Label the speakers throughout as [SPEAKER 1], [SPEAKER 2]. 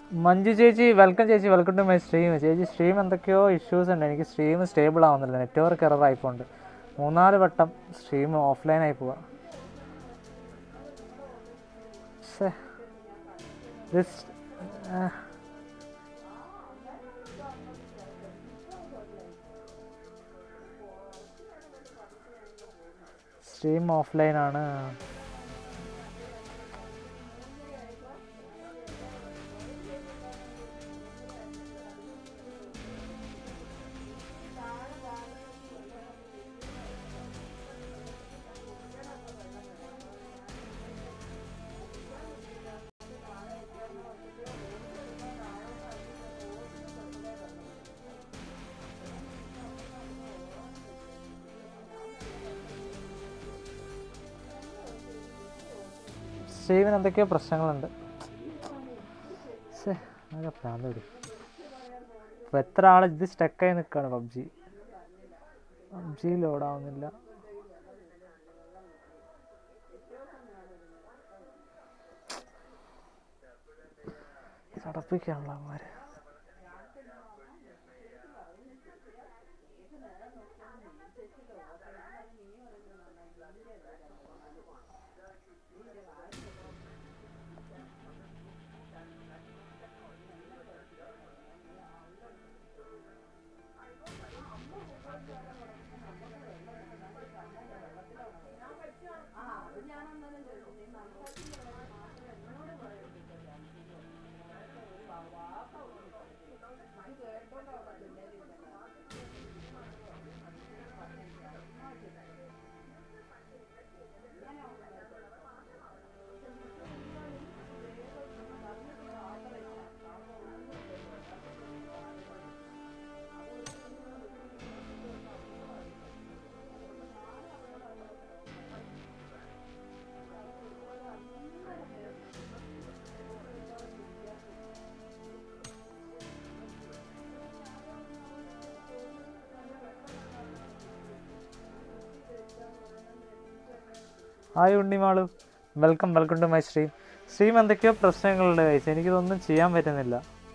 [SPEAKER 1] മഞ്ജു ചേച്ചി വെൽക്കം ചേച്ചി welcome to my stream ചേച്ചി സ്ട്രീം എന്തൊക്കെയോ ഇഷ്യൂസ് ഉണ്ട് എനിക്ക് സ്ട്രീം സ്റ്റേബിൾ ആവുന്നില്ല നെറ്റ്വർക്ക് എറർ ആയിപ്പോണ്ട് മൂന്നാല് വട്ടം സ്ട്രീം ഓഫ്ലൈൻ ആയി പോവാ ശ്ശേ. This, ആ. സ്ട്രീം ഓഫ്ലൈൻ ആണ് സ്ട്രീമിന് എന്തൊക്കെയോ പ്രശ്നങ്ങളുണ്ട് ശ്ശേ, ആകെ ഭ്രാന്ത് പിടിക്കും ഇപ്പൊ എത്ര ആൾ ഇത് സ്റ്റക്കായി നിൽക്കുകയാണ് പബ്ജി പബ്ജി ലോഡാവുന്നില്ല ചടപ്പിക്കാണല്ലോ അവന്മാര് hi Unnimalu welcome welcome to my stream stream എന്തൊക്കെയോ പ്രശ്നങ്ങളുണ്ട് കഴിച്ച് എനിക്കിതൊന്നും ചെയ്യാൻ പറ്റുന്നില്ല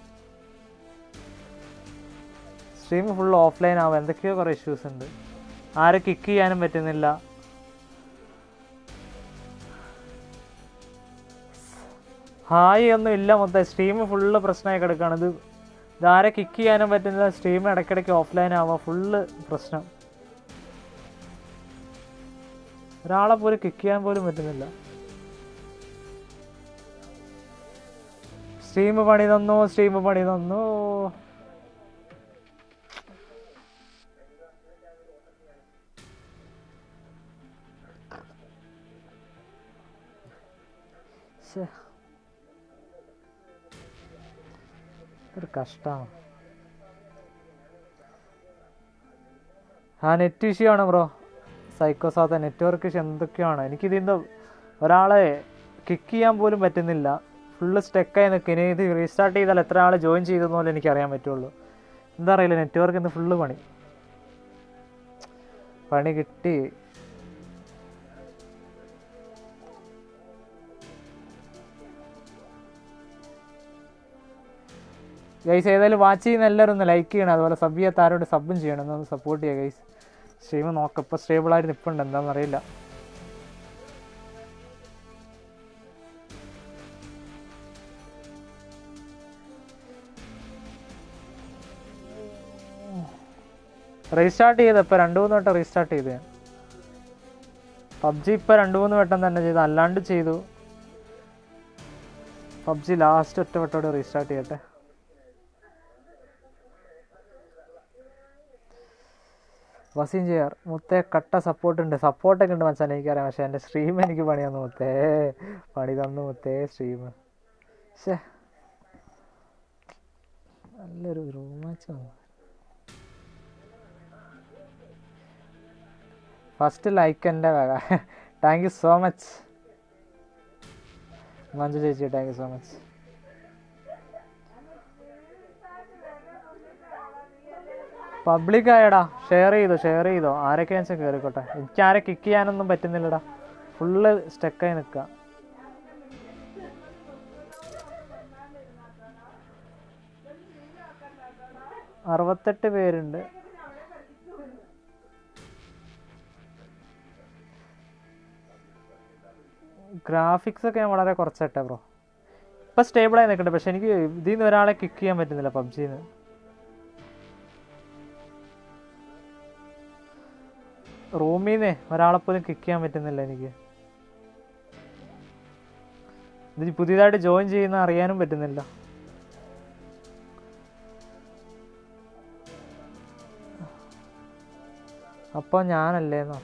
[SPEAKER 1] സ്ട്രീം ഫുൾ ഓഫ്ലൈൻ ആവും എന്തൊക്കെയോ കുറേ ഇഷ്യൂസ് ഉണ്ട് ആരെ കിക്ക് ചെയ്യാനും പറ്റുന്നില്ല ഹായ് ഒന്നും ഇല്ല മൊത്തം സ്ട്രീം ഫുള്ള് പ്രശ്നമായി കിടക്കുകയാണ് ഇത് ഇതാരെ കിക്ക് ചെയ്യാനും പറ്റുന്നില്ല സ്ട്രീം ഇടയ്ക്കിടയ്ക്ക് ഓഫ്ലൈൻ ആവുക ഫുള്ള് പ്രശ്നം ഒരാളെ പോലും കിക്ക് ചെയ്യാൻ പോലും പറ്റുന്നില്ല സ്ട്രീം പണി തന്നു സ്ട്രീം പണി തന്നു ശ്ശെ. ഒരു കഷ്ടമാണ് ആ നെറ്റ് ഇഷ്യൂ ആണ് ബ്രോ സൈക്കോസാത്ത നെറ്റ്വർക്ക് ഇഷ്യൂ എന്തൊക്കെയാണ് എനിക്കിതിൻ്റെ ഒരാളെ കിക്ക് ചെയ്യാൻ പോലും പറ്റുന്നില്ല ഫുള്ള് സ്റ്റക്കായി നിൽക്കുക ഇനി ഇത് റീസ്റ്റാർട്ട് ചെയ്താൽ എത്ര ആൾ ജോയിൻ ചെയ്തെന്ന് പോലും എനിക്ക് അറിയാൻ പറ്റുള്ളൂ എന്താ അറിയില്ല നെറ്റ്വർക്ക് ഇന്ന് ഫുള്ള് പണി പണി കിട്ടി ഗൈസ് ഏതായാലും വാച്ച് ചെയ്യുന്ന എല്ലാവരും ഒന്ന് ലൈക്ക് ചെയ്യണം അതുപോലെ സബ് ചെയ്യാത്ത ആരോട് സബും ചെയ്യണം ഒന്ന് സപ്പോർട്ട് ചെയ്യുക ഗൈസ് സ്ട്രീം നോക്കാം ഇപ്പോൾ സ്റ്റേബിൾ ആയിട്ട് നിൽപ്പുണ്ട് എന്താണെന്ന് അറിയില്ല റീസ്റ്റാർട്ട് ചെയ്ത് ഇപ്പോൾ രണ്ട് മൂന്ന് വട്ടം റീസ്റ്റാർട്ട് ചെയ്ത് ഞാൻ പബ്ജി ഇപ്പോൾ രണ്ട് മൂന്ന് വട്ടം തന്നെ ചെയ്തു അല്ലാണ്ട് ചെയ്തു പബ്ജി ലാസ്റ്റ് ഒറ്റ വട്ടോടെ റീസ്റ്റാർട്ട് ചെയ്യട്ടെ വസീം ചെയ്യാർ മുത്തേ കട്ട സപ്പോർട്ട് ഉണ്ട് സപ്പോർട്ടൊക്കെ ഉണ്ട് മച്ചാൻ എനിക്കറിയാം പക്ഷെ എൻ്റെ സ്ട്രീം എനിക്ക് പണി തന്നു മുത്തേ പണി തന്നു മുത്തേ സ്ട്രീം ശേ നല്ലൊരു റൂമാച്ച് വന്നു ഫസ്റ്റ് ലൈക്ക് എൻ്റെ വക thank you so much Manju ചേച്ചി thank you so much public ആയടാ ഷെയർ ചെയ്തോ ഷെയർ ചെയ്തോ ആരൊക്കെ വെച്ചാൽ കയറിക്കോട്ടെ എനിക്ക് ആരെ കിക്ക് ചെയ്യാനൊന്നും പറ്റുന്നില്ലടാ ഫുള്ള് സ്റ്റക്കായി നിൽക്കുക അറുപത്തെട്ട് പേരുണ്ട് ഗ്രാഫിക്സ് ഒക്കെ ഞാൻ വളരെ കുറച്ചിട്ടെ ബ്രോ ഇപ്പം സ്റ്റേബിളായി നിൽക്കട്ടെ പക്ഷെ എനിക്ക് ഇതിൽ നിന്ന് ഒരാളെ കിക്ക് ചെയ്യാൻ പറ്റുന്നില്ല പബ്ജിന്ന് റൂമിൽ നിന്ന് ഒരാളെ പോലും കിക്ക് ചെയ്യാൻ പറ്റുന്നില്ല എനിക്ക് ഇത് പുതിയതായിട്ട് ജോയിൻ ചെയ്യുന്ന അറിയാനും പറ്റുന്നില്ല അപ്പോൾ ഞാനല്ലേന്നോ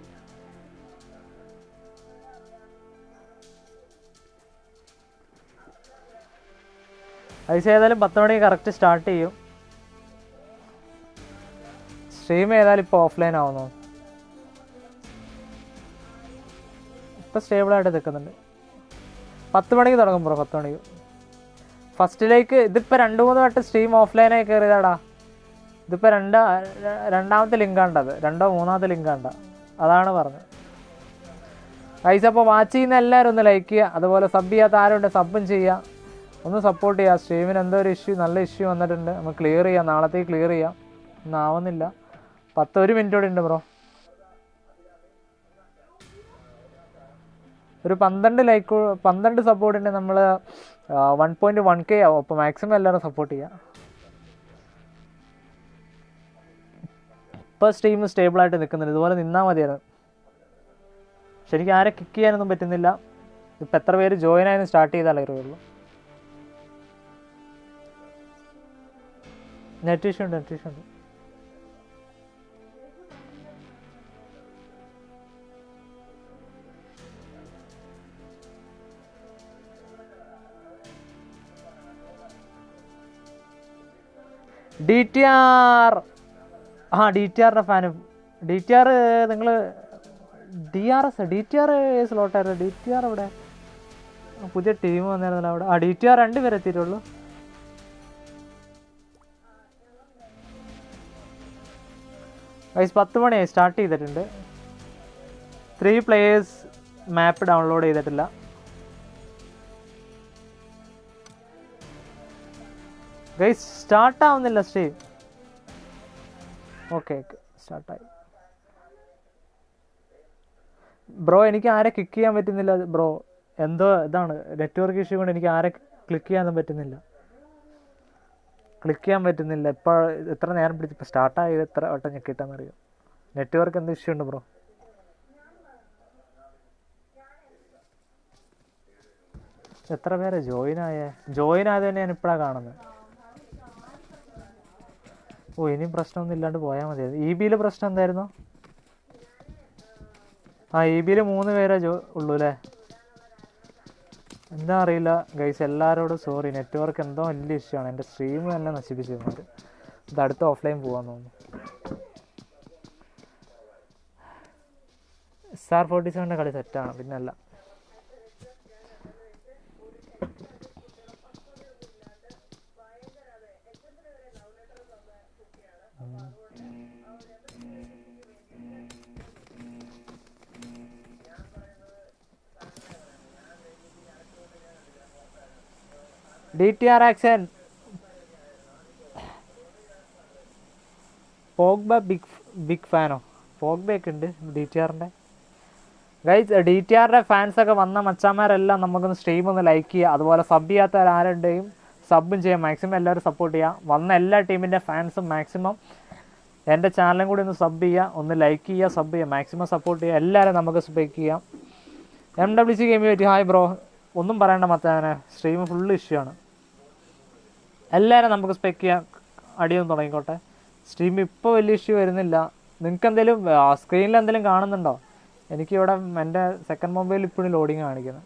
[SPEAKER 1] ഐസ് ഏതായാലും പത്ത് മണിക്ക് കറക്റ്റ് സ്റ്റാർട്ട് ചെയ്യും സ്ട്രീം ഏതായാലും ഇപ്പോൾ ഓഫ്ലൈൻ ആവുന്നു ഇപ്പം സ്റ്റേബിളായിട്ട് നിൽക്കുന്നുണ്ട് പത്ത് മണിക്ക് തുടങ്ങും ബ്രോ പത്ത് മണിക്ക് ഫസ്റ്റിലേക്ക് ഇതിപ്പോൾ രണ്ട് മൂന്ന് വട്ടം സ്ട്രീം ഓഫ്ലൈനായി കയറിയതാടാ ഇതിപ്പോൾ രണ്ടാ ര- രണ്ടാമത്തെ ലിങ്കാണ്ടത് രണ്ടോ മൂന്നാമത്തെ ലിങ്കാണ്ട അതാണ് പറഞ്ഞത് ഗൈസ് അപ്പോൾ വാച്ച് ചെയ്യുന്ന എല്ലാവരും ഒന്ന് ലൈക്ക് ചെയ്യുക അതുപോലെ സബ് ചെയ്യാത്ത ആരുണ്ട് സബും ചെയ്യുക ഒന്ന് സപ്പോർട്ട് ചെയ്യുക സ്ട്രീമിന് എന്തോ ഒരു ഇഷ്യൂ നല്ല ഇഷ്യൂ വന്നിട്ടുണ്ട് നമുക്ക് ക്ലിയർ ചെയ്യാം നാളത്തേക്ക് ക്ലിയർ ചെയ്യാം ഒന്നും ആവുന്നില്ല പത്ത് ഒരു മിനിറ്റ് കൂടി ഉണ്ട് ബ്രോ ഒരു പന്ത്രണ്ട് ലൈക്ക് പന്ത്രണ്ട് സപ്പോർട്ട് ഉണ്ടെങ്കിൽ നമ്മൾ വൺ പോയിന്റ് വൺ കെ ആവും അപ്പോൾ മാക്സിമം എല്ലാവരും സപ്പോർട്ട് ചെയ്യുക ഇപ്പോൾ സ്ട്രീം സ്റ്റേബിളായിട്ട് നിൽക്കുന്നുണ്ട് ഇതുപോലെ നിന്നാൽ മതിയായിരുന്നു ശരിക്കും ആരെ കിക്ക് ചെയ്യാനൊന്നും പറ്റുന്നില്ല ഇപ്പം എത്ര പേര് ജോയിൻ ആയെന്ന് സ്റ്റാർട്ട് ചെയ്താലേ അറിയുള്ളൂ നെറ്റ് ഇഷ്യൂ ഉണ്ട് നെറ്റ് ഇഷ്യൂ ഉണ്ട് ഡി ടി ആർ ആ ഡി ടി ആറിൻ്റെ ഫാനും ഡി ടി ആർ നിങ്ങൾ D R S D T R സ്ലോട്ടായിരുന്നു ഡി ടി ആർ ഇവിടെ ആ, പുതിയ ടീം വന്നായിരുന്നല്ലോ അവിടെ ആ ഡി ടി ആർ രണ്ട് പേരെ എത്തിയിട്ടുള്ളൂ വൈസ് പത്ത് മണിയായി സ്റ്റാർട്ട് ചെയ്തിട്ടുണ്ട് ത്രീ പ്ലേയേഴ്സ് മാപ്പ് ഡൗൺലോഡ് ചെയ്തിട്ടില്ല ഗൈസ് സ്റ്റാർട്ട് ആവുന്നില്ല സ്ട്രീം ഓക്കെ ഓക്കെ സ്റ്റാർട്ടായി ബ്രോ എനിക്ക് ആരെ ക്ലിക്ക് ചെയ്യാൻ പറ്റുന്നില്ല ബ്രോ എന്തോ ഇതാണ് നെറ്റ്വർക്ക് ഇഷ്യൂ കൊണ്ട് എനിക്ക് ആരെ ക്ലിക്ക് ചെയ്യാനൊന്നും പറ്റുന്നില്ല ക്ലിക്ക് ചെയ്യാൻ പറ്റുന്നില്ല ഇപ്പോൾ എത്ര നേരം പിടിച്ച് ഇപ്പോൾ സ്റ്റാർട്ടായത് എത്ര വട്ടം ഞെക്കിട്ടെന്നറിയാം നെറ്റ്വർക്ക് എന്ത് ഇഷ്യൂ ഉണ്ട് ബ്രോ എത്ര പേരെ ജോയിൻ ആയേ ജോയിൻ ആയത് തന്നെ ഞാൻ ഇപ്പോഴാണ് കാണുന്നത് ഓ ഇനിയും പ്രശ്നമൊന്നും ഇല്ലാണ്ട് പോയാൽ മതിയായിരുന്നു ഇ ബിയിൽ പ്രശ്നം എന്തായിരുന്നു ആ ഇ ബിയിൽ മൂന്ന് പേരേ ജോ ഉള്ളൂ അല്ലേ എന്താ അറിയില്ല ഗൈസ് എല്ലാവരോടും സോറി നെറ്റ്വർക്ക് എന്തോ വലിയ ഇഷ്യൂ ആണ് എൻ്റെ സ്ട്രീം തന്നെ നശിപ്പിച്ചു തന്നത് ഇത് അടുത്ത ഓഫ്ലൈൻ പോകാൻ തോന്നുന്നു എസ് ആർ ഫോർട്ടി സെവൻ്റെ കളി സെറ്റാണ് പിന്നല്ല D T R action Pogba big big ഫാനോ പോഗ്ബയൊക്കെ ഉണ്ട് ഡി ടി ആറിൻ്റെ ഗൈസ് ഡി ടി ആറിൻ്റെ ഫാൻസൊക്കെ വന്ന മച്ചാന്മാരെല്ലാം നമുക്കൊന്ന് സ്ട്രീം ഒന്ന് ലൈക്ക് ചെയ്യുക അതുപോലെ സബ് ചെയ്യാത്ത ആരുടെയും സബും ചെയ്യാം മാക്സിമം എല്ലാവരും സപ്പോർട്ട് ചെയ്യുക വന്ന എല്ലാ ടീമിൻ്റെ ഫാൻസും മാക്സിമം എൻ്റെ ചാനലും കൂടി ഒന്ന് സബ് ചെയ്യുക ഒന്ന് ലൈക്ക് ചെയ്യുക സബ് ചെയ്യുക മാക്സിമം സപ്പോർട്ട് ചെയ്യുക എല്ലാവരും നമുക്ക് സ്പെക്ക് ചെയ്യാം എം ഡബ്ല്യു സി ഗെയിമിന് പറ്റി ഹായ് ബ്രോ ഒന്നും പറയണ്ട മച്ചാനെ സ്ട്രീം ഫുള്ള് ഇഷ്യൂ ആണ് എല്ലാവരും നമുക്ക് സ്പെക്ക് ചെയ്യാം അടിയൊന്നും തുടങ്ങിക്കോട്ടെ സ്ട്രീം ഇപ്പോൾ വലിയ ഇഷ്യൂ വരുന്നില്ല നിങ്ങൾക്ക് എന്തെങ്കിലും സ്ക്രീനിൽ എന്തെങ്കിലും കാണുന്നുണ്ടോ എനിക്കിവിടെ എൻ്റെ സെക്കൻഡ് മൊബൈൽ ഇപ്പോഴും ലോഡിങ് കാണിക്കുന്നത്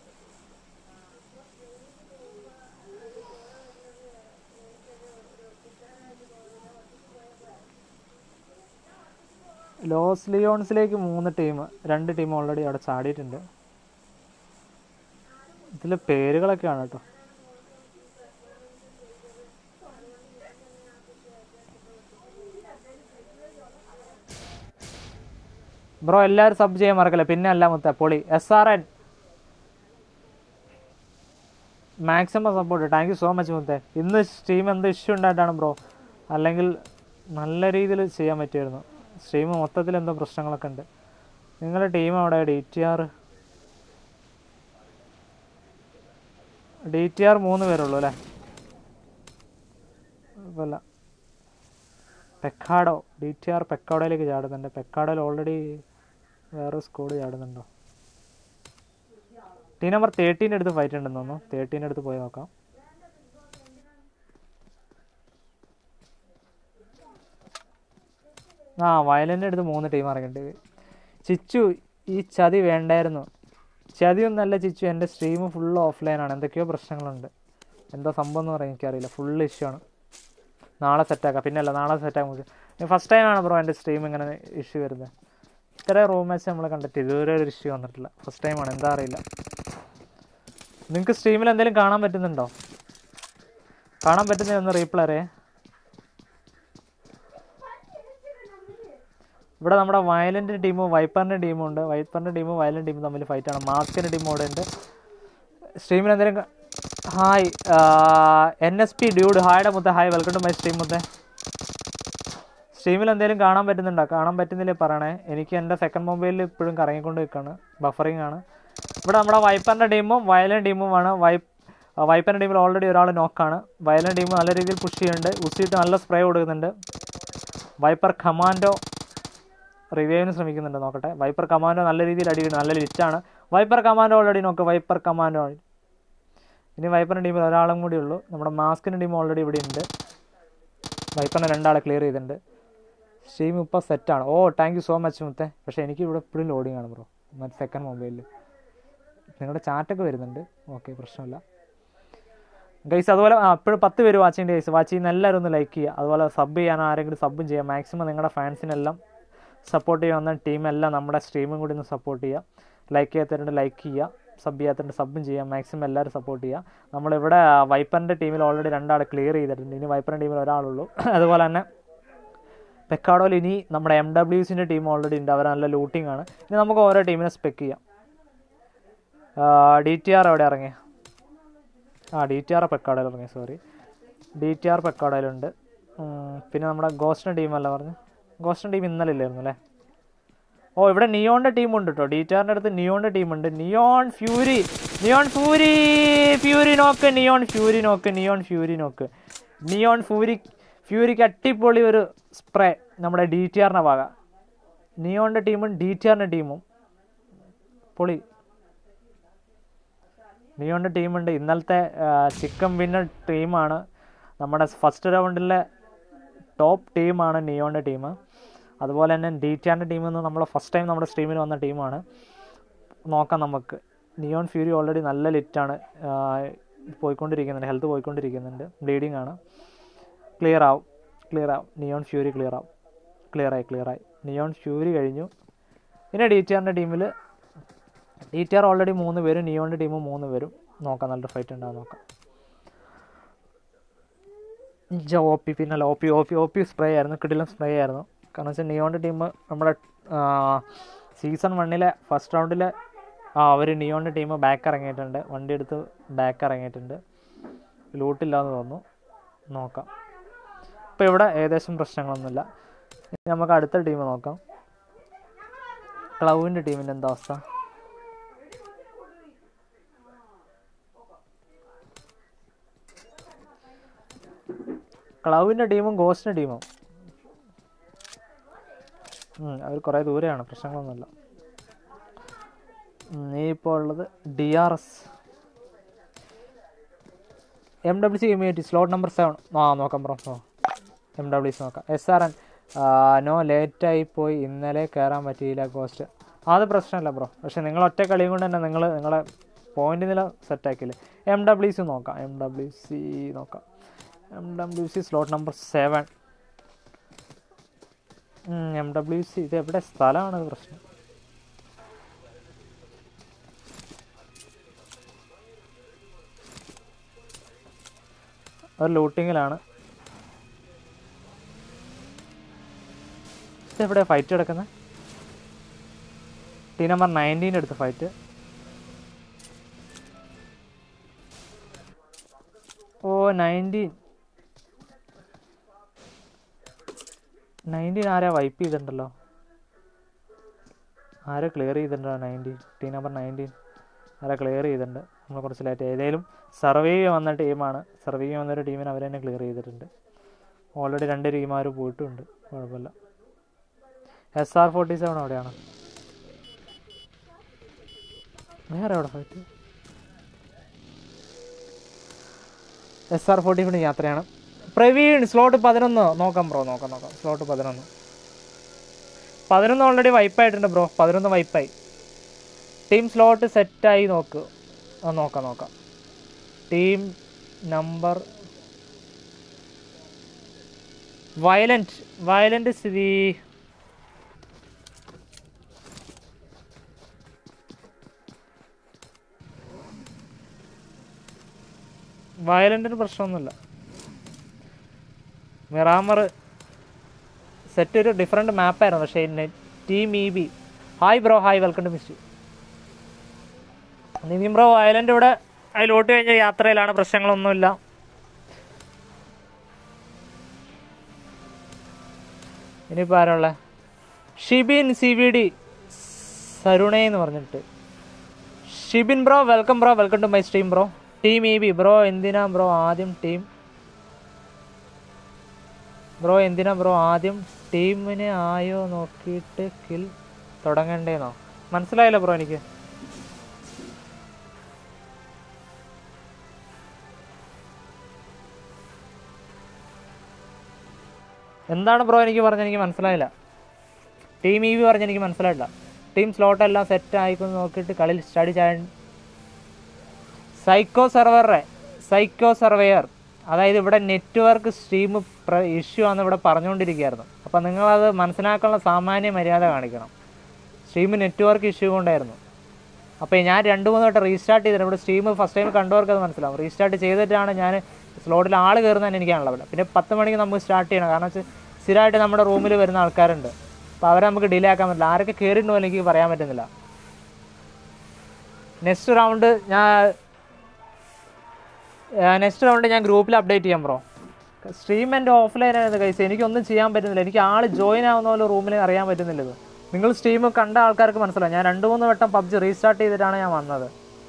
[SPEAKER 1] ലോസ് ലിയോൺസിലേക്ക് മൂന്ന് ടീം രണ്ട് ടീം ഓൾറെഡി അവിടെ ചാടിയിട്ടുണ്ട് ഇതിൽ പേരുകളൊക്കെയാണ് കേട്ടോ ബ്രോ എല്ലാവരും സബ് ചെയ്യാൻ മറക്കല്ലേ പിന്നെ അല്ല മുത്ത പൊളി S R N maximum support thank you so much മുത്തേ ഇന്ന് സ്ട്രീം എന്ത് ഇഷ്യൂ ഉണ്ടായിട്ടാണ് ബ്രോ അല്ലെങ്കിൽ നല്ല രീതിയിൽ ചെയ്യാൻ പറ്റുമായിരുന്നു സ്ട്രീം മൊത്തത്തിൽ എന്തോ പ്രശ്നങ്ങളൊക്കെ ഉണ്ട് നിങ്ങളുടെ ടീം അവിടെ D T R D T R മൂന്ന് പേരുള്ളൂ അല്ലേ കുഴപ്പമില്ല പെക്കാഡോ ഡി ടി ആർ പെക്കാഡോയിലേക്ക് ചാടുന്നുണ്ട് പെക്കാഡോയിൽ ഓൾറെഡി വേറെ സ്കോഡ് ചാടുന്നുണ്ടോ ടീം നമ്പർ തേർട്ടീൻ്റെ അടുത്ത് ഫൈറ്റ് ഉണ്ടെന്ന് തോന്നുന്നു തേർട്ടീൻ്റെ അടുത്ത് പോയി നോക്കാം ആ വയലിൻ്റെ അടുത്ത് മൂന്ന് ടീം ഇറങ്ങിയിട്ടുണ്ട് ചിച്ചു ഈ ചതി വേണ്ടായിരുന്നു ചതിയൊന്നല്ല ചിച്ചു എൻ്റെ സ്ട്രീം ഫുള്ള് ഓഫ്ലൈനാണ് എന്തൊക്കെയോ പ്രശ്നങ്ങളുണ്ട് എന്താ സംഭവം എന്ന് പറയാൻ എനിക്കറിയില്ല ഫുള്ള് ഇഷ്യൂ ആണ് നാളെ സെറ്റാക്കാം പിന്നല്ല നാളെ സെറ്റാക്കാൻ നമുക്ക് ഫസ്റ്റ് ടൈമാണ് ബ്രോ എൻ്റെ സ്ട്രീം ഇങ്ങനെ ഇഷ്യൂ വരുന്നത് ഇത്ര റൂം മാച്ച് നമ്മൾ കണ്ടിട്ട് ഇതുവരെ ഒരു ഇഷ്യൂ വന്നിട്ടില്ല ഫസ്റ്റ് ടൈമാണ് എന്താ അറിയില്ല നിങ്ങൾക്ക് സ്ട്രീമിൽ എന്തെങ്കിലും കാണാൻ പറ്റുന്നുണ്ടോ കാണാൻ പറ്റുന്ന ഒന്ന് റീപ്ലേ അറിയേ ഇവിടെ നമ്മുടെ വയലൻ്റ് ടീമും വൈപ്പറിൻ്റെ ടീമും ഉണ്ട് വൈപ്പറിൻ്റെ ടീമും വയലൻ്റ് ടീമും തമ്മിൽ ഫൈറ്റാണ് മാസ്കിൻ്റെ ടീം അവിടെ ഉണ്ട് സ്ട്രീമിൽ എന്തെങ്കിലും ക- hi N S P dude ഹായുടെ മുത്ത hi welcome to my stream മുത്തേ സ്ട്രീമിൽ എന്തെങ്കിലും കാണാൻ പറ്റുന്നുണ്ടോ കാണാൻ പറ്റുന്നില്ലേ പറയണേ എനിക്ക് എൻ്റെ സെക്കൻഡ് മൊബൈലിൽ ഇപ്പോഴും കറങ്ങിക്കൊണ്ട് നിൽക്കുകയാണ് ബഫറിങ് ആണ് ഇവിടെ നമ്മുടെ വൈപ്പറിൻ്റെ ടീമും വയലൻ ടീമുമാണ് വൈപ്പ് വൈപ്പറിൻ്റെ ടീമിൽ ഓൾറെഡി ഒരാൾ നോക്കാണ് വയലൻ ടീം നല്ല രീതിയിൽ പുഷ് ചെയ്യുന്നുണ്ട് ഉസിയിട്ട് നല്ല സ്പ്രേ കൊടുക്കുന്നുണ്ട് വൈപ്പർ കമാൻഡോ റിവൈവിന് ശ്രമിക്കുന്നുണ്ട് നോക്കട്ടെ വൈപ്പർ കമാൻഡോ നല്ല രീതിയിൽ അടിക്കുന്നു നല്ല ലിസ്റ്റാണ് viper commando already knock viper commando ഇനി വൈപ്പറിൻ്റെ ടീമിൽ ഒരാളും കൂടി ഉള്ളൂ നമ്മുടെ മാസ്കിൻ്റെ ടീം ഓൾറെഡി ഇവിടെ ഉണ്ട് വൈപ്പറിനെ രണ്ടാളെ ക്ലിയർ ചെയ്തിട്ടുണ്ട് സ്ട്രീം ഇപ്പോൾ സെറ്റാണ് oh thank you so much മുത്തേ പക്ഷേ എനിക്ക് ഇവിടെ ഇപ്പോഴും ലോഡിങ് ആണ് ബ്രോ മറ്റേ സെക്കൻഡ് മൊബൈലിൽ നിങ്ങളുടെ ചാറ്റൊക്കെ വരുന്നുണ്ട് ഓക്കെ പ്രശ്നമില്ല ഗൈസ് അതുപോലെ ഇപ്പോഴും പത്ത് പേര് വാച്ചിങ് ഗൈസ് വാച്ച് ചെയ്യുന്ന എല്ലാവരും ഒന്ന് ലൈക്ക് ചെയ്യുക അതുപോലെ സബ് ചെയ്യാൻ ആരെങ്കിലും സബും ചെയ്യുക മാക്സിമം നിങ്ങളുടെ ഫാൻസിനെല്ലാം സപ്പോർട്ട് ചെയ്യുന്ന ടീമെല്ലാം നമ്മുടെ സ്ട്രീമും കൂടി ഒന്ന് സപ്പോർട്ട് ചെയ്യുക ലൈക്ക് ചെയ്യാത്തവരുണ്ട് ലൈക്ക് ചെയ്യുക സബ് ചെയ്യാത്തവരുണ്ട് സബും ചെയ്യുക മാക്സിമം എല്ലാവരും സപ്പോർട്ട് ചെയ്യുക നമ്മളിവിടെ വൈപ്പറിൻ്റെ ടീമിൽ ഓൾറെഡി രണ്ടാൾ ക്ലിയർ ചെയ്തിട്ടുണ്ട് ഇനി വൈപ്പറിൻ്റെ ടീമിൽ ഒരാളുള്ളൂ അതുപോലെ തന്നെ പെക്കാഡോയിൽ ഇനി നമ്മുടെ എം ഡബ്ല്യൂസിൻ്റെ ടീം ഓൾറെഡി ഉണ്ട് അവർ നല്ല ലൂട്ടിംഗ് ആണ് ഇനി നമുക്ക് ഓരോ ടീമിനെ സ്പെക്ക് ചെയ്യാം ഡി ടി ആർ എവിടെ ഇറങ്ങി ആ ഡി ടി ആർ പെക്കാഡോയിൽ ഇറങ്ങി സോറി ഡി ടി ആർ പെക്കാഡോയിലുണ്ട് ഉം, പിന്നെ നമ്മുടെ ഗോസ്റ്റിൻ്റെ ടീമല്ല പറഞ്ഞു ഗോസ്റ്റിൻ്റെ ടീം ഇന്നലെ ഇല്ലായിരുന്നു അല്ലേ ഓ ഇവിടെ നിയോണിൻ്റെ ടീമുണ്ട് കേട്ടോ ഡി ടി ആറിൻ്റെ അടുത്ത് നിയോണിൻ്റെ ടീമുണ്ട് neon fury neon fury fury knock neon fury knock neon fury knock neon fury ഫ്യൂരിക്ക് അട്ടിപ്പൊളി ഒരു സ്പ്രേ നമ്മുടെ ഡി ടി ആറിൻ്റെ ഭാഗ നിയോണിൻ്റെ ടീമും ഡി ടി ആറിൻ്റെ ടീമും പൊളി നിയോണിൻ്റെ ടീമുണ്ട് ഇന്നലത്തെ ചിക്കൻ വിന്നർ ടീമാണ് നമ്മുടെ ഫസ്റ്റ് റൗണ്ടിലെ ടോപ്പ് ടീമാണ് നിയോണിൻ്റെ ടീം അതുപോലെ തന്നെ ഡി ടി ആറിൻ്റെ ടീം എന്ന് നമ്മൾ ഫസ്റ്റ് ടൈം നമ്മുടെ സ്ട്രീമിൽ വന്ന ടീമാണ് നോക്കാം നമുക്ക് നിയോൺ ഫ്യൂരി ഓൾറെഡി നല്ല ലിറ്റാണ് പോയിക്കൊണ്ടിരിക്കുന്നുണ്ട് ഹെൽത്ത് പോയിക്കൊണ്ടിരിക്കുന്നുണ്ട് ബ്ലീഡിങ് ആണ് ക്ലിയർ ആവും ക്ലിയർ ആവും നിയോൺ ഫ്യൂരി ക്ലിയർ ആവും ക്ലിയർ ആയി ക്ലിയർ ആയി നിയോൺ ഫ്യൂരി കഴിഞ്ഞു പിന്നെ ഡി ടി ആറിൻ്റെ ടീമിൽ ഡി ടി ആർ ഓൾറെഡി മൂന്ന് പേരും നിയോണിൻ്റെ ടീം മൂന്ന് പേരും നോക്കാം നല്ലൊരു ഫൈറ്റ് ഉണ്ടാവും നോക്കാം ഒ പി പിന്നെ O P O P O P spray ആയിരുന്നു കിടിലം സ്പ്രേ ആയിരുന്നു കാരണം വെച്ചാൽ നിയോണിൻ്റെ ടീം നമ്മുടെ സീസൺ വണ്ണിലെ ഫസ്റ്റ് റൗണ്ടിൽ ആ അവർ നിയോണിൻ്റെ ടീം ബാക്ക് ഇറങ്ങിയിട്ടുണ്ട് വണ്ടി എടുത്ത് ബാക്ക് ഇറങ്ങിയിട്ടുണ്ട് ലൂട്ടില്ലാന്ന് തോന്നുന്നു നോക്കാം ഇപ്പോൾ ഇവിടെ ഏകദേശം പ്രശ്നങ്ങളൊന്നുമില്ല ഇനി നമുക്ക് അടുത്ത ടീം നോക്കാം ക്ലൗവിൻ്റെ ടീമിൻ്റെ എന്താ അവസ്ഥ ക്ലൗവിൻ്റെ ടീമും ഗോസ്റ്റിൻ്റെ ടീമും ഉം, അവർ കുറേ ദൂരെയാണ് പ്രശ്നങ്ങളൊന്നുമില്ല ഉം, നീ ഇപ്പോൾ ഉള്ളത് D R S M W C immunity slot number seven ആ നോക്കാം ബ്രോ ഓ എം ഡബ്ല്യു സി നോക്കാം എസ് ആർ എൻ നോ ലേറ്റായി പോയി ഇന്നലെ കയറാൻ പറ്റിയില്ല കോസ്റ്റ് അത് പ്രശ്നമല്ല ബ്രോ പക്ഷെ നിങ്ങൾ ഒറ്റ കളിയും കൊണ്ട് തന്നെ നിങ്ങൾ നിങ്ങളെ പോയിന്റ് നില സെറ്റാക്കില്ലേ എം ഡബ്ല്യു സി നോക്കാം എം ഡബ്ല്യു സി നോക്കാം M W C slot number seven M W C ഇത് എവിടെ സ്ഥലമാണ് ഇത് പ്രശ്നം ഒരു ലൂട്ടിങ്ങിലാണ് ഇതെവിടെ ഫൈറ്റ് കിടക്കുന്നത് ടീം നമ്പർ നയൻറ്റീൻ്റെ അടുത്ത് ഫൈറ്റ് ഓ നയൻറ്റീൻ നയൻറ്റീൻ ആരാ വൈപ്പ് ചെയ്തിട്ടുണ്ടല്ലോ ആരോ ക്ലിയർ ചെയ്തിട്ടുണ്ടോ നയൻറ്റീൻ ടീം നമ്പർ നയൻറ്റീൻ ആരാ ക്ലിയർ ചെയ്തിട്ടുണ്ട് നമ്മൾ കുറച്ച് ലേറ്റ് ഏതെങ്കിലും സർവൈവ് വന്ന ടീമാണ് സർവൈവ് വന്നൊരു ടീമിനെ അവർ തന്നെ ക്ലിയർ ചെയ്തിട്ടുണ്ട് ഓൾറെഡി രണ്ട് ടീമാർ പോയിട്ടുണ്ട് കുഴപ്പമില്ല എസ് ആർ ഫോർട്ടി സെവൻ അവിടെയാണ് വേറെ എവിടെ ഫൈറ്റ് എസ് ആർ ഫോർട്ടി ഫിന് യാത്രയാണ് പ്രവീൺ സ്ലോട്ട് പതിനൊന്ന് നോക്കാം ബ്രോ നോക്കാം നോക്കാം സ്ലോട്ട് പതിനൊന്ന് പതിനൊന്ന് ഓൾറെഡി വൈപ്പായിട്ടുണ്ട് ബ്രോ പതിനൊന്ന് വൈപ്പായി ടീം സ്ലോട്ട് സെറ്റായി നോക്ക് ആ നോക്കാം നോക്കാം ടീം നമ്പർ വയലൻറ്റ് വയലൻറ്റ് സ്ഥിതി വയലൻറ്റിന് പ്രശ്നമൊന്നുമില്ല മിറാമർ സെറ്റ് ഒരു ഡിഫറെൻറ്റ് മാപ്പായിരുന്നു പക്ഷേ team E B hi bro hi welcome to മിസ്റ്റു നിവിൻ ബ്രോ ഐലൻഡ് ഇവിടെ അതിലോട്ട് കഴിഞ്ഞ യാത്രയിലാണ് പ്രശ്നങ്ങളൊന്നുമില്ല ഇനിയിപ്പോൾ ആരുള്ള ഷിബിൻ സി വി ഡി സരുണേ എന്ന് പറഞ്ഞിട്ട് Shibin bro welcome bro welcome to my stream bro team E B bro എന്തിനാ ബ്രോ ആദ്യം ടീം ബ്രോ എന്തിനാ ബ്രോ ആദ്യം ടീമിനെ ആയോ നോക്കിയിട്ട് കിൽ തുടങ്ങണ്ടേന്നോ മനസ്സിലായില്ല ബ്രോ എനിക്ക് എന്താണ് ബ്രോ എനിക്ക് പറഞ്ഞ എനിക്ക് മനസ്സിലായില്ല ടീം ഇ വി പറഞ്ഞ എനിക്ക് മനസ്സിലായില്ല ടീം സ്ലോട്ട് എല്ലാം സെറ്റ് ആയിക്കൊന്ന് നോക്കിയിട്ട് കളിയിൽ സ്റ്റഡി ചെയ്യാൻ സൈക്കോ സെർവറെ സൈക്കോ സർവേയർ അതായത് ഇവിടെ നെറ്റ്വർക്ക് സ്ട്രീം ഇഷ്യൂ ആണെന്ന് ഇവിടെ പറഞ്ഞുകൊണ്ടിരിക്കുകയായിരുന്നു അപ്പോൾ നിങ്ങളത് മനസ്സിലാക്കാനുള്ള സാമാന്യ മര്യാദ കാണിക്കണം സ്ട്രീം നെറ്റ്വർക്ക് ഇഷ്യൂ കൊണ്ടായിരുന്നു അപ്പോൾ ഞാൻ രണ്ട് മൂന്ന് വട്ടം റീസ്റ്റാർട്ട് ചെയ്തിട്ട് ഇവിടെ സ്ട്രീം ഫസ്റ്റ് ടൈം കണ്ടവർക്ക് അത് മനസ്സിലാവും റീസ്റ്റാർട്ട് ചെയ്തിട്ടാണ് ഞാൻ സ്ലോട്ടിൽ ആൾ കയറുന്നതന്നെ എനിക്കാണല്ലോ ഇവിടെ പിന്നെ പത്ത് മണിക്ക് നമുക്ക് സ്റ്റാർട്ട് ചെയ്യണം കാരണം വെച്ചാൽ സ്ഥിരമായിട്ട് നമ്മുടെ റൂമിൽ വരുന്ന ആൾക്കാരുണ്ട് അപ്പോൾ അവരെ നമുക്ക് ഡിലേ ആക്കാൻ പറ്റില്ല ആരൊക്കെ കയറിയിട്ടുണ്ടോ എനിക്ക് പറയാൻ പറ്റുന്നില്ല നെക്സ്റ്റ് റൗണ്ട് ഞാൻ നെക്സ്റ്റ് റൗണ്ട് ഞാൻ ഗ്രൂപ്പിൽ അപ്ഡേറ്റ് ചെയ്യാം ബ്രോ സ്ട്രീം എൻ്റെ ഓഫ്ലൈൻ ആയിരുന്നു കൈസ് എനിക്കൊന്നും ചെയ്യാൻ പറ്റുന്നില്ല എനിക്ക് ആൾ ജോയിൻ ആവുന്ന പോലെ റൂമിൽ അറിയാൻ പറ്റുന്നില്ല ഇത് നിങ്ങൾ സ്ട്രീം കണ്ട ആൾക്കാർക്ക് മനസ്സിലാവും ഞാൻ രണ്ട് മൂന്ന് വട്ടം പബ്ജി റീസ്റ്റാർട്ട് ചെയ്തിട്ടാണ് ഞാൻ വന്നത്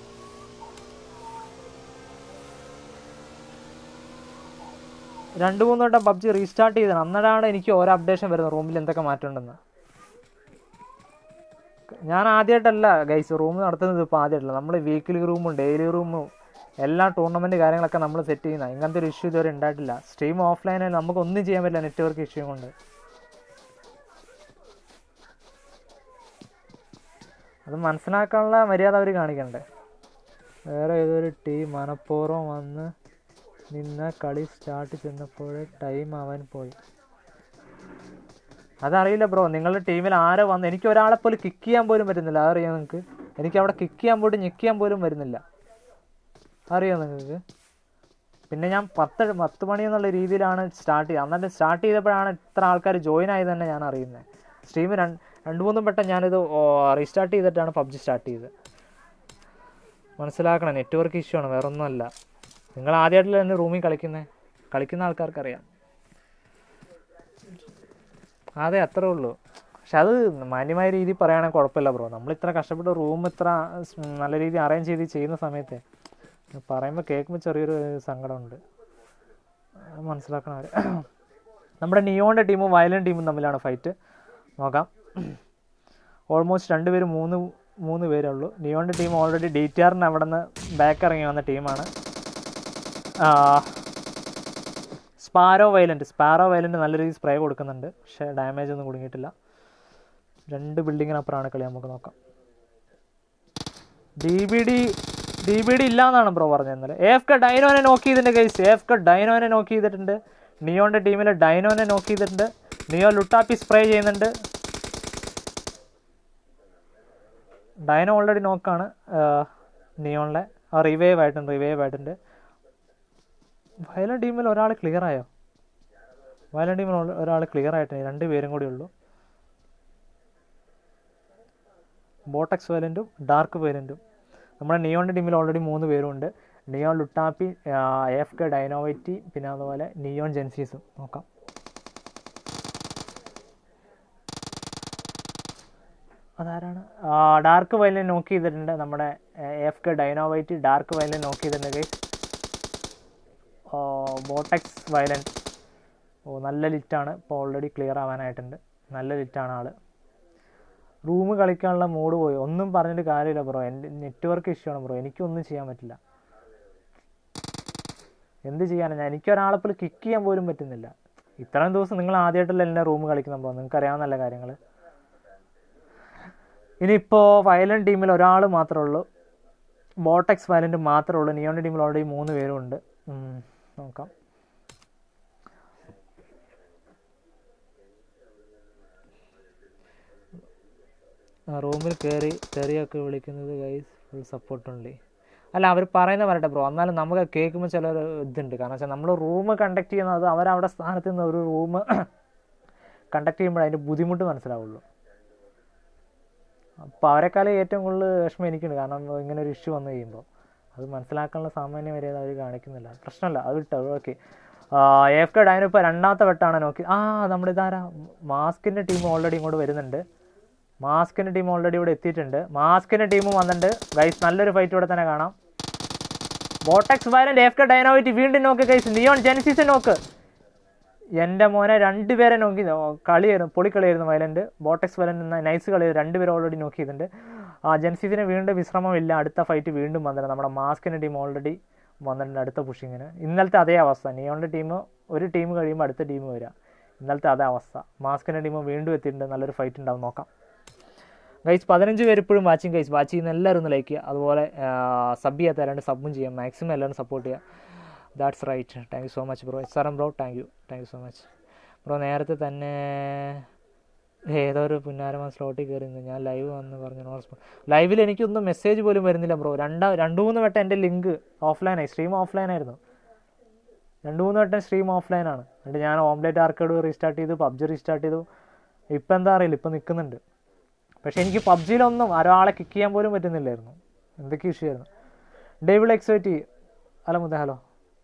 [SPEAKER 1] രണ്ട് മൂന്ന് വട്ടം പബ്ജി റീസ്റ്റാർട്ട് ചെയ്തതാണ് അന്നേരമാണ് എനിക്ക് ഓരോ അപ്ഡേഷൻ വരുന്നത് റൂമിൽ എന്തൊക്കെ മാറ്റമുണ്ടെന്ന് ഞാൻ ആദ്യമായിട്ടല്ല ഗൈസ് റൂം നടത്തുന്നത് ഇപ്പോൾ ആദ്യമായിട്ടല്ല നമ്മൾ വീക്കിലി റൂമും ഡെയിലി റൂമും എല്ലാ ടൂർണമെൻറ്റ് കാര്യങ്ങളൊക്കെ നമ്മൾ സെറ്റ് ചെയ്യുന്ന ഇങ്ങനത്തെ ഒരു ഇഷ്യൂ ഇതുവരെ ഉണ്ടായിട്ടില്ല സ്ട്രീം ഓഫ്ലൈനായി നമുക്ക് ഒന്നും ചെയ്യാൻ പറ്റില്ല നെറ്റ്വർക്ക് ഇഷ്യൂ കൊണ്ട് അത് മനസ്സിലാക്കാനുള്ള മര്യാദ അവർ കാണിക്കണ്ടേ വേറെ ഏതൊരു ടീം മനഃപൂർവ്വം വന്ന് നിന്ന കളി സ്റ്റാർട്ട് ചെന്നപ്പോഴേ ടൈം അവൻ പോയി അതറിയില്ല ബ്രോ നിങ്ങളുടെ ടീമിൽ ആരോ വന്ന് എനിക്ക് ഒരാളെ പോലും കിക്ക് ചെയ്യാൻ പോലും പറ്റുന്നില്ല അതറിയാം നിങ്ങൾക്ക് എനിക്ക് അവിടെ കിക്ക് ചെയ്യാൻ പോയിട്ട് ഞെക്ക് ചെയ്യാൻ പോലും വരുന്നില്ല അറിയോ നിങ്ങൾക്ക് പിന്നെ ഞാൻ പത്ത് പത്ത് മണി എന്നുള്ള രീതിയിലാണ് സ്റ്റാർട്ട് ചെയ്യുക എന്നിട്ട് സ്റ്റാർട്ട് ചെയ്തപ്പോഴാണ് ഇത്ര ആൾക്കാർ ജോയിൻ ആയത് തന്നെ ഞാൻ അറിയുന്നത് സ്ട്രീം രണ്ട് രണ്ട് മൂന്നും വട്ടം ഞാനിത് റീസ്റ്റാർട്ട് ചെയ്തിട്ടാണ് പബ്ജി സ്റ്റാർട്ട് ചെയ്തത് മനസ്സിലാക്കണം നെറ്റ്വർക്ക് ഇഷ്യൂ ആണ് വേറെ ഒന്നുമല്ല നിങ്ങൾ ആദ്യമായിട്ടല്ല എൻ്റെ റൂമിൽ കളിക്കുന്നത് കളിക്കുന്ന ആൾക്കാർക്കറിയാം അതെ അത്രേ ഉള്ളൂ പക്ഷെ അത് മാന്യമായ രീതിയിൽ പറയുകയാണെങ്കിൽ കുഴപ്പമില്ല ബ്രോ നമ്മൾ ഇത്ര കഷ്ടപ്പെട്ട് റൂം ഇത്ര സ് നല്ല രീതിയിൽ അറേഞ്ച് ചെയ്ത് ചെയ്യുന്ന സമയത്ത് പറയുമ്പോൾ കേൾക്കുമ്പോൾ ചെറിയൊരു സങ്കടമുണ്ട് അത് മനസ്സിലാക്കണം അവർ നമ്മുടെ നിയോൻ്റെ ടീമും വയലൻ ടീമും തമ്മിലാണ് ഫൈറ്റ് നോക്കാം ഓൾമോസ്റ്റ് രണ്ട് പേര് മൂന്ന് മൂന്ന് പേരേ ഉള്ളൂ നിയോൻ്റെ ടീം ഓൾറെഡി ഡി ടി ആറിന് അവിടെ നിന്ന് ബാക്ക് ഇറങ്ങി വന്ന ടീമാണ് സ്പാരോ വയലൻറ്റ് സ്പാരോ വയലൻറ്റ് നല്ല രീതിയിൽ സ്പ്രേ കൊടുക്കുന്നുണ്ട് പക്ഷേ ഡാമേജ് ഒന്നും കുടുങ്ങിയിട്ടില്ല രണ്ട് ബിൽഡിങ്ങിനപ്പുറമാണ് കളി നമുക്ക് നോക്കാം D B D D B D ഇല്ലാന്നാണ് ബ്രോ പറഞ്ഞത് ഇന്നലെ എ എഫ് കെ ഡൈനോനെ നോക്ക് ചെയ്തിട്ടുണ്ട് ഗൈസ് എ എഫ് കെ ഡൈനോനെ നോക്ക് ചെയ്തിട്ടുണ്ട് നിയോൻ്റെ ടീമിൽ ഡൈനോനെ നോക്ക് ചെയ്തിട്ടുണ്ട് നിയോ ലുട്ടാപ്പി സ്പ്രേ ചെയ്യുന്നുണ്ട് ഡൈനോ ഓൾറെഡി നോക്കാണ് നിയോണിലെ ആ റിവൈവ് ആയിട്ടുണ്ട് റിവൈവ് ആയിട്ടുണ്ട് വയലൻ ടീമിൽ ഒരാൾ ക്ലിയർ ആയോ വയലൻ ടീമിൽ ഒരാൾ ക്ലിയർ ആയിട്ടുണ്ട് രണ്ട് പേരും കൂടി ഉള്ളൂ ബോട്ടക്സ് വയലൻറ്റും ഡാർക്ക് വയലൻറ്റും നമ്മുടെ നിയോണിൻ്റെ ടീമിൽ ഓൾറെഡി മൂന്ന് പേരുണ്ട് നിയോൺ ലുട്ടാപ്പി എഫ് കെ ഡൈനോവൈറ്റി പിന്നെ അതുപോലെ നിയോൺ ജെൻസീസും നോക്കാം അതാരാണ് ഡാർക്ക് വയലിൻ നോക്ക് ചെയ്തിട്ടുണ്ട് നമ്മുടെ F K Dinovite dark violin knock ചെയ്തിട്ടുണ്ട് ഗൈസ് ബോട്ടക്സ് വയലൻ ഓ നല്ല ലിറ്റാണ് ഇപ്പോൾ ഓൾറെഡി ക്ലിയർ ആവാനായിട്ടുണ്ട് നല്ല ലിറ്റാണ് ആള് റൂം കളിക്കാനുള്ള മൂഡ് പോയി ഒന്നും പറഞ്ഞിട്ട് കാര്യമില്ല ബ്രോ എൻ്റെ നെറ്റ്വർക്ക് ഇഷ്യൂ ആണ് ബ്രോ എനിക്കൊന്നും ചെയ്യാൻ പറ്റില്ല എന്ത് ചെയ്യാനാണ് ഞാൻ എനിക്കൊരാളെപ്പോൾ കിക്ക് ചെയ്യാൻ പോലും പറ്റുന്നില്ല ഇത്രയും ദിവസം നിങ്ങൾ ആദ്യമായിട്ടല്ല എല്ലാ റൂം കളിക്കുന്ന ബ്രോ നിങ്ങൾക്ക് അറിയാവുന്നല്ല കാര്യങ്ങൾ ഇനിയിപ്പോൾ വയലന്റ് ടീമിൽ ഒരാൾ മാത്രമേ ഉള്ളൂ ബോട്ടക്സ് വയലന്റ് മാത്രമേ ഉള്ളൂ നിയോണിൻ്റെ ടീമിൽ ഓൾറെഡി മൂന്ന് പേരും ഉണ്ട് ഉം, നോക്കാം റൂമിൽ കയറി തെറിയൊക്കെ വിളിക്കുന്നത് ഗൈസ് ഫുൾ സപ്പോർട്ട് ഉണ്ട് അല്ല അവർ പറയുന്ന പറയട്ടെ ബ്രോ എന്നാലും നമുക്ക് കേൾക്കുമ്പോൾ ചിലർ ഇതുണ്ട് കാരണം വെച്ചാൽ നമ്മൾ റൂം കണ്ടക്ട് ചെയ്യുന്നത് അവരവിടെ സ്ഥാനത്ത് നിന്ന് ഒരു റൂം കണ്ടക്ട് ചെയ്യുമ്പോൾ അതിൻ്റെ ബുദ്ധിമുട്ട് മനസ്സിലാവുള്ളൂ അപ്പോൾ അവരെക്കാളും ഏറ്റവും കൂടുതൽ വിഷമം എനിക്കുണ്ട് കാരണം ഇങ്ങനെ ഒരു ഇഷ്യൂ വന്നു കഴിയുമ്പോൾ അത് മനസ്സിലാക്കാനുള്ള സാമാന്യ മര്യാദ അവർ കാണിക്കുന്നില്ല പ്രശ്നമല്ല അത് വിട്ടോ ഓക്കെ എഫ് കെ ഡൈന ഇപ്പോൾ രണ്ടാമത്തെ വെട്ടാണ് നോക്കി ആ നമ്മുടെ ഇതാരാ മാസ്കിൻ്റെ ടീം ഓൾറെഡി ഇങ്ങോട്ട് വരുന്നുണ്ട് മാസ്കിൻ്റെ ടീം ഓൾറെഡി ഇവിടെ എത്തിയിട്ടുണ്ട് മാസ്കിൻ്റെ ടീമും വന്നിട്ടുണ്ട് ഗൈസ് നല്ലൊരു ഫൈറ്റ് ഇവിടെ തന്നെ കാണാം Botox violent F K Dinovite വീണ്ടും നോക്ക് ഗൈസ് നിയോൺ ജെനസിസ് നോക്ക് എൻ്റെ മോനെ രണ്ടുപേരെ നോക്കി ഓ, കളിയായിരുന്നു പൊളിക്കളിയായിരുന്നു വയലന്റ് ബോട്ടക്സ് വയലന്റ് നൈസ് കളി രണ്ടുപേരും ഓൾറെഡി നോക്കിയിട്ടുണ്ട് ആ ജെൻസിസിന് വീണ്ടും വിശ്രമമില്ല അടുത്ത ഫൈറ്റ് വീണ്ടും വന്നിട്ടുണ്ട് നമ്മുടെ മാസ്കിൻ്റെ ടീം ഓൾറെഡി വന്നിട്ടുണ്ട് അടുത്ത പുഷിങ്ങിന് ഇന്നലത്തെ അതേ അവസ്ഥ നിയോണിൻ്റെ ടീം ഒരു ടീം കഴിയുമ്പോൾ അടുത്ത ടീം വരിക ഇന്നലത്തെ അതേ അവസ്ഥ മാസ്കിൻ്റെ ടീം വീണ്ടും എത്തിയിട്ടുണ്ട് നല്ലൊരു ഫൈറ്റ് ഉണ്ടാവും നോക്കാം ഗൈസ് പതിനഞ്ച് പേര് ഇപ്പോഴും വാച്ചിങ് ഗൈസ് വാച്ച് ചെയ്യുന്ന എല്ലാവരും ഒന്ന് ലൈക്ക് ചെയ്യുക അതുപോലെ സബ് ചെയ്യാത്ത എല്ലാവരും സബും ചെയ്യാം മാക്സിമം എല്ലാവരും സപ്പോർട്ട് ചെയ്യുക that's right thank you so much bro S R M bro thank you thank you so much bro നേരത്തെ തന്നെ ഏതോ ഒരു പുന്നാരമ സ്ലോട്ടിൽ കയറി നിന്ന് ഞാൻ ലൈവ് വന്ന് പറഞ്ഞു ലൈവിൽ എനിക്കൊന്നും മെസ്സേജ് പോലും വരുന്നില്ല ബ്രോ രണ്ടാ രണ്ട് മൂന്ന് വട്ടം എൻ്റെ ലിങ്ക് ഓഫ്ലൈനായി സ്ട്രീം ഓഫ്ലൈനായിരുന്നു രണ്ട് മൂന്ന് വട്ടം സ്ട്രീം ഓഫ്ലൈനാണ് എന്നിട്ട് ഞാൻ ഓംലേറ്റ് ആർക്കേഡ് റീസ്റ്റാർട്ട് ചെയ്തു പബ്ജി റീസ്റ്റാർട്ട് ചെയ്തു ഇപ്പം എന്താ അറിയില്ല ഇപ്പം നിൽക്കുന്നുണ്ട് പക്ഷെ എനിക്ക് പബ്ജിയിലൊന്നും ഒരാളെ കിക്ക് ചെയ്യാൻ പോലും പറ്റുന്നില്ലായിരുന്നു എന്തൊക്കെ ഇഷ്യൂ ആയിരുന്നു ഡേവിൾ എക്സൈറ്റി ഹലോ മുത്ത ഹലോ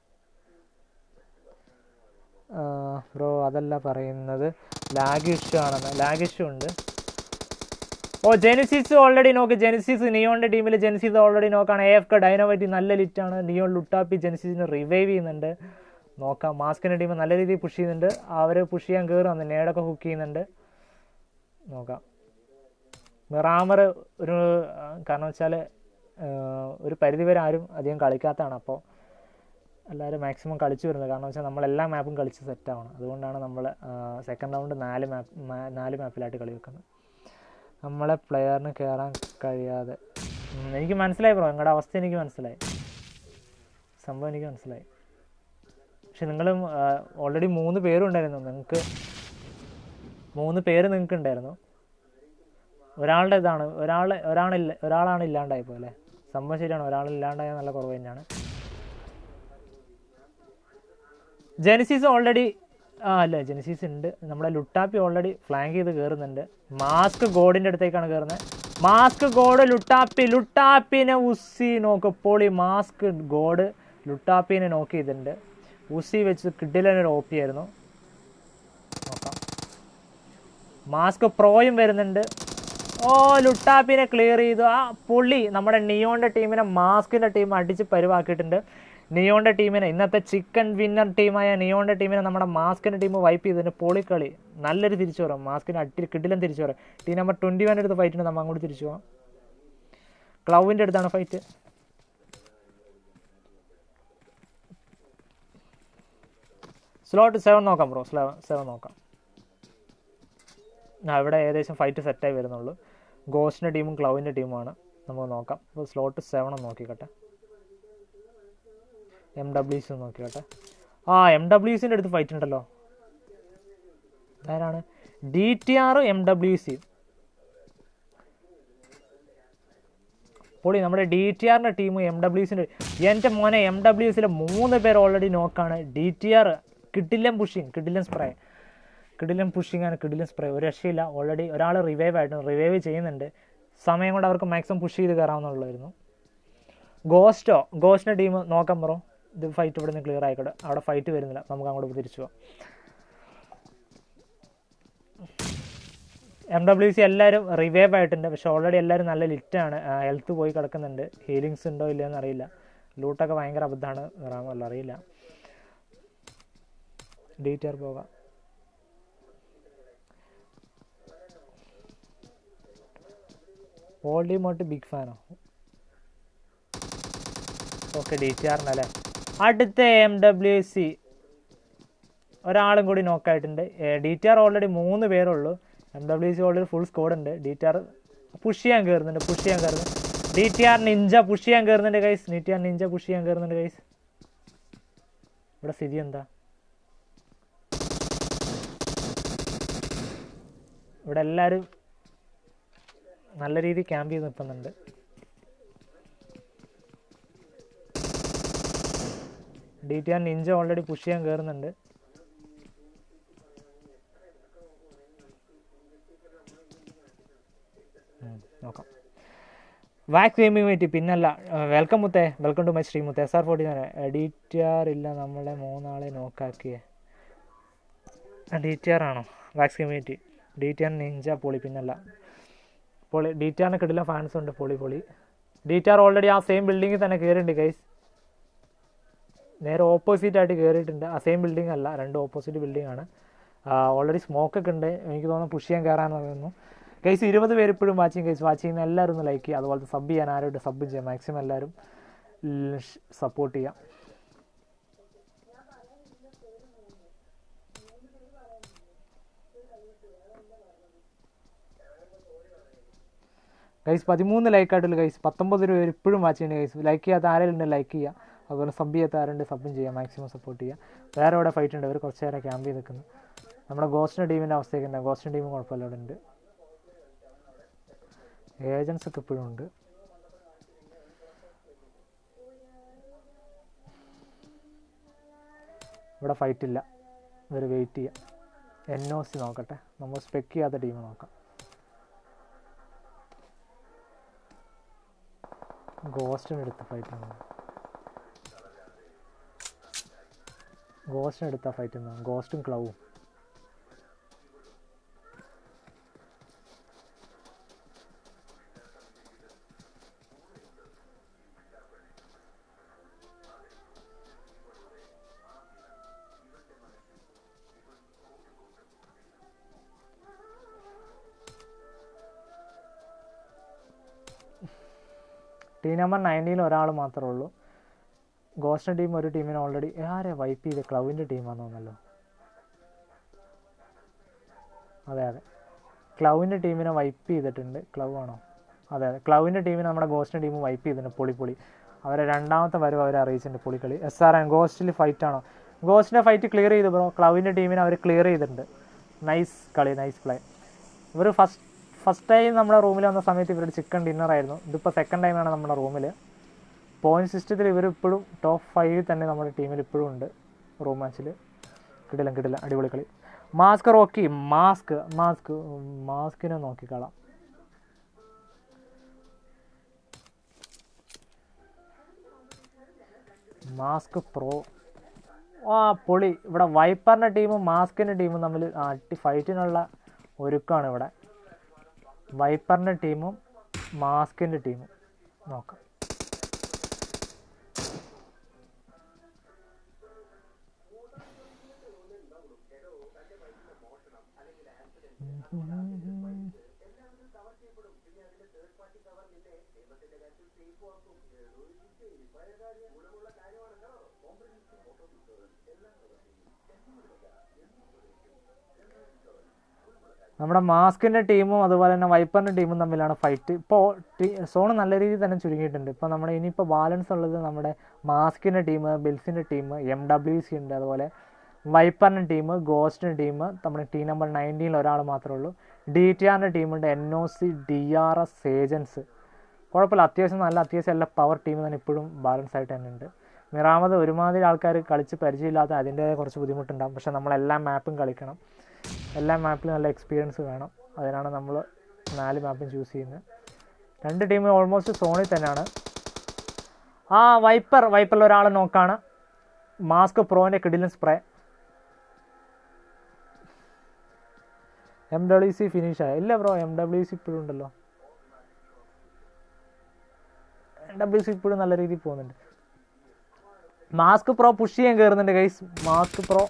[SPEAKER 1] ബ്രോ അതല്ല പറയുന്നത് ലാഗ് ഇഷ്യൂ ആണെന്ന് ലാഗ് ഇഷ്യൂ ഉണ്ട് oh Genesis already knock Genesis നിയോണിൻ്റെ ടീമിൽ ജെനിസിസ് ഓൾറെഡി നോക്കാണ് എ എഫ് കെ ഡൈനോവൈറ്റ് നല്ല ലിറ്റാണ് നിയോൺ ലുട്ടാപ്പി ജെനിസിസിനെ റിവൈവ് ചെയ്യുന്നുണ്ട് നോക്കാം മാസ്കിൻ്റെ ടീം നല്ല രീതിയിൽ പുഷ് ചെയ്യുന്നുണ്ട് അവർ പുഷ് ചെയ്യാൻ കയറുന്നു നേടൊക്കെ ഹുക്ക് ചെയ്യുന്നുണ്ട് നോക്കാം മിറാമർ ഒരു ആ, കാരണം വെച്ചാൽ ഒരു പരിധിവരെ ആരും അധികം കളിക്കാത്തതാണ് അപ്പോൾ എല്ലാവരും മാക്സിമം കളിച്ചു വരുന്നത് കാരണം വെച്ചാൽ നമ്മൾ എല്ലാ മാപ്പും കളിച്ച് സെറ്റ് ആവണം അതുകൊണ്ടാണ് നമ്മൾ സെക്കൻഡ് റൗണ്ട് നാല് മാപ്പ് നാല് മാപ്പിലായിട്ട് കളി വെക്കുന്നത് നമ്മളെ പ്ലെയറിന് കയറാൻ കഴിയാതെ ഉം, എനിക്ക് മനസ്സിലായി ബ്രോ നിങ്ങളുടെ അവസ്ഥ എനിക്ക് മനസ്സിലായി സംഭവം എനിക്ക് മനസ്സിലായി പക്ഷെ നിങ്ങളും ഓൾറെഡി മൂന്ന് പേരും ഉണ്ടായിരുന്നു നിങ്ങൾക്ക് മൂന്ന് പേര് നിങ്ങൾക്ക് ഉണ്ടായിരുന്നു ഒരാളുടെ ഇതാണ് ഒരാൾ ഒരാളില്ല ഒരാളാണ് ഇല്ലാണ്ടായി പോലെ സംഭവം ശരിയാണ് ഒരാൾ ഇല്ലാണ്ടായ നല്ല കുറവ് തന്നെയാണ് ജെനസീസ് ഓൾറെഡി ആ അല്ല ജെനസീസ് ഉണ്ട് നമ്മുടെ ലുട്ടാപ്പി ഓൾറെഡി ഫ്ലാങ്ക് ചെയ്ത് കയറുന്നുണ്ട് മാസ്ക് ഗോഡിൻ്റെ അടുത്തേക്കാണ് കയറുന്നത് മാസ്ക് ഗോഡ് ലുട്ടാപ്പി ലുട്ടാപ്പിനെ ഉസ്സി നോക്ക് പൊളി മാസ്ക് ഗോഡ് ലുട്ടാപ്പിനെ നോക്ക് ചെയ്തിട്ടുണ്ട് ഉസ്സി വെച്ച് കിഡിലൊരു ഓപ്പി ആയിരുന്നു നോക്കാം മാസ്ക് പ്രോയും വരുന്നുണ്ട് ഓ ലുട്ടാപ്പിനെ ക്ലിയർ ചെയ്തു ആ പുള്ളി നമ്മുടെ നിയോന്റെ ടീമിനെ മാസ്കിന്റെ ടീം അടിച്ച് പരിവാക്കിയിട്ടുണ്ട് നിയോന്റെ ടീമിനെ ഇന്നത്തെ ചിക്കൻ വിന്നർ ടീമായ നിയോന്റെ ടീമിനെ നമ്മുടെ മാസ്കിന്റെ ടീം വൈപ്പ് ചെയ്തിട്ടുണ്ട് പൊളിക്കളി നല്ലൊരു തിരിച്ചു വരാം മാസ്കിന് അട്ടി കിട്ടിലും തിരിച്ചു വരാം ടീം നമ്പർ ട്വൻറ്റി വൺ അടുത്ത് ഫൈറ്റിന് നമ്മൾ അങ്ങോട്ട് തിരിച്ചു പോവാം ക്ലൗവിൻ്റെ അടുത്താണ് ഫൈറ്റ് സ്ലോട്ട് സെവൻ നോക്കാം ബ്രോ സ്ലോ സെവൻ നോക്കാം ആ ഇവിടെ ഏകദേശം ഫൈറ്റ് സെറ്റായി വരുന്നുള്ളൂ ഗോസ്റ്റിൻ്റെ ടീമും ക്ലൗവിൻ്റെ ടീമുമാണ് നമുക്ക് നോക്കാം അപ്പോൾ സ്ലോട്ട് സെവൻ ഒന്ന് നോക്കിക്കട്ടെ എം ഡബ്ല്യൂസ് നോക്കിക്കട്ടെ ആ എം ഡബ്ല്യൂസിൻ്റെ അടുത്ത് ഫൈറ്റ് ഉണ്ടല്ലോ ആരാണ് ഡി ടി ആറും എം ഡബ്ല്യു സിയും പൊളി നമ്മുടെ ഡി ടി ആറിൻ്റെ ടീമും എം ഡബ്ല്യൂസിൻ്റെ എൻ്റെ മോനെ എം ഡബ്ല്യൂസിലെ മൂന്ന് പേർ ഓൾറെഡി നോക്കാണ് ഡി ടി ആർ കിഡിലം പുഷിങ് കിഡിലം സ്പ്രേ കിഡിലം പുഷിങ് ആണ് കിഡിലം സ്പ്രേ ഒരു രക്ഷയില്ല ഓൾറെഡി ഒരാൾ റിവൈവ് ആയിട്ടുണ്ട് റിവൈവ് ചെയ്യുന്നുണ്ട് സമയം കൊണ്ട് അവർക്ക് മാക്സിമം പുഷ് ചെയ്ത് കയറാവുന്നുള്ളായിരുന്നു ഗോസ്റ്റോ ഗോസ്റ്റിൻ്റെ ടീം നോക്കാം ബ്രോ ഇത് ഫൈറ്റ് ഇവിടെ നിന്ന് ക്ലിയർ ആയിക്കോട്ടെ അവിടെ ഫൈറ്റ് വരുന്നില്ല നമുക്ക് അങ്ങോട്ട് തിരിച്ചു പോവാം എം ഡബ്ല്യു സി എല്ലാവരും റിവൈവ് ആയിട്ടുണ്ട് പക്ഷെ ഓൾറെഡി എല്ലാവരും നല്ല ലിറ്റാണ് ഹെൽത്ത് പോയി കിടക്കുന്നുണ്ട് ഹീലിങ്സ് ഉണ്ടോ ഇല്ലയോ എന്ന് അറിയില്ല ലൂട്ടൊക്കെ ഭയങ്കര അബദ്ധമാണ് റാമല്ല അറിയില്ല ഡീറ്റർ പോകാം ഓൾഡി മോട്ട് ബിഗ് ഫാനോ ഓക്കെ ഡി ടി ആറിനല്ലേ അടുത്ത എം ഡബ്ല്യു സി ഒരാളും കൂടി നോക്കായിട്ടുണ്ട് ഡി ടി ആർ ഓൾറെഡി മൂന്ന് പേരുള്ളൂ M W C already full squad ഉണ്ട് ഡി ടി ആർ പുഷ് ചെയ്യാൻ കയറുന്നുണ്ട് പുഷ് ചെയ്യാൻ കയറുന്നു D T R ninja push ചെയ്യാൻ കയറുന്നുണ്ട് guys D T R ninja push ചെയ്യാൻ കയറുന്നുണ്ട് കൈസ് ഇവിടെ സ്ഥിതി എന്താ ഇവിടെ എല്ലാവരും നല്ല രീതിയിൽ ക്യാമ്പ് ചെയ്ത് നിൽക്കുന്നുണ്ട് D T R ninja already push ചെയ്യാൻ കയറുന്നുണ്ട് ഉം, നോക്കാം വാക്സ് ഗെയിമിംഗ് വേറ്റി പിന്നല്ല വെൽക്കം മുത്തേ വെൽക്കം ടു മൈ സ്ട്രീം മുത്തേ S R forty D T R ഇല്ല നമ്മളെ മൂന്നാളെ നോക്കാക്കിയേ ഡി ടി ആർ ആണോ വാക്സ് ഗെയിമിറ്റി ഡി ടി ആർ നിഞ്ച പൊളി പിന്നല്ല പൊളി ഡി ടി ആറിന് കിടില ഫാൻസ് ഉണ്ട് പൊളി പൊളി ഡി ടി ആർ ഓൾറെഡി ആ സെയിം ബിൽഡിങ്ങിൽ തന്നെ കയറിയിട്ടുണ്ട് ഗൈസ് നേരെ ഓപ്പോസിറ്റ് ആയിട്ട് കയറിയിട്ടുണ്ട് ആ സെയിം ബിൽഡിംഗ് അല്ല രണ്ട് ഓപ്പോസിറ്റ് ബിൽഡിംഗ് ആണ് ഓൾറെഡി സ്മോക്ക് ഒക്കെ ഉണ്ട് എനിക്ക് തോന്നുന്നു പുഷ് ചെയ്യാൻ കയറാൻ പറയുന്നു ഗൈസ് ഇരുപത് പേര് ഇപ്പോഴും വാച്ചിങ് ഗൈസ് വാച്ച് ചെയ്യുന്ന എല്ലാവരും ഒന്ന് ലൈക്ക് ചെയ്യുക അതുപോലെ സബ് ചെയ്യാൻ ആരോട്ട് സബ് ചെയ്യാം മാക്സിമം എല്ലാവരും സപ്പോർട്ട് ചെയ്യാം ഗൈസ് പതിമൂന്ന് ലൈക്ക് ആയിട്ടുള്ള ഗൈസ് പത്തൊമ്പത് രൂപ പേര് ഇപ്പോഴും വാച്ച് ചെയ്യുന്നത് ഗൈസ് ലൈക്ക് ചെയ്യാത്ത ആരെങ്കിലും ഉണ്ട് ലൈക്ക് ചെയ്യുക അതുപോലെ സബ് ചെയ്യാത്ത ആരുണ്ട് സബും ചെയ്യുക മാക്സിമം സപ്പോർട്ട് ചെയ്യുക വേറെ ഇവിടെ ഫൈറ്റ് ഉണ്ട് അവർ കുറച്ച് നേരം ക്യാമ്പ് ചെയ്ത് നിൽക്കുന്നു നമ്മുടെ ഗോസ്റ്റിൻ്റെ ടീമിൻ്റെ അവസ്ഥയൊക്കെ ഉണ്ട് ഗോസ്റ്റിൻ്റെ ടീം കുഴപ്പമില്ല ഇവിടെ ഉണ്ട് ഏജൻസ് ഒക്കെ ഇപ്പോഴും ഉണ്ട് ഇവിടെ ഫൈറ്റ് ഇല്ല ഇവർ വെയിറ്റ് ചെയ്യാം എൻ ഒ സി നോക്കട്ടെ നമ്മൾ സ്പെക്ക് ചെയ്യാത്ത ടീം നോക്കാം ഗോസ്റ്റിന് എടുത്ത ഫൈറ്റ് ഗോസ്റ്റിന് എടുത്ത ഫൈറ്റ് എന്നാണ് ഗോസ്റ്റും ക്ലൗവും ടീം നമ്പർ നയൻറ്റീനിൽ ഒരാൾ മാത്രമേ ഉള്ളൂ ഗോസ്റ്റിൻ്റെ ടീം ഒരു ടീമിനെ ഓൾറെഡി ആരെ വൈപ്പ് ചെയ്ത് ക്ലൗവിൻ്റെ ടീമാണെന്ന് തോന്നല്ലോ അതെ അതെ ക്ലൗവിൻ്റെ ടീമിനെ വൈപ്പ് ചെയ്തിട്ടുണ്ട് ക്ലൗ ആണോ അതെ അതെ ക്ലൗവിൻ്റെ ടീമിനെ നമ്മുടെ ഗോസ്റ്റിൻ്റെ ടീം വൈപ്പ് ചെയ്തിട്ടുണ്ട് പൊളി പൊളി അവരെ രണ്ടാമത്തെ വരവ് അവരെ അറിയിച്ചിട്ടുണ്ട് പൊളിക്കളി എസ് ആർ എൻ ഗോസ്റ്റിൽ ഫൈറ്റ് ആണോ ഗോസ്റ്റിൻ്റെ ഫൈറ്റ് ക്ലിയർ ചെയ്തു ബ്രോ ക്ലൗവിൻ്റെ ടീമിനെ അവർ ക്ലിയർ ചെയ്തിട്ടുണ്ട് നൈസ് കളി നൈസ് പ്ലേ ഇവർ ഫസ്റ്റ് ഫസ്റ്റ് ടൈം നമ്മുടെ റൂമിൽ വന്ന സമയത്ത് ഇവരുടെ ചിക്കൻ ഡിന്നർ ആയിരുന്നു ഇതിപ്പോൾ സെക്കൻഡ് ടൈമാണ് നമ്മുടെ റൂമിൽ പോയിന്റ് സിസ്റ്റത്തിൽ ഇവർ ഇപ്പോഴും ടോപ്പ് ഫൈവിൽ തന്നെ നമ്മുടെ ടീമിൽ ഇപ്പോഴും ഉണ്ട് റൂം മാച്ചിൽ കിടിലം കിടില അടിപൊളി കളി മാസ്ക് റോക്കി മാസ്ക് മാസ്ക് മാസ്കിനെ നോക്കിക്കളാം മാസ്ക് പ്രോ ആ പൊളി ഇവിടെ വൈപ്പറിൻ്റെ ടീമും മാസ്കിൻ്റെ ടീമും തമ്മിൽ അട്ടി ഫൈറ്റിനുള്ള ഒരുക്കമാണ് ഇവിടെ വൈപ്പറിൻ്റെ ടീമും മാസ്കിൻ്റെ ടീമും നോക്കാം നമ്മുടെ മാസ്കിൻ്റെ ടീമും അതുപോലെ തന്നെ വൈപ്പറിൻ്റെ ടീമും തമ്മിലാണ് ഫൈറ്റ് ഇപ്പോൾ സോൺ നല്ല രീതിയിൽ തന്നെ ചുരുങ്ങിയിട്ടുണ്ട് ഇപ്പോൾ നമ്മുടെ ഇനിയിപ്പോൾ ബാലൻസ് ഉള്ളത് നമ്മുടെ മാസ്കിൻ്റെ ടീം ബിൽസിൻ്റെ ടീം എം ഡബ്ല്യു സി ഉണ്ട് അതുപോലെ വൈപ്പറിൻ്റെ ടീം ഗോസ്റ്റിൻ്റെ ടീം നമ്മുടെ ടീം നമ്പർ നയൻറ്റീനിൽ ഒരാൾ മാത്രമേ ഉള്ളൂ ഡി ടി ആറിൻ്റെ ടീമുണ്ട് N O C D R S agents കുഴപ്പമില്ല അത്യാവശ്യം നല്ല അത്യാവശ്യം എല്ലാ പവർ ടീം തന്നെ ഇപ്പോഴും ബാലൻസ് ആയിട്ട് തന്നെ ഉണ്ട് മിറാമത് ഒരുമാതിരി ആൾക്കാർ കളിച്ച് പരിചയമില്ലാത്ത അതിൻ്റെതായ കുറച്ച് ബുദ്ധിമുട്ടുണ്ടാകും പക്ഷേ നമ്മളെല്ലാ മാപ്പും കളിക്കണം എല്ലാ മാപ്പിലും നല്ല എക്സ്പീരിയൻസ് വേണം അതിനാണ് നമ്മൾ നാല് മാപ്പും ചൂസ് ചെയ്യുന്നത് രണ്ട് ടീമും ഓൾമോസ്റ്റ് സോണിൽ തന്നെയാണ് ആ വൈപ്പർ വൈപ്പറിൽ ഒരാൾ നോക്കാണ് മാസ്ക് പ്രോൻ്റെ കിഡിലൻ spray M W C finish ആയ ഇല്ല ബ്രോ എം ഡബ്ല്യു സി ഇപ്പോഴും ഉണ്ടല്ലോ എം ഡബ്ല്യു സി ഇപ്പോഴും നല്ല രീതിയിൽ പോകുന്നുണ്ട് മാസ്ക് പ്രോ പുഷ് ചെയ്യാൻ കയറുന്നുണ്ട് ഗൈസ് മാസ്ക് പ്രോ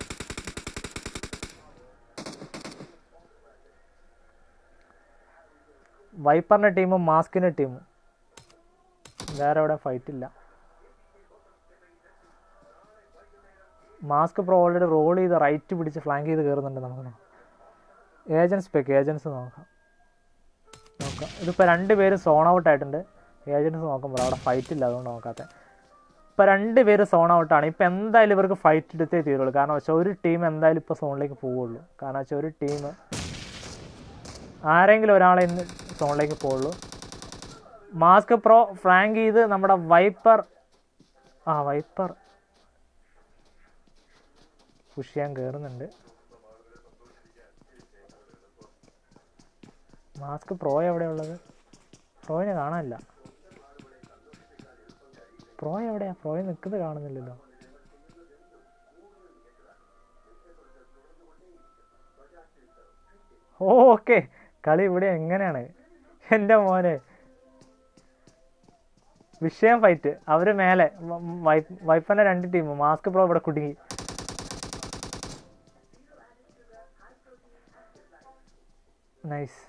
[SPEAKER 1] വൈപ്പറിൻ്റെ ടീമും മാസ്കിൻ്റെ ടീമും വേറെ എവിടെ ഫൈറ്റ് ഇല്ല മാസ്ക് പ്രോ ഓൾറെഡി റോൾ ചെയ്ത് റൈറ്റ് പിടിച്ച് ഫ്ലാങ്ക് ചെയ്ത് കയറുന്നുണ്ട് നമുക്ക് ഏജൻസ് പെക്ക് ഏജൻസ് നോക്കാം നോക്കാം ഇതിപ്പോൾ രണ്ട് പേര് സോൺ ഔട്ട് ആയിട്ടുണ്ട് ഏജൻസ് നോക്കുമ്പോൾ അവിടെ ഫൈറ്റ് ഇല്ല അതുകൊണ്ട് നോക്കാത്ത ഇപ്പോൾ രണ്ട് പേര് സോൺ ഔട്ടാണ് ഇപ്പോൾ എന്തായാലും ഇവർക്ക് ഫൈറ്റ് എടുത്തേ തീരുള്ളൂ കാരണം വെച്ചാൽ ഒരു ടീം എന്തായാലും ഇപ്പോൾ സോണിലേക്ക് പോവുള്ളൂ കാരണം വെച്ചാൽ ഒരു ടീം ആരെങ്കിലും ഒരാളെ ഇന്ന് സോണിലേക്ക് പോവുള്ളൂ മാസ്ക് പ്രോ ഫ്രാങ്ക് ചെയ്ത് നമ്മുടെ വൈപ്പർ ആ വൈപ്പർ പുഷ് ചെയ്യാൻ കയറുന്നുണ്ട് മാസ്ക് പ്രോ എവിടെയുള്ളത് പ്രോയിനെ കാണാനില്ല പ്രോ എവിടെയാ പ്രോയെ നിൽക്കുന്നത് കാണുന്നില്ലല്ലോ ഓക്കെ കളി ഇവിടെ എങ്ങനെയാണ് എൻ്റെ മോനെ വിഷയം ഫൈറ്റ് അവര് മേലെ വൈഫന്റെ രണ്ട് ടീം മാസ്ക് പ്രോ ഇവിടെ കുടുങ്ങി നൈസ്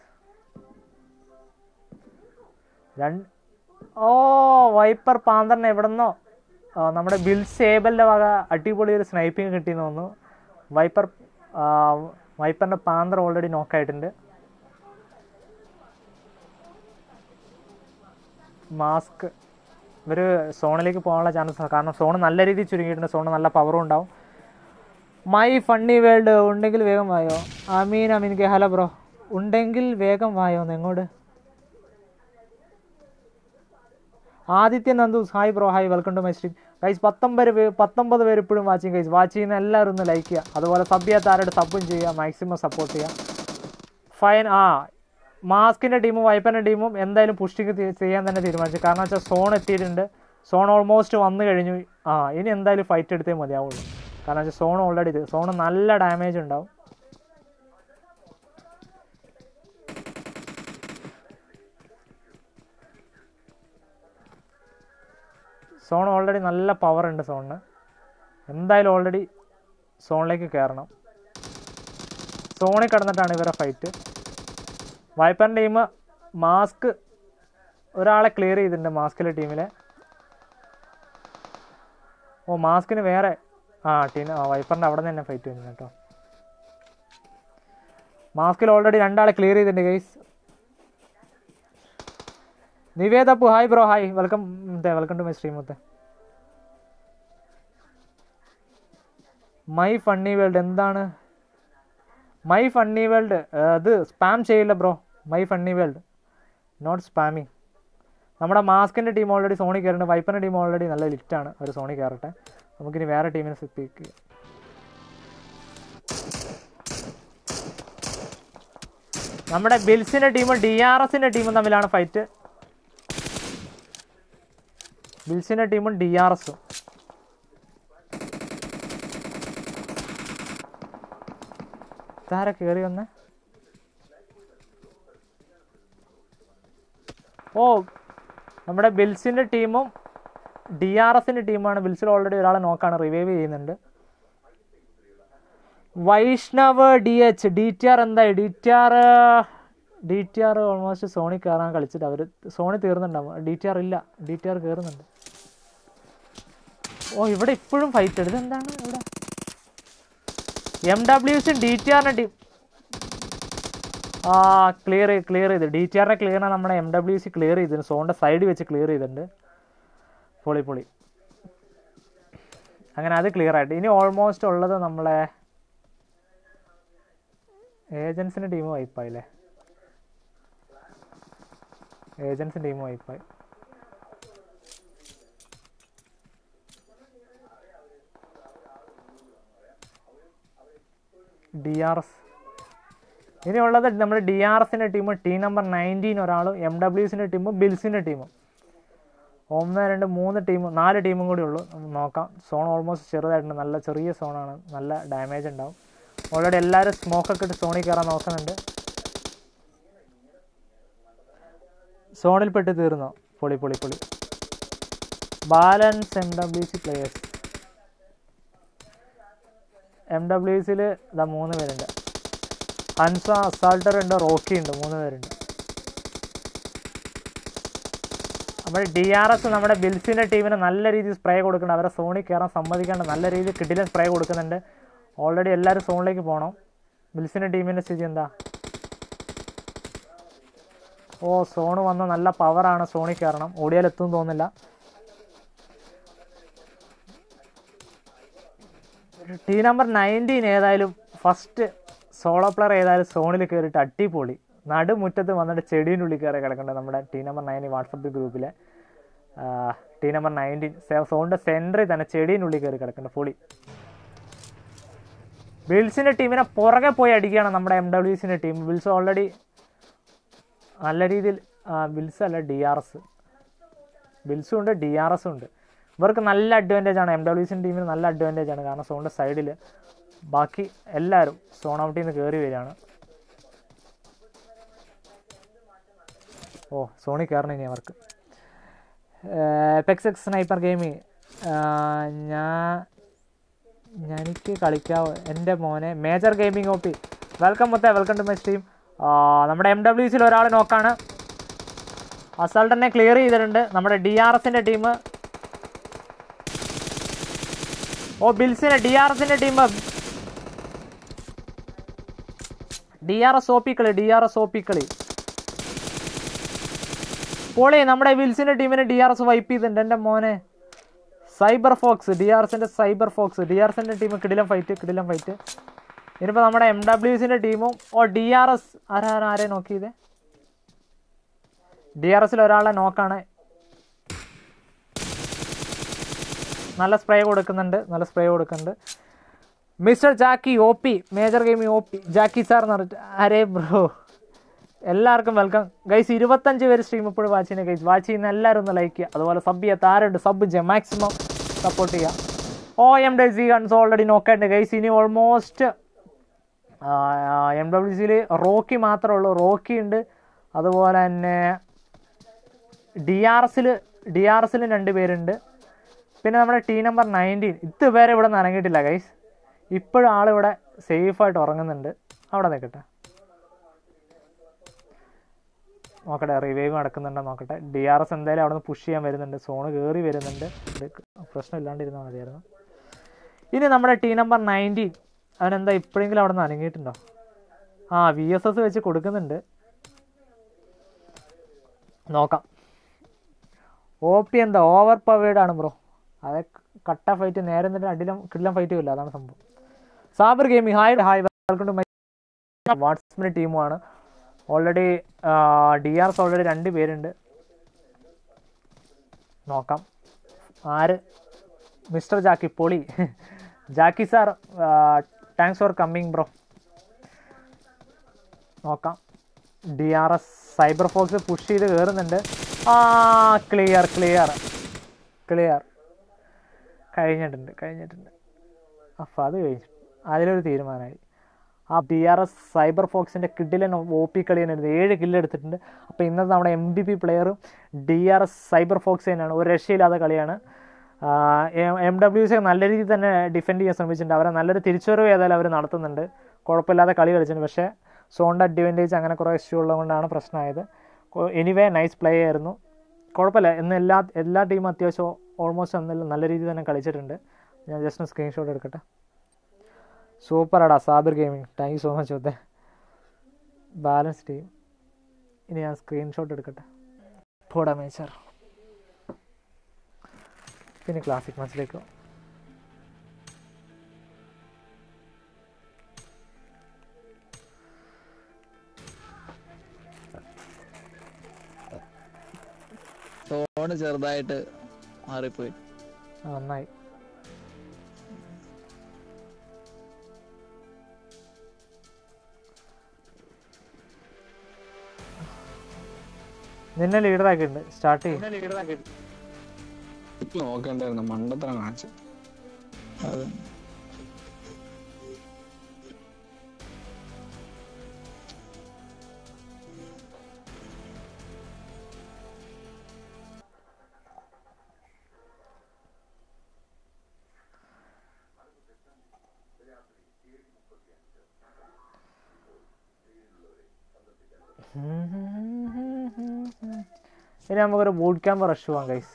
[SPEAKER 1] രണ്ട് ഓ വൈപ്പർ പാന്തറിനെ എവിടെന്നോ ആ, നമ്മുടെ ബിൽ സേബലിൻ്റെ വക അടിപൊളി ഒരു സ്നൈപ്പിംഗ് കിട്ടിയെന്ന് തോന്നുന്നു വൈപ്പർ ആ, വൈപ്പറിൻ്റെ പാന്തർ ഓൾറെഡി നോക്കായിട്ടുണ്ട് മാസ്ക് ഇവർ സോണിലേക്ക് പോകാനുള്ള ചാൻസ് കാരണം സോൺ നല്ല രീതിയിൽ ചുരുങ്ങിയിട്ടുണ്ട് സോൺ നല്ല പവറും ഉണ്ടാവും മൈ ഫണ്ണി വേൾഡ് ഉണ്ടെങ്കിൽ വേഗം വായോ Ameen Ameen K hello bro ഉണ്ടെങ്കിൽ വേഗം വായോ ഒന്ന് എങ്ങോട്ട് Aditya Nandus hi bro hi welcome to my stream guys പത്തൊമ്പത് പേര് പത്തൊമ്പത് പേര് ഇപ്പോഴും വാച്ചിങ് ഗൈസ് വാച്ച് ചെയ്യുന്ന എല്ലാവരും ഒന്ന് ലൈക്ക് ചെയ്യുക അതുപോലെ സബ് ചെയ്യാത്ത ആരുടെ സബും ചെയ്യുക മാക്സിമം സപ്പോർട്ട് ചെയ്യുക ഫൈൻ ആ മാസ്കിൻ്റെ ടീമും വൈപ്പൻ്റെ ടീമും എന്തായാലും പുഷ്ടിങ് ചെയ്യാൻ തന്നെ തീരുമാനിച്ചു കാരണം വെച്ചാൽ സോൺ എത്തിയിട്ടുണ്ട് സോൺ ഓൾമോസ്റ്റ് വന്നു കഴിഞ്ഞു ആ ഇനി എന്തായാലും ഫൈറ്റ് എടുത്തേ മതിയാവുള്ളൂ കാരണം വെച്ചാൽ സോൺ ഓൾറെഡി ഇത് സോൺ നല്ല ഡാമേജ് ഉണ്ടാവും സോൺ ഓൾറെഡി നല്ല പവർ ഉണ്ട് സോണിന് എന്തായാലും ഓൾറെഡി സോണിലേക്ക് കയറണം സോണിൽ കിടന്നിട്ടാണ് ഇവരെ ഫൈറ്റ് വൈപ്പൻ ടീം മാസ്ക് ഒരാളെ ക്ലിയർ ചെയ്തിട്ടുണ്ട് മാസ്കിലെ ടീമിലെ ഓ മാസ്കിന് വേറെ ആ ടീം ആ വൈപ്പറിൻ്റെ അവിടെ നിന്ന് തന്നെ ഫൈറ്റ് വരുന്നു കേട്ടോ മാസ്കിൽ ഓൾറെഡി രണ്ടാളെ ക്ലിയർ ചെയ്തിട്ടുണ്ട് guys Nivedappu hi bro hi welcome welcome to my stream മുത്തെ മൈ ഫണ്ണി വേൾഡ് എന്താണ് മൈ ഫണ്ണി വേൾഡ് അത് സ്പാം ചെയ്യില്ല bro my funny world not spamming നമ്മുടെ മാസ്കിൻ്റെ ടീം ഓൾറെഡി സോണി കയറുന്നുണ്ട് വൈപ്പറിൻ്റെ ടീം ഓൾറെഡി നല്ല ലിഫ്റ്റാണ് ഒരു സോണി കയറട്ടെ നമുക്കിനി വേറെ ടീമിനെ സ്പിക്ക് ചെയ്യാം നമ്മുടെ ബിൽസിൻ്റെ ടീമും ഡി ആർ എസിൻ്റെ ടീമും തമ്മിലാണ് ഫൈറ്റ് ബിൽസിൻ്റെ ടീമും ഡി ആർ എസും ഇതാരെ കയറി വന്നേ ഓ നമ്മുടെ ബിൽസിൻ്റെ ടീമും ഡി ആർ എസിൻ്റെ ടീമാണ് ബിൽസിൽ ഓൾറെഡി ഒരാളെ നോക്കാണ് റിവൈവ് ചെയ്യുന്നുണ്ട് Vaishnav D H D T R എന്തായി D T R D T R almost സോണി കയറാൻ കളിച്ചിട്ട് അവർ സോണി തീർന്നുണ്ടാവും ഡി ടി ആർ ഇല്ല ഡി ടി ആർ കയറുന്നുണ്ട് ഓ ഇവിടെ ഇപ്പോഴും ഫൈറ്റ് എടുത്ത് എന്താണ് ഇവിടെ എം ഡബ്ല്യുസും ഡി ടി ആറിൻ്റെ ടീം ആ ക്ലിയർ ക്ലിയർ ചെയ്ത് ഡി ടി ആറിനെ ക്ലിയർ നമ്മുടെ എം ഡബ്ല്യു സി ക്ലിയർ ചെയ്തിട്ടുണ്ട് സോണിൻ്റെ സൈഡ് വെച്ച് ക്ലിയർ ചെയ്തിട്ടുണ്ട് പൊളി പൊളി അങ്ങനെ അത് ക്ലിയർ ആയിട്ട് ഇനി ഓൾമോസ്റ്റ് ഉള്ളത് നമ്മളെ ഏജൻസിൻ്റെ ടീം വൈപ്പായില്ലേ ഏജൻസിൻ്റെ ടീം വൈപ്പായി ഡി ആർ എസ് ഇനിയുള്ളത് നമ്മുടെ ഡി ആർ എസിൻ്റെ ടീം ടീം നമ്പർ നയൻറ്റീൻ ഒരാളും എം ഡബ്ല്യുസിൻ്റെ ടീമും ബിൽസിൻ്റെ ടീമും ഒന്ന് രണ്ട് മൂന്ന് ടീം നാല് ടീമും കൂടി ഉള്ളൂ നമുക്ക് നോക്കാം സോൺ ഓൾമോസ്റ്റ് ചെറുതായിട്ടുണ്ട് നല്ല ചെറിയ സോണാണ് നല്ല ഡാമേജ് ഉണ്ടാവും ഓൾറെഡി എല്ലാവരും സ്മോക്കൊക്കെ ഇട്ട് സോണിൽ കയറാൻ നോക്കുന്നുണ്ട് സോണിൽ പെട്ട് തീർന്നോ പൊളി പൊളി പൊളി balance M W C players M W സിയിൽ ഇതാ മൂന്ന് പേരുണ്ട് ഹൻസ അസാൾട്ടർ ഉണ്ട് റോക്കി ഉണ്ട് മൂന്ന് പേരുണ്ട് നമ്മുടെ ഡി ആർ എസ് നമ്മുടെ ബിൽസിൻ്റെ ടീമിന് നല്ല രീതിയിൽ സ്പ്രേ കൊടുക്കുന്നുണ്ട് അവരെ സോണിൽ കയറാൻ സമ്മതിക്കാണ്ട് നല്ല രീതിയിൽ കിടിലൻ സ്പ്രേ കൊടുക്കുന്നുണ്ട് ഓൾറെഡി എല്ലാവരും സോണിലേക്ക് പോകണം ബിൽസിൻ്റെ ടീമിൻ്റെ സ്ഥിതി എന്താ ഓ സോണ് വന്ന നല്ല പവറാണ് സോണിൽ കയറണം ഓടിയാൽ എത്തും തോന്നില്ല ടീ നമ്പർ നയൻറ്റീൻ ഏതായാലും ഫസ്റ്റ് സോളോ പ്ലെയർ ഏതായാലും സോണിൽ കയറിയിട്ട് അടിപൊളി നടുമുറ്റത്ത് വന്നിട്ട് ചെടീൻ്റെ ഉള്ളിൽ കയറി കിടക്കേണ്ടത് നമ്മുടെ ടീ നമ്പർ നയൻ വാട്സപ്പ് ഗ്രൂപ്പിലെ ടീ നമ്പർ നയൻറ്റീൻ സോണിൻ്റെ സെൻറ്ററിൽ തന്നെ ചെടീൻ്റെ ഉള്ളിൽ കയറി കിടക്കേണ്ട പൊളി വിൽസിൻ്റെ ടീമിനെ പുറകെ പോയി അടിക്കുകയാണ് നമ്മുടെ എം ഡബ്ല്യുസിൻ്റെ ടീം വിൽസ് ഓൾറെഡി നല്ല രീതിയിൽ വിൽസ് അല്ല ഡി ആർ എസ് ബിൽസും ഉണ്ട് ഡി ആർ എസും ഉണ്ട് ഇവർക്ക് നല്ല അഡ്വാൻറ്റേജ് ആണ് എം ഡബ്ല്യുസിൻ്റെ ടീമിന് നല്ല അഡ്വാൻറ്റേജ് ആണ് കാരണം സോണിൻ്റെ സൈഡിൽ ബാക്കി എല്ലാവരും സോൺ ഔട്ടിൽ നിന്ന് കയറി വരികയാണ് ഓ സോണി കയറണം ഇനി അവർക്ക് എക്സ് എക്സ് സ്നൈപ്പർ ഗെയിമിങ് ഞാൻ എനിക്ക് കളിക്കാവോ എൻ്റെ മോനെ മേജർ ഗെയിമിംഗ് ഓപ്പി വെൽക്കം മുത്തേ വെൽക്കം ടു മൈ സ്ട്രീം നമ്മുടെ എം ഡബ്ല്യു സിയിൽ ഒരാൾ നോക്കാണ് അസാൾട്ടനെ ക്ലിയർ ചെയ്തിട്ടുണ്ട് നമ്മുടെ ഡി ആർ എസിൻ്റെ ടീം ഓ ബിൽസിനെ ഡി ആർ എസിൻ്റെ team D R S O P കളി D R S O P കളി പോളി നമ്മുടെ വിൽസിൻ്റെ ടീമിനെ ഡി ആർ എസ് വൈപ്പ് ചെയ്തിട്ടുണ്ട് എൻ്റെ മോനെ സൈബർ ഫോക്സ് ഡി ആർ എസിൻ്റെ സൈബർ ഫോക്സ് ഡി ആർ എസിൻ്റെ ടീം കിടിലം ഫൈറ്റ് കിടിലം ഫൈറ്റ് ഇനിയിപ്പോൾ നമ്മുടെ എം ഡബ്ല്യുസിൻ്റെ ടീമും ഓ ഡി ആർ എസ് ആരാ ആരെ നോക്കിയത് ഡി ആർ എസിൽ ഒരാളെ നോക്കാണ് നല്ല സ്പ്രേ കൊടുക്കുന്നുണ്ട് നല്ല സ്പ്രേ കൊടുക്കുന്നുണ്ട് mister Jackie O P Major Gaming O P Jackie sir എന്ന് പറഞ്ഞിട്ട് അരേ ബ്രോ എല്ലാവർക്കും വെൽക്കം ഗൈസ് ഇരുപത്തഞ്ച് പേര് സ്ട്രീം ഇപ്പോഴും വാച്ച് ചെയ്യുന്ന ഗൈസ് വാച്ച് ചെയ്യുന്ന എല്ലാവരും ഒന്ന് ലൈക്ക് ചെയ്യുക അതുപോലെ സബ് ചെയ്യുക താരുണ്ട് സബ് ചെയ്യുക മാക്സിമം സപ്പോർട്ട് ചെയ്യുക ഓ M W C guns already നോക്കേണ്ട ഗൈസ് ഇനി ഓൾമോസ്റ്റ് എം ഡബ്ല്യു സിയിൽ റോക്കി മാത്രമേ ഉള്ളൂ റോക്കി ഉണ്ട് അതുപോലെ തന്നെ ഡി ആർ എസിൽ ഡി ആർ എസിലും രണ്ട് പേരുണ്ട് പിന്നെ നമ്മുടെ ടീ നമ്പർ നയൻറ്റീൻ ഇതുവരെ ഇവിടെ നിന്ന് ഇറങ്ങിയിട്ടില്ല ഗൈസ് ഇപ്പോഴും ആളിവിടെ സേഫായിട്ട് ഉറങ്ങുന്നുണ്ട് അവിടെ നിൽക്കട്ടെ നോക്കട്ടെ റിവൈവ് നടക്കുന്നുണ്ടോ നോക്കട്ടെ ഡി ആർ എസ് എന്തായാലും അവിടെ നിന്ന് പുഷ് ചെയ്യാൻ വരുന്നുണ്ട് സോണ് കയറി വരുന്നുണ്ട് ഇത് പ്രശ്നം ഇല്ലാണ്ടിരുന്നാൽ മതിയായിരുന്നു ഇനി നമ്മുടെ ടീ നമ്പർ നയൻറ്റീൻ അവനെന്താ ഇപ്പോഴെങ്കിലും അവിടെ നിന്ന് അനങ്ങിയിട്ടുണ്ടോ ആ വി എസ് എസ് വെച്ച് കൊടുക്കുന്നുണ്ട് നോക്കാം ഒ പി എന്താ ഓവർ പവേഡ് ആണ് ബ്രോ അത് കട്ട ഫൈറ്റ് നേരെ നിന്നിട്ട് അടിലും കിടിലം ഫൈറ്റും ഇല്ല അതാണ് സംഭവം Saber Gaming hi hi welcome to my വാട്സ്ആപ്പിൻ്റെ ടീമുമാണ് already D R S already രണ്ട് പേരുണ്ട് നോക്കാം ആര് മിസ്റ്റർ ജാക്കി പൊളി Jackie sir thanks for coming bro നോക്കാം D R S Cyber Fox push ചെയ്ത് കയറുന്നുണ്ട് ആ ക്ലിയർ ക്ലിയർ ക്ലിയർ കഴിഞ്ഞിട്ടുണ്ട് കഴിഞ്ഞിട്ടുണ്ട് അപ്പോൾ അത് കഴിഞ്ഞു അതിലൊരു തീരുമാനമായി ആ ഡി ആർ എസ് സൈബർ ഫോക്സിൻ്റെ കിഡിലൻ ഒ പി കളി തന്നെയായിരുന്നു ഏഴ് കില്ല് എടുത്തിട്ടുണ്ട് അപ്പോൾ ഇന്നത്തെ നമ്മുടെ എം ബി പി പ്ലെയറും D R S Cyber Fox തന്നെയാണ് ഒരു രക്ഷയില്ലാത്ത കളിയാണ് എം ഡബ്ല്യു സി നല്ല രീതിയിൽ തന്നെ ഡിഫെൻഡ് ചെയ്യാൻ ശ്രമിച്ചിട്ടുണ്ട് അവരെ നല്ലൊരു തിരിച്ചുവരവ് ഏതായാലും അവർ നടത്തുന്നുണ്ട് കുഴപ്പമില്ലാതെ കളി കളിച്ചിട്ടുണ്ട് പക്ഷേ സോണിൻ്റെ അഡ്വാൻറ്റേജ് അങ്ങനെ കുറേ ഇഷ്യൂ ഉള്ളതുകൊണ്ടാണ് പ്രശ്നമായത് എനിവേ നൈസ് പ്ലേ ആയിരുന്നു കുഴപ്പമില്ല ഇന്ന് എല്ലാ എല്ലാ ടീമും അത്യാവശ്യം ഓൾമോസ്റ്റ് അന്നെല്ലാം നല്ല രീതിയിൽ തന്നെ കളിച്ചിട്ടുണ്ട് ഞാൻ ജസ്റ്റ് ഒന്ന് സ്ക്രീൻഷോട്ട് എടുക്കട്ടെ സൂപ്പറാടാ Sabir Gaming thank you so much ഒത്തേ ബാലൻസ് ടീം ഇനി ഞാൻ സ്ക്രീൻഷോട്ട് എടുക്കട്ടെ പോടാ മേച്ചർ പിന്നെ ക്ലാസിക് മാച്ചിലേക്ക്
[SPEAKER 2] ഫോണ് ചെറുതായിട്ട് മാറിപ്പോയി
[SPEAKER 1] നന്നായി നിന്നെ ലീഡറാക്കിയിട്ടുണ്ട് സ്റ്റാർട്ട് ചെയ്യും
[SPEAKER 3] ഇപ്പൊ നോക്കണ്ടായിരുന്നു മണ്ടത്തരം കാണിച്ചു
[SPEAKER 2] അത്
[SPEAKER 1] ഇനി നമുക്കൊരു ബൂട്ട് ക്യാമ്പ് റഷ് പോവാം ഗൈസ്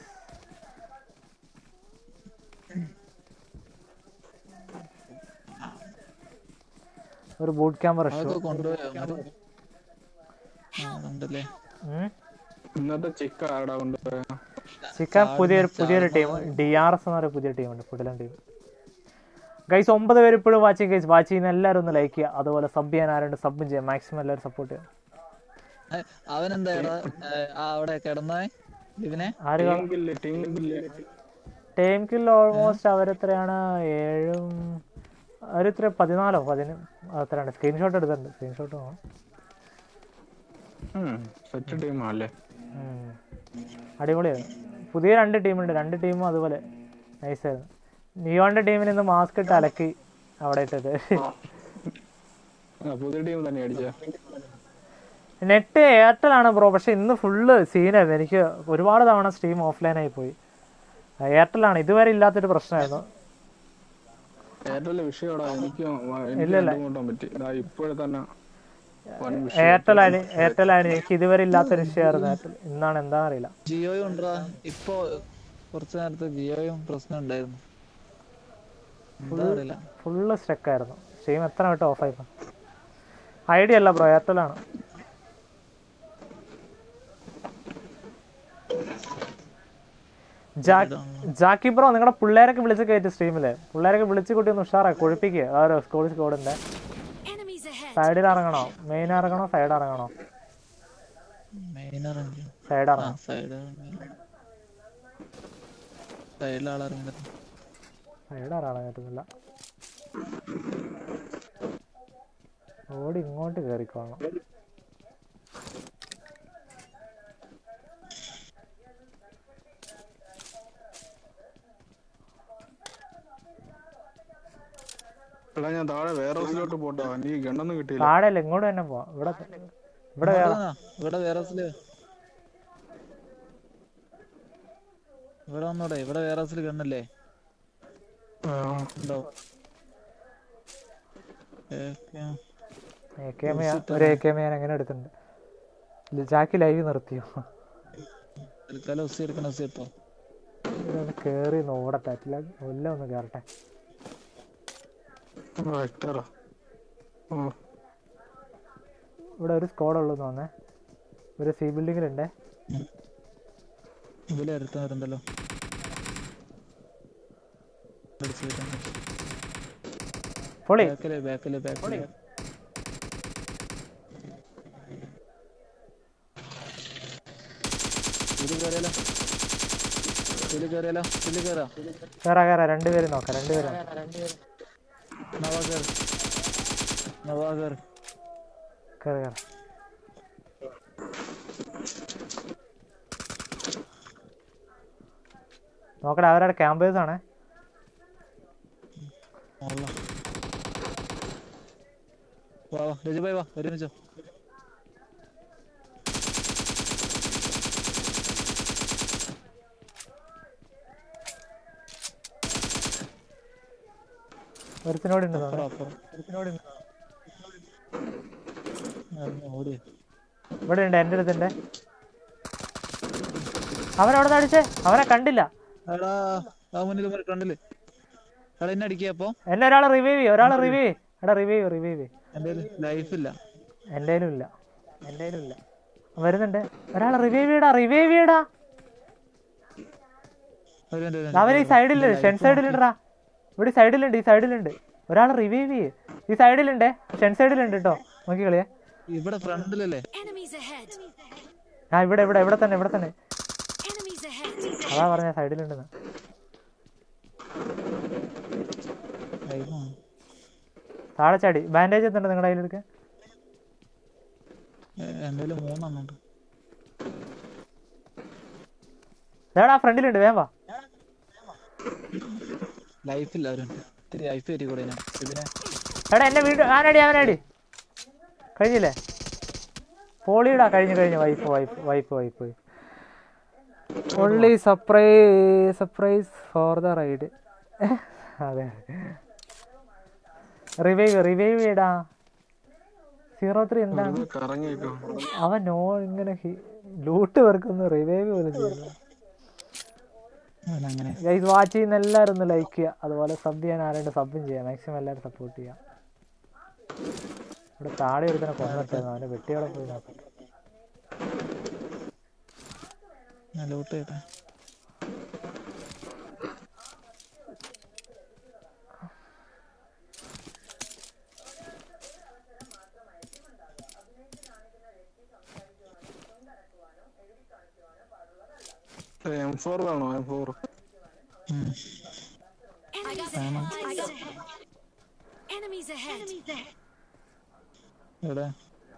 [SPEAKER 1] ഒരു ബൂട്ട് ക്യാമ്പ് റഷ്
[SPEAKER 2] അതൊക്കെ കൊണ്ടുപോയോ അങ്ങോട്ട്? ആ, ഉണ്ടല്ലേ
[SPEAKER 3] ഇന്നത്തെ ചിക്ക ആടാ കൊണ്ടുപോയ
[SPEAKER 1] ചിക്കൻ പുതിയൊരു പുതിയൊരു ടീം ഡി ആർ എസ് എന്ന് പറയുന്ന പുതിയ ടീമുണ്ട് ഫുഡിലും ടീം ഗൈസ് ഒമ്പത് പേര് ഇപ്പോഴും വാച്ചിങ് ഗൈസ് വാച്ച് ചെയ്യുന്ന എല്ലാവരും ഒന്ന് ലൈക്ക് ചെയ്യുക അതുപോലെ സബ് ചെയ്യാൻ ആരുണ്ട് സബും ചെയ്യാം മാക്സിമം എല്ലാവരും സപ്പോർട്ട് ചെയ്യുക
[SPEAKER 2] ഏ, അവനെന്താ എടാ ഏ, ആ അവിടെ കിടന്നേ ഇവനെ
[SPEAKER 1] ആര്
[SPEAKER 3] team kill team kill
[SPEAKER 1] time kill almost അവരെത്രയാണ് ഏഴും അവരെത്ര പതിനാലോ പതിന് അത്രയാണ് സ്ക്രീൻഷോട്ട് എടുത്തിട്ടുണ്ട് സ്ക്രീൻഷോട്ട് നോക്കാം
[SPEAKER 3] സെറ്റ് ടീമാല്ലേ
[SPEAKER 1] ഉം. അടിപൊളിയായിരുന്നു പുതിയ രണ്ട് ടീമുണ്ട് രണ്ട് ടീമും അതുപോലെ നൈസായിരുന്നു നിയോന്റെ ടീമിന് ഇന്ന് മാസ്ക് ഇട്ട് അലക്കി അവിടെ ഇട്ടത്
[SPEAKER 3] ആ, പുതിയ ടീം തന്നെ അടിച്ച
[SPEAKER 1] നെറ്റ് എയർടെൽ ആണ് ബ്രോ പക്ഷെ ഇന്ന് ഫുള്ള് സീനായിരുന്നു എനിക്ക് ഒരുപാട് തവണ സ്ട്രീം ഓഫ്ലൈൻ ആയി പോയി എയർടെൽ ആണ് ഇതുവരെ ഇല്ലാത്തൊരു പ്രശ്നമായിരുന്നു
[SPEAKER 3] ഏറ്റവും വിഷയമാടാ എനിക്ക് കൂട്ടാൻ പറ്റി ഇതാ ഇപ്പോഴെ തന്നെ വൻ വിഷയം
[SPEAKER 1] എയർടെൽ ആണ് എയർടെൽ ആണ് എനിക്ക് ഇതുവരെ ഇല്ലാത്തൊരു വിഷയമായിരുന്നു എയർടെൽ ഇന്നാണ് എന്താണെന്ന് അറിയില്ല
[SPEAKER 2] ജിയോയും ഉണ്ടോ ഇപ്പൊ കുറച്ചു നേരത്തെ ജിയോയും പ്രശ്നം ഉണ്ടായിരുന്നു എന്താ അറിയില്ല
[SPEAKER 1] ഫുള്ള് സ്റ്റക്കായിരുന്നു സ്ട്രീം എത്ര വട്ടം ഓഫായി ഐഡിയ അല്ല ബ്രോ എയർടെൽ ആണ് ജാ- ജാക്കി ബ്രോ നിങ്ങളുടെ പിള്ളേരൊക്കെ വിളിച്ച് കയറ്റി സ്ട്രീമില് പിള്ളേരൊക്കെ വിളിച്ച് കൂട്ടി ഒന്ന് ഉഷാറായി കുഴിപ്പിക്കുക ആ ഒരു സ്കൂൾ സ്കോഡിന്റെ
[SPEAKER 4] Enemies ahead!
[SPEAKER 1] സൈഡിൽ ഇറങ്ങണോ മെയിൻ ഇറങ്ങണോ സൈഡ് ഇറങ്ങണോ
[SPEAKER 2] മെയിൻ ഇറങ്ങി
[SPEAKER 1] സൈഡ്
[SPEAKER 2] ആ
[SPEAKER 1] ഇറങ്ങണം
[SPEAKER 2] സൈഡ് സൈഡിൽ ആളിറങ്ങി
[SPEAKER 1] സൈഡ് ഇറങ്ങാൻ പറ്റുന്നില്ല ഓടി ഇങ്ങോട്ട് കയറിക്കോളണം
[SPEAKER 3] എടാ ഞാൻ താഴെ വേറെ ഹൗസിലോട്ട് പോട്ടോ എനിക്ക് ഗണ്ണൊന്നും കിട്ടിയില്ല
[SPEAKER 1] താഴെയല്ല ഇങ്ങോട്ട് തന്നെ പോവാം ഇവിടെ ഇവിടെ വേറെ
[SPEAKER 2] ഇവിടെ വേറെ ഇവിടെ വന്നോടെ ഇവിടെ വേറെ കണ്ണല്ലേ
[SPEAKER 3] ആ,
[SPEAKER 2] ഉണ്ടോ
[SPEAKER 1] എ കെ എം ഒരു എ കെ എം ഞാൻ എങ്ങനെ എടുത്തിട്ടുണ്ട് ഇത് ജാക്കി ലൈവ് നിർത്തിയോ
[SPEAKER 2] തൽക്കാലം ഒസി എടുക്കണ ഒസി എടുത്തോ
[SPEAKER 1] ഇതൊന്ന് കേറി നോടട്ടെ എല്ലാം ഒന്ന് കയറട്ടെ
[SPEAKER 3] വെക്ടറാ ഓ
[SPEAKER 1] ഇവിടെ ഒരു സ്ക്വാഡ് ഉള്ളൂ തോന്നേ ഒരു സി ബിൽഡിങ്ങിലുണ്ടേ
[SPEAKER 2] ഇതിലെ അടുത്ത് വരുന്നുണ്ടല്ലോ
[SPEAKER 1] പൊളി
[SPEAKER 2] ബാക്കില് ബാക്കില് ബാക്കില് ഇതില് കയറിയാലോ ഇതില് കയറിയാലോ ഇതില് കയറാ
[SPEAKER 1] കയറാ കയറാ രണ്ടുപേരും നോക്കാം രണ്ടുപേരും
[SPEAKER 2] നവാ കയറി നവാ കയറി
[SPEAKER 1] കയറി കയറി നോക്കട്ടെ അവരുടെ ക്യാമ്പേഴ്സ് ആണേ
[SPEAKER 2] മോളിലാ. വാ വാ രജുഭായി വാ ഒരുമിച്ചോ
[SPEAKER 1] ഒരുത്തിനോട് ഉണ്ട് തോന്നുന്നു
[SPEAKER 2] അപ്പുറം അപ്പുറം ഇറങ്ങി ഓടി
[SPEAKER 1] ഇവിടെ ഉണ്ട് എൻ്റെ അടുത്തുണ്ട് അവനവിടെ അടിച്ചേ അവനെ കണ്ടില്ല
[SPEAKER 2] എടാ ആ മുന്നിൽ മുന്നിൽ കണ്ടില്ലേ എടാ എന്നെ അടിക്കുക അപ്പൊ
[SPEAKER 1] എന്നെ ഒരാളെ റിവൈവ് ചെയ്യും ഒരാളെ റിവൈവ് ചെയ്യും എടാ റിവൈവ് റിവൈവ് ചെയ്യും
[SPEAKER 2] എന്റെ ലൈഫ് ഇല്ല
[SPEAKER 1] എൻ്റെ ഇല്ല എൻ്റെ ഇല്ല വരുന്നുണ്ട് ഒരാളെ റിവൈവ് ചെയ്യടാ റിവൈവ് ചെയ്യടാ
[SPEAKER 2] ഒരു മിനിറ്റ്, ഒരു മിനിറ്റ്.
[SPEAKER 1] അവൻ ഈ സൈഡിലുണ്ട് ഷെൻ സൈഡിലുണ്ടാ ഇവിടെ സൈഡിലുണ്ട് ഈ സൈഡിലുണ്ട് ഒരാളെ റിവൈവ് ചെയ്യ് ഈ സൈഡിലുണ്ട് ഷെൻ സൈഡിലുണ്ട് കേട്ടോ നോക്കി കളിയാ
[SPEAKER 2] ഇവിടെ ഫ്രണ്ടിലല്ലേ
[SPEAKER 4] Enemies ahead!
[SPEAKER 1] ആ ഇവിടെ ഇവിടെ ഇവിടെ തന്നെ ഇവിടെ തന്നെ
[SPEAKER 4] Enemies ahead!
[SPEAKER 1] അതാ പറഞ്ഞ സൈഡിലുണ്ടെന്ന്
[SPEAKER 2] ലൈഫാണ്
[SPEAKER 1] താഴെ ചാടി ബാൻഡേജ് എത്തുന്നുണ്ട് നിങ്ങളുടെ കയ്യിലെടുക്കാൻ
[SPEAKER 2] എന്റെ കയ്യില് മൂന്നെണ്ണം ഉണ്ട്
[SPEAKER 1] ഏടാ ഫ്രണ്ടിലുണ്ട് വേഗം വാ
[SPEAKER 2] ലൈഫ് ഇല്ല ഒരു മിനിറ്റ്. ഇത്തിരി ലൈഫ് കയറ്റി കൂടെ ഞാൻ ഇതിനെ
[SPEAKER 1] എടാ എന്നെ വീണ്ടും ആനടി അവനടി കഴിഞ്ഞില്ലേ പോളിയിടാ കഴിഞ്ഞു കഴിഞ്ഞു wipe wipe wipe wipe wipe only surprise surprise for the ride അതെ റിവൈവ് റിവൈവ് ചെയ്യടാ സീറോ ത്രീ എന്താണ്
[SPEAKER 3] വെറുതെ കറങ്ങിയേക്കോ
[SPEAKER 1] അവൻ നോ ഇങ്ങനെ ലൂട്ട് വെറുക്കുന്നു റിവൈവ് പോലും ചെയ്യുന്നു
[SPEAKER 2] അങ്ങനെ
[SPEAKER 1] ഗൈസ് വാച്ച് ചെയ്യുന്ന എല്ലാവരും ഒന്ന് ലൈക്ക് ചെയ്യുക അതുപോലെ സബ് ചെയ്യാൻ ആരാണ്ട് സബും ചെയ്യാം മാക്സിമം എല്ലാവരും സപ്പോർട്ട് ചെയ്യാം ഇവിടെ താഴെ ഒരുത്തനെ കൊന്നിട്ടായിരുന്നു അവൻ്റെ വെട്ടിയോടെ പോയി നോക്കട്ടെ
[SPEAKER 2] ഞാൻ ലൂട്ട് ചെയ്യട്ടെ
[SPEAKER 3] എം ഫോർ വേണോ എം ഫോർ
[SPEAKER 2] ഉം.
[SPEAKER 4] Enemies ahead. Enemies ahead.
[SPEAKER 2] എവിടെ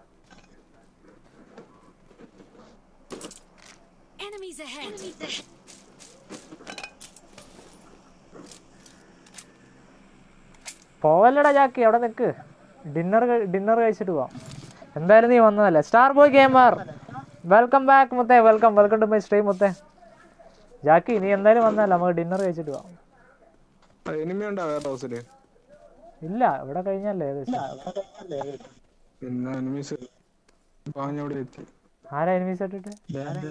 [SPEAKER 4] Enemies ahead.
[SPEAKER 1] പോവല്ലടാ ജാക്കി അവിടെ നിൽക്ക് ഡിന്നർ ഡിന്നർ കഴിച്ചിട്ട് പോവാം എന്തായാലും നീ വന്നതല്ലേ Star Boy Gamer welcome back മുത്തേ welcome welcome to my stream മുത്തേ ജാക്കി നീ എന്തായാലും വന്നതല്ല നമുക്ക് ഡിന്നർ കഴിച്ചിട്ട് പോവാം
[SPEAKER 3] എനിമി ഉണ്ടോ വേറെ ഹൗസില്
[SPEAKER 1] ഇല്ല ഇവിടെ കഴിഞ്ഞല്ലേ ഏകദേശം
[SPEAKER 3] പിന്നെ എനിമീസ് പാഞ്ഞവിടെ എത്തി
[SPEAKER 1] ആരാ എനിമീസ് ഇട്ടിട്ട്
[SPEAKER 2] ബാൻഡ്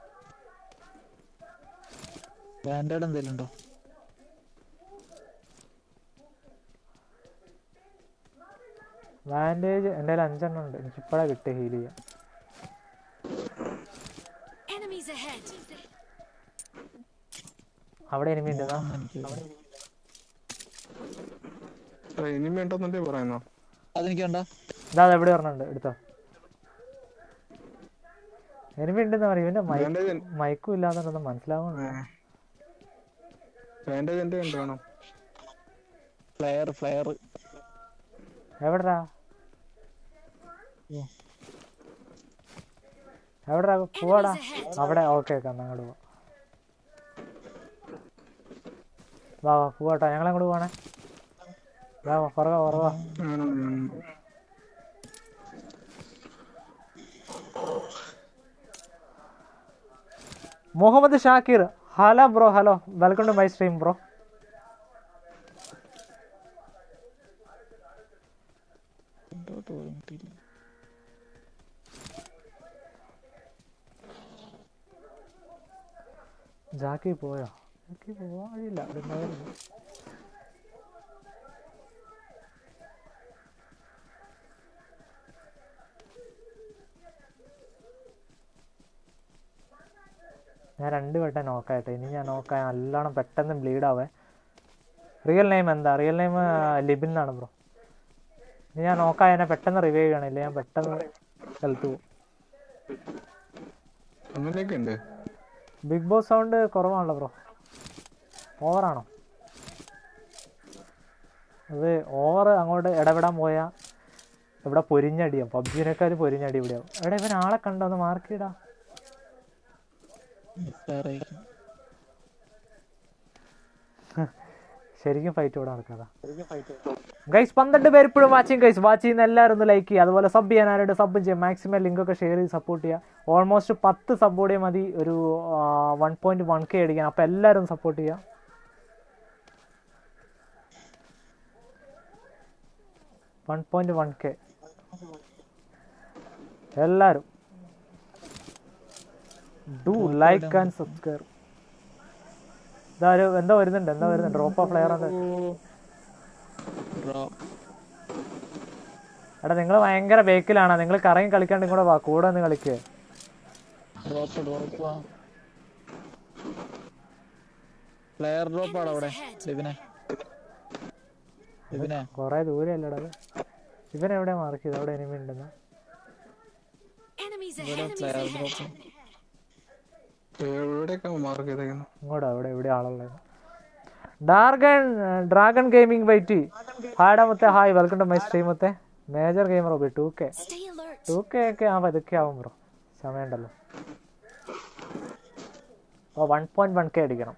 [SPEAKER 2] ബാൻഡേഡ് എന്തെങ്കിലും ഉണ്ടോ
[SPEAKER 1] ബാൻഡേജ് എൻ്റെ കയ്യിൽ അഞ്ചെണ്ണം ഉണ്ട് എനിക്ക് ഇപ്പോഴാണ് കിട്ടിയ ഹീൽ ചെയ്യാൻ
[SPEAKER 4] Enemies ahead.
[SPEAKER 1] അവിടെ എനിമി ഉണ്ടെന്നാ
[SPEAKER 2] എനിക്ക്
[SPEAKER 3] എനിമി ഉണ്ടെന്നല്ലേ പറയുന്നോ
[SPEAKER 2] അതെനിക്ക് വേണ്ട
[SPEAKER 1] ഇതാ അത് എവിടെ പറഞ്ഞിട്ടുണ്ട് എടുത്തോ എനിമി ഉണ്ടെന്ന് പറയും ഇവന്റെ മൈ
[SPEAKER 3] ബാൻഡേജ്
[SPEAKER 1] മൈക്കും ഇല്ലാതൊന്നും മനസ്സിലാവുന്നില്ല
[SPEAKER 3] ബാൻഡേജ് എന്റെ ഉണ്ട് വേണം
[SPEAKER 2] ഫ്ലെയർ ഫ്ലെയർ
[SPEAKER 1] എവിടെടാ എവിടെടാ പോവാടാ അവിടെ ഓക്കെ ഓക്കെ എന്നാ അങ്ങോട്ട് പോവാം വാ വാ പോവാട്ടോ ഞങ്ങളങ്ങോട്ട് പോവാണേ വാ വാ കുറവാ കുറവാ
[SPEAKER 3] ഞാനുണ്ട്, ഞാനുണ്ട്.
[SPEAKER 1] Muhammad Shakir hello bro hello welcome to my stream bro Jackie പോയോ ജാക്കി പോവാൻ വഴിയില്ല അവിടെ ഉണ്ടായിരുന്നു. ഞാൻ രണ്ട് വട്ടം നോക്കാട്ടെ ഇനി ഞാൻ നോക്കാൻ നല്ലോണം പെട്ടെന്ന് ബ്ലീഡ് ആവേ റിയൽ നെയിം എന്താ റിയൽ നെയിം ലിബിൻ എന്നാണ് ബ്രോ ഇനി ഞാൻ നോക്കാൻ എന്നെ പെട്ടെന്ന് റിവൈവ് ചെയ്യണം ഇല്ല ഞാൻ പെട്ടെന്ന് സ്ഥലത്ത് പോകും
[SPEAKER 3] അങ്ങനെയൊക്കെ ഉണ്ട്
[SPEAKER 1] ബിഗ് ബോസ് സൗണ്ട് കുറവാണല്ലോ ബ്രോ ഓവറാണോ അത് ഓവർ അങ്ങോട്ട് ഇടപെടാൻ പോയാൽ ഇവിടെ പൊരിഞ്ഞടിയാവും പബ്ജിനേക്കാൾ പൊരിഞ്ഞടി ഇവിടെയാവും എടാ ഇവൻ ആളെ കണ്ടോ ഒന്ന് മാർക്കിടാ
[SPEAKER 2] ഫ്ലെയർ ആയിരിക്കും
[SPEAKER 1] ശരിക്കും ഫൈറ്റ് ഇവിടെ നടക്കാതാ ഗൈസ് പന്ത്രണ്ട് പേര് ഇപ്പോഴും വാച്ചിങ് ഗൈസ് വാച്ച് ചെയ്യുന്ന എല്ലാവരും ഒന്ന് ലൈക്ക് ചെയ്യുക അതുപോലെ സബ് ചെയ്യാൻ ആരുടെ സബ് ചെയ്യാം മാക്സിമം ലിങ്ക് ഒക്കെ ഷെയർ ചെയ്ത് സപ്പോർട്ട് ചെയ്യുക ഓൾമോസ്റ്റ് പത്ത് സപ്പോർട്ട് മതി ഒരു വൺ പോയിന്റ് വൺ കെ അടിക്കാൻ അപ്പോൾ എല്ലാവരും സപ്പോർട്ട് ചെയ്യുക വൺ പോയിന്റ് വൺ കെ എല്ലാവരും ഡു ലൈക്ക് ആൻഡ് സബ്സ്ക്രൈബ് ഇതാ ഒരു എന്താ വരുന്നുണ്ട് എന്താ വരുന്നുണ്ട് ഡ്രോപ്പ് ഓഫ് ഫ്ലെയർ എന്താ
[SPEAKER 2] ഡ്രോപ്പ്
[SPEAKER 1] എടാ നിങ്ങൾ ഭയങ്കര ബേക്കിലാണ് നിങ്ങൾ കറങ്ങി കളിക്കാണ്ട് കൂടെ വാ കൂടെ ഒന്ന് കളിക്കുക
[SPEAKER 2] ഡ്രോപ്പ് ഡ്രോപ്പ് ഫ്ലെയർ ഡ്രോപ്പ് ആണ് അവിടെ ഇതിനെ ഇതിനെ
[SPEAKER 1] കുറെ ദൂരെയല്ലടാ അത് ഇവൻ എവിടെ മാർക്ക് ചെയ്ത് അവിടെ എനിമി ഉണ്ടെന്ന്
[SPEAKER 4] Enemies
[SPEAKER 2] ഇവിടെ
[SPEAKER 4] ahead.
[SPEAKER 2] ഫ്ലെയർ ഡ്രോപ്പ്
[SPEAKER 3] എവിടെയൊക്കെ മാർക്ക് ചെയ്തേക്കുന്നു
[SPEAKER 1] ഇങ്ങോട്ടാ ഇവിടെ എവിടെ ആളുള്ളത് ഡാർഗൺ ഡ്രാഗൺ ഗെയിമിംഗ് വൈറ്റ് ഹായ്ഡാ മുത്തെ hi welcome to my stream മുത്തെ Major Gamer OP two K
[SPEAKER 4] Stay alert.
[SPEAKER 1] Two K ഒക്കെ ആ പതുക്കെ ആവും ബ്രോ സമയമുണ്ടല്ലോ ഓ വൺ പോയിന്റ് വൺ കെ അടിക്കണം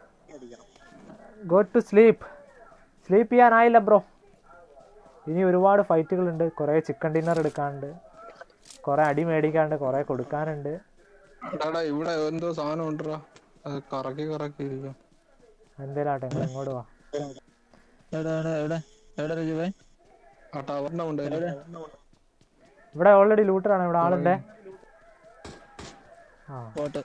[SPEAKER 1] ഗോ ടു സ്ലീപ്പ് സ്ലീപ്പ് ചെയ്യാനായില്ല ബ്രോ ഇനി ഒരുപാട് ഫൈറ്റുകളുണ്ട് കുറേ ചിക്കൻ ഡിന്നർ എടുക്കാനുണ്ട് കുറേ അടി മേടിക്കാനുണ്ട് കുറേ കൊടുക്കാനുണ്ട്
[SPEAKER 3] എടാടാ ഇവിടെ എന്തോ സാധനം ഉണ്ടടാ അത് കറക്കി കറക്കി ഇരിക്കും
[SPEAKER 1] എന്തേലും ആട്ടെ നിങ്ങൾ ഇങ്ങോട്ട് വാ
[SPEAKER 2] എവിടെ എവിടെ എവിടെ എവിടെ രജുഭായ്
[SPEAKER 3] ആ ടവറിന്റെ ഉണ്ട്
[SPEAKER 1] ഇവിടെ ഓൾറെഡി ലൂട്ടറാണ് ഇവിടെ ആളുണ്ട് ആ
[SPEAKER 2] പോട്ട്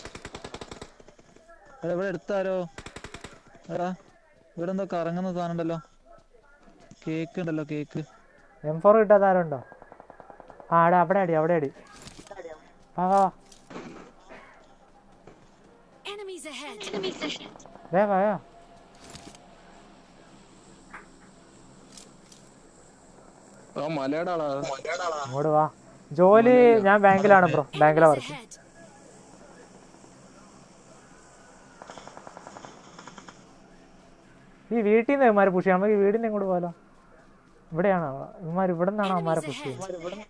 [SPEAKER 2] എടാ ഇവിടെ എടുത്താരോ എടാ ഇവിടെ എന്തോ കറങ്ങുന്ന സാധനം ഉണ്ടല്ലോ കേക്ക് ഉണ്ടല്ലോ കേക്ക്
[SPEAKER 1] എം ഫോർ കിട്ടാത്ത ആരുണ്ടോ ആ അവിടെ അവിടെ അടി അവിടെ അടി വാ വാ വാ.
[SPEAKER 4] Enemies ahead.
[SPEAKER 1] വേ വാ വാ.
[SPEAKER 3] ആ മലയുടെ ആളാ
[SPEAKER 1] അങ്ങോട്ട് വാ ജോലി ഞാൻ ബാങ്കിലാണ് ബ്രോ ബാങ്കിലാണ്
[SPEAKER 4] Enemies
[SPEAKER 1] വർക്ക്
[SPEAKER 4] ahead.
[SPEAKER 1] ഈ വീട്ടിൽ നിന്ന് ഇവന്മാരെ പുഷ് ചെയ്യാം നമുക്ക് ഈ വീടിന്റെ ഇങ്ങോട്ട് പോകാലോ ഇവിടെയാണോ ഇവന്മാർ ഇവിടെ നിന്നാണ് അവന്മാരെ
[SPEAKER 4] Enemies
[SPEAKER 1] പുഷ് ചെയ്യുന്നത്
[SPEAKER 4] ahead.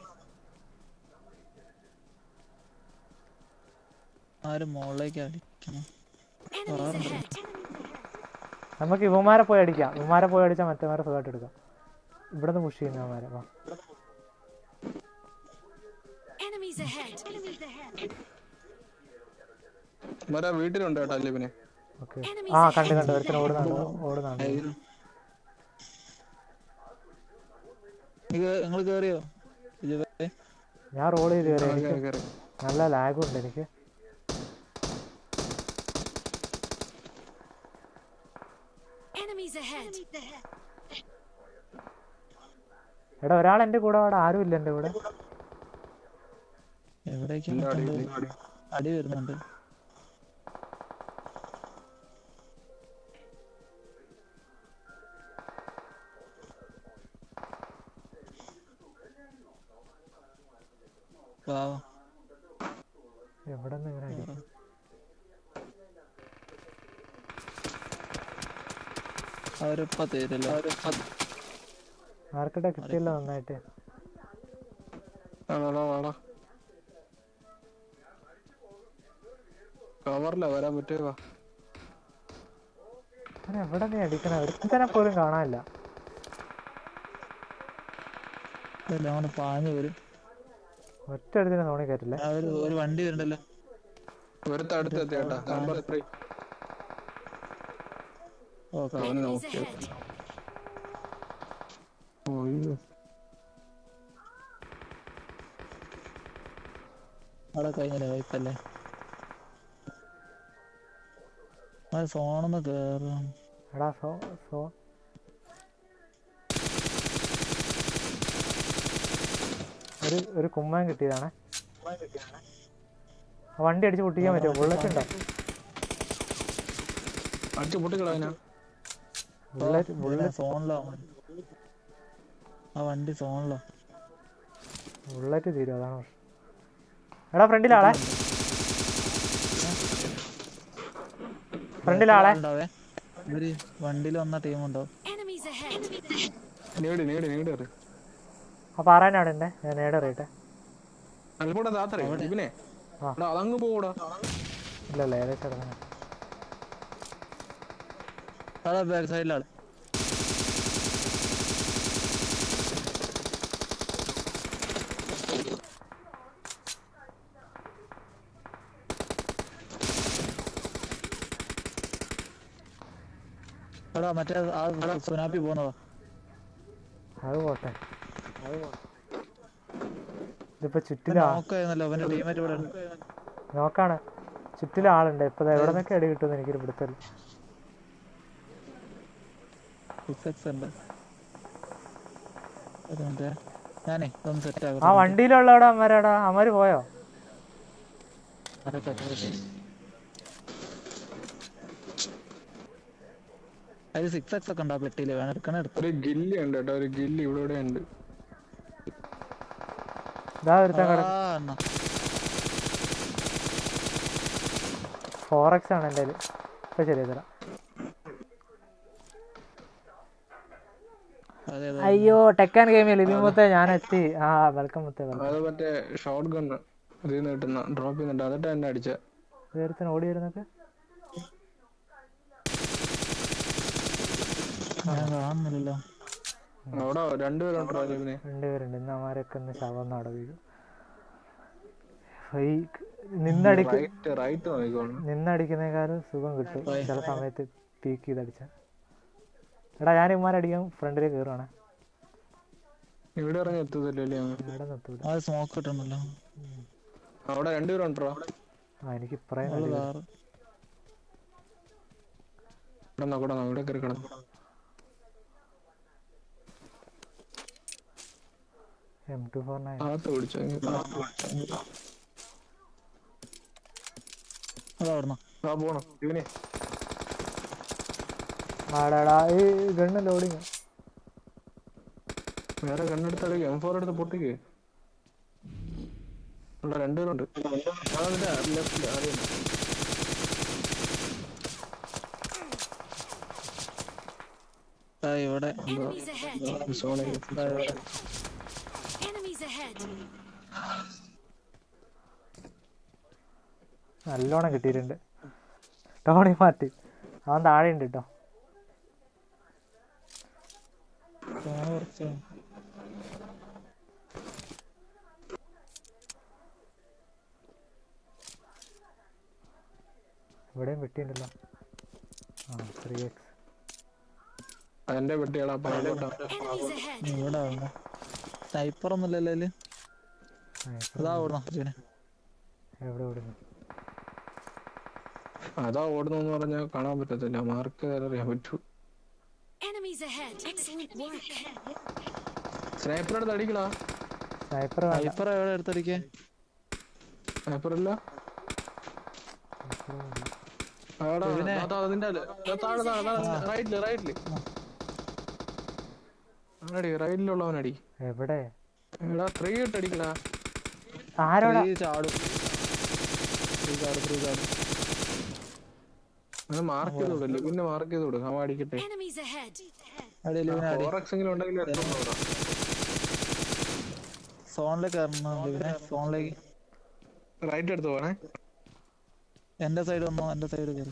[SPEAKER 2] ആരും മുകളിലേക്ക് അടിക്കണം
[SPEAKER 4] Enemies ahead.
[SPEAKER 1] നമുക്ക് ഇവന്മാരെ പോയി അടിക്കാം ഇവന്മാരെ പോയി അടിച്ചാൽ മറ്റേമാരെ സുഖമായിട്ട് എടുക്കാം ഇവിടെ നിന്ന് പുഷ് ചെയ്യുന്ന അവന്മാരെ വാ
[SPEAKER 4] Enemies ahead. Enemies ahead.
[SPEAKER 3] മറ്റേ വീട്ടിലുണ്ട് കേട്ടോ അല്ലിപ്പിനെ
[SPEAKER 1] ഓക്കെ ആ കണ്ട് കണ്ട് ഒരുത്തിന് ഓടുന്നുണ്ട് ഓടുന്നുണ്ട്
[SPEAKER 2] നിങ്ങൾ കേറിയോ വിജയ്
[SPEAKER 1] ഞാൻ റോൾ ചെയ്ത് കയറി എനിക്ക്
[SPEAKER 3] കേറി, കേറി.
[SPEAKER 1] നല്ല ലാഗും ഉണ്ട് എനിക്ക്
[SPEAKER 4] Enemies ahead.
[SPEAKER 1] എടാ ഒരാൾ എൻ്റെ കൂടെ അവിടെ ആരും ഇല്ല എൻ്റെ കൂടെ
[SPEAKER 2] എവിടേക്കാണ്
[SPEAKER 3] ഇല്ല, അടി,
[SPEAKER 2] കണ്ടത്?
[SPEAKER 3] ഇല്ല, അടി.
[SPEAKER 2] അടി വരുന്നുണ്ട് വാ വാ.
[SPEAKER 1] എവിടെ നിന്ന് ഇങ്ങനെ അടി
[SPEAKER 2] അവരിപ്പ തരില്ല
[SPEAKER 1] ആർക്കിടെ കിട്ടിയല്ലോ നന്നായിട്ട്
[SPEAKER 3] വാടാ, വാടാ, വാടാ. കവറില്ല വരാൻ പറ്റുക
[SPEAKER 1] അവൻ എവിടെ നീ അടിക്കണ ഒരുത്തനെ പോലും കാണാനില്ല
[SPEAKER 2] ഇല്ല, അവന് പാഞ്ഞു വരും
[SPEAKER 1] ഒറ്റ എടുത്തിന് തോണി കയറ്റില്ലേ
[SPEAKER 2] ആ, ഒരു ഒരു വണ്ടി വരുന്നുണ്ടല്ലോ
[SPEAKER 3] ഒരുത്ത അടുത്ത് എത്തി കേട്ടാ നമ്പർ ത്രീ
[SPEAKER 2] ഓക്കെ
[SPEAKER 3] അവന്
[SPEAKER 4] Enemies
[SPEAKER 3] നോക്കി
[SPEAKER 4] ahead.
[SPEAKER 3] അയ്യോ
[SPEAKER 2] അവിടെ കഴിഞ്ഞല്ലേ വൈപ്പല്ലേ ആ ഫോണൊന്ന് കേറാം
[SPEAKER 1] എടാ സോ സോ ഒരു ഒരു കുമ്മൻ കിട്ടിയതാണ് ആ വണ്ടി അടിച്ച് പൊട്ടിക്കാൻ പറ്റുമോ ബുള്ളറ്റ് ഉണ്ടോ
[SPEAKER 3] അടിച്ചു പൊട്ടിക്കളാ
[SPEAKER 1] ബുള്ളറ്റ്
[SPEAKER 2] ഇവിടെ ഫോണിലോ ആ വണ്ടി ഫോണിലോ
[SPEAKER 1] ബുള്ളറ്റ് തീരും അതാണ് പ്രശ്നം എടാ ഫ്രണ്ടിലാളെ ഫ്രണ്ടിലാളെ
[SPEAKER 2] ഉണ്ടാവേ ഇവര് വണ്ടിയിൽ വന്ന ടീമുണ്ടോ
[SPEAKER 4] Enemies ahead.
[SPEAKER 3] നേടി നേടി നേടി അത്
[SPEAKER 1] ആ പറയാനാണ് എൻ്റെ ഞാൻ നേടെ അറിയട്ടെ
[SPEAKER 3] അൽക്കൂടെ താത്തറേ ഇവനെ
[SPEAKER 1] ആ.
[SPEAKER 3] എടാ അതങ്ങ് പോകൂടാ
[SPEAKER 1] ഇല്ല ഇല്ല ഏകദേശം ഇറങ്ങാൻ
[SPEAKER 2] അതാ ബാക്ക് സൈഡിലാണ് എടാ മറ്റേ ആ സുനാപ്പി പോകുന്നതാ
[SPEAKER 1] അത് പോട്ടെ ഇതിപ്പോ ചുറ്റിലാ
[SPEAKER 2] നോക്കായിരുന്നല്ലോ അവന്റെ ടീമേറ്റ് ഇവിടെ ഉണ്ട്.
[SPEAKER 1] നോക്കാണ് ചുറ്റിലും ആളുണ്ട് ഇപ്പൊ ദേ എവിടെ നിന്നൊക്കെ അടി കിട്ടുമെന്ന് എനിക്കൊരു പിടുത്തല്ല
[SPEAKER 2] Six X ഉണ്ട് ഒരു മിനിറ്റ് ഞാനേ ഇതൊന്ന് സെറ്റ്
[SPEAKER 1] ആ
[SPEAKER 2] ആകട്ടെ
[SPEAKER 1] വണ്ടിയിലുള്ളവിടെ അമ്മരാടാ അമ്മര് പോയോ
[SPEAKER 2] അതൊക്കെ അതൊക്കെ. അതിൽ സിക്സ് എക്സ് ഒക്കെ ഉണ്ടോ പെട്ടിയില് വേണം എടുക്കണ എടുത്തു
[SPEAKER 3] ഒരു ഗില്ലി ഉണ്ട് കേട്ടോ ഒരു ഗില്ലി ഇവിടെ ഇവിടെ ഉണ്ട്
[SPEAKER 1] ഇതാ ഒരുത്തൻ കിട
[SPEAKER 2] ആ എന്നാ
[SPEAKER 1] ഫോർ എക്സ് ആണ് എൻ്റെ കയ്യില്. ഇപ്പൊ ശരിയാ തരാം
[SPEAKER 2] അതെ അതെ
[SPEAKER 1] അയ്യോ ടെക്കാൻ ഗെയിമിൽ ഇത് മുത്തേ ഞാൻ എത്തി ആ വെൽക്കം മുത്തേ വെൽക്കം
[SPEAKER 3] അത് മറ്റേ ഷോർട്ട് ഗണ്ണ് ഇതിൽ നിന്ന് കിട്ടുന്ന ഡ്രോപ്പ് ചെയ്യുന്നുണ്ട് അതിട്ട് എന്നെ അടിച്ച
[SPEAKER 1] ഒരുത്തൻ ഓടി വരുന്നൊക്കെ
[SPEAKER 2] ഞാൻ കാണുന്നില്ലല്ലോ
[SPEAKER 3] അവിടെ രണ്ടുപേരുണ്ടോ ഇവനെ
[SPEAKER 1] രണ്ടുപേരുണ്ട് ഇന്ന് അമാരൊക്കെ ഒന്ന് ശവം നട വീഴും ഈ നിന്നടിക്ക
[SPEAKER 3] റൈറ്റ് റൈറ്റ് നോക്കിക്കോളണം
[SPEAKER 1] നിന്നടിക്കുന്നേക്കാളും സുഖം കിട്ടും ചില സമയത്ത് പീക്ക് ചെയ്തടിച്ച എടാ ഞാൻ ഇമാരടിക്കാൻ ഫ്രണ്ടിലേക്ക് കയറുവാണ്
[SPEAKER 3] ഇവിടെ ഇറങ്ങി എത്തത്തില്ലല്ലേ അവൻ?
[SPEAKER 1] ഇവിടെ നിർത്തൂല
[SPEAKER 2] ആ സ്മോക്ക് കിട്ടണല്ലോ
[SPEAKER 3] അവിടെ രണ്ടുപേരുണ്ടോ
[SPEAKER 1] ആ എനിക്ക് ഇപ്പറയും
[SPEAKER 2] അവള് കാറ്
[SPEAKER 3] ഇവിടെ നോക്കടാ ഇവിടെ കയറി കിടന്നു
[SPEAKER 1] എം ടു ഫോർ നയൻ
[SPEAKER 3] അകത്ത് പിടിച്ചു
[SPEAKER 2] അതാ അവിടുന്ന്
[SPEAKER 3] ആ പോണം ഇവനെ
[SPEAKER 1] ആടാടാ ഈ ഗണ്ണ് ലോഡിങ്
[SPEAKER 3] വേറെ കണ്ണെടുത്ത് എം ഫോർ എടുത്ത് പൊട്ടിക്ക് ഇവിടെ രണ്ടുപേരുണ്ട് അതിന്റെ ലെഫ്റ്റില് അറിയാം
[SPEAKER 2] ദാ ഇവിടെ
[SPEAKER 4] Enemies ahead.
[SPEAKER 3] സോണയിൽ
[SPEAKER 4] Enemies ahead.
[SPEAKER 1] നല്ലോണം കിട്ടിയിട്ടുണ്ട് ടോണി മാറ്റി അവൻ താഴെ ഉണ്ട് കേട്ടോ
[SPEAKER 2] ഫോണ് കുറച്ച്
[SPEAKER 1] ഇവിടെയും വെട്ടിയുണ്ടല്ലോ ആ ത്രീ എക്സ്
[SPEAKER 3] അതിന്റെ പെട്ടികളാ പാലോട്ടാ
[SPEAKER 4] Enemies ahead.
[SPEAKER 2] ഇവിടെ ആവുന്നു സ്നൈപ്പർ ഒന്നുമില്ലല്ലോ അതില് അതാ ഓടുന്നു അർജുനെ
[SPEAKER 1] എവിടെ ഓടുന്നു
[SPEAKER 3] അതാ ഓടുന്നു പറഞ്ഞാൽ കാണാൻ പറ്റത്തില്ല മാർക്ക് അറിയാൻ പറ്റൂ
[SPEAKER 4] Enemies ahead. Excellent work.
[SPEAKER 3] സ്നൈപ്പറെടുത്ത് അടിക്കടാ
[SPEAKER 1] സ്നൈപ്പർ വേണ്ട
[SPEAKER 2] സ്നൈപ്പർ എവിടെ എടുത്തടിക്കേ
[SPEAKER 3] സ്നൈപ്പർ ഇല്ല ആടാ, അതാ അതിന്റെ അല്ല. ദാ താഴെ താഴെ താഴെ റൈറ്റില് റൈറ്റില് അവനടി റൈറ്റിലുള്ളവനടി
[SPEAKER 1] എവിടെ
[SPEAKER 3] എടാ ത്രീ ഇട്ട് അടിക്കടാ
[SPEAKER 1] ആരോടാ
[SPEAKER 2] ഈ ചാടും
[SPEAKER 3] ത്രീ ചാട് ത്രീ ചാട് അത് മാർക്ക് ചെയ്ത് വിടല്ലേ പിന്നെ മാർക്ക് ചെയ്ത് വിടും അവൻ അടിക്കട്ടെ
[SPEAKER 4] Enemies ahead.
[SPEAKER 2] അടിയിൽ ഇവനെ അടി
[SPEAKER 3] ഫോർ എക്സെങ്കിലും ഉണ്ടെങ്കിൽ എത്തുന്നുണ്ടോ
[SPEAKER 2] സോണിലേക്ക് കയറണം ഇവനെ സോണിലേക്ക്
[SPEAKER 3] റൈറ്റ് എടുത്ത് പോണേ
[SPEAKER 2] എന്റെ സൈഡ് വന്നോ എന്റെ സൈഡ് കയറി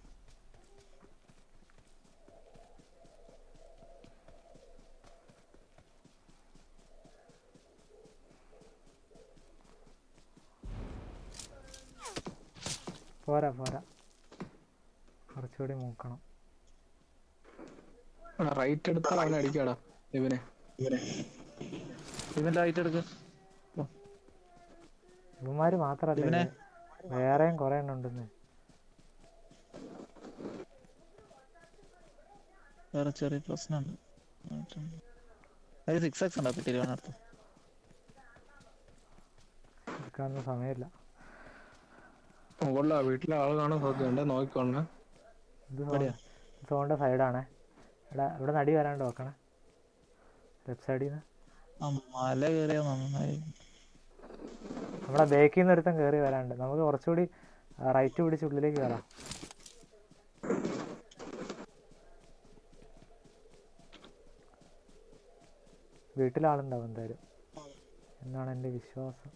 [SPEAKER 1] പോരാ പോരാ കുറച്ചുകൂടി മൂക്കണം
[SPEAKER 3] റൈറ്റ് എടുത്ത് അവനെ അടിക്കാടാ ഇവനെ
[SPEAKER 2] ഇവന്റെ ഹൈറ്റ് എടുക്ക്
[SPEAKER 1] ഇവന്മാര് മാത്രല്ല
[SPEAKER 2] ഇവനെ?
[SPEAKER 1] ഇത്. വേറെയും കുറെ എണ്ണം ഉണ്ടെന്ന്
[SPEAKER 2] വേറെ ചെറിയ പ്രശ്നമുണ്ട് അതിൽ സിക്സ് എക്സ് ഉണ്ടോ പെട്ടി അടുത്ത്
[SPEAKER 1] എടുക്കാനൊന്നും സമയമില്ല
[SPEAKER 3] മുകളിലാ വീട്ടിലെ ആള് കാണാൻ സാധ്യതയുണ്ട് നോക്കിക്കോണേ
[SPEAKER 1] ഇത്
[SPEAKER 2] എവിടെയാ?
[SPEAKER 1] സോണിന്റെ സൈഡാണേ ഇവിടെ ഇവിടെ നടി വരാണ്ട് നോക്കണേ ലെഫ്റ്റ് സൈഡിൽ നിന്ന്
[SPEAKER 2] ആ മല കയറിയാ നന്നായി
[SPEAKER 1] നമ്മുടെ ബേക്കിൽ നിന്ന് ഒരുത്തൻ കയറി വരാണ്ട് നമുക്ക് കുറച്ചുകൂടി റൈറ്റ് പിടിച്ച് ഉള്ളിലേക്ക് കയറാം വീട്ടിലാളുണ്ടാവും എന്തായാലും എന്നാണ് എൻ്റെ വിശ്വാസം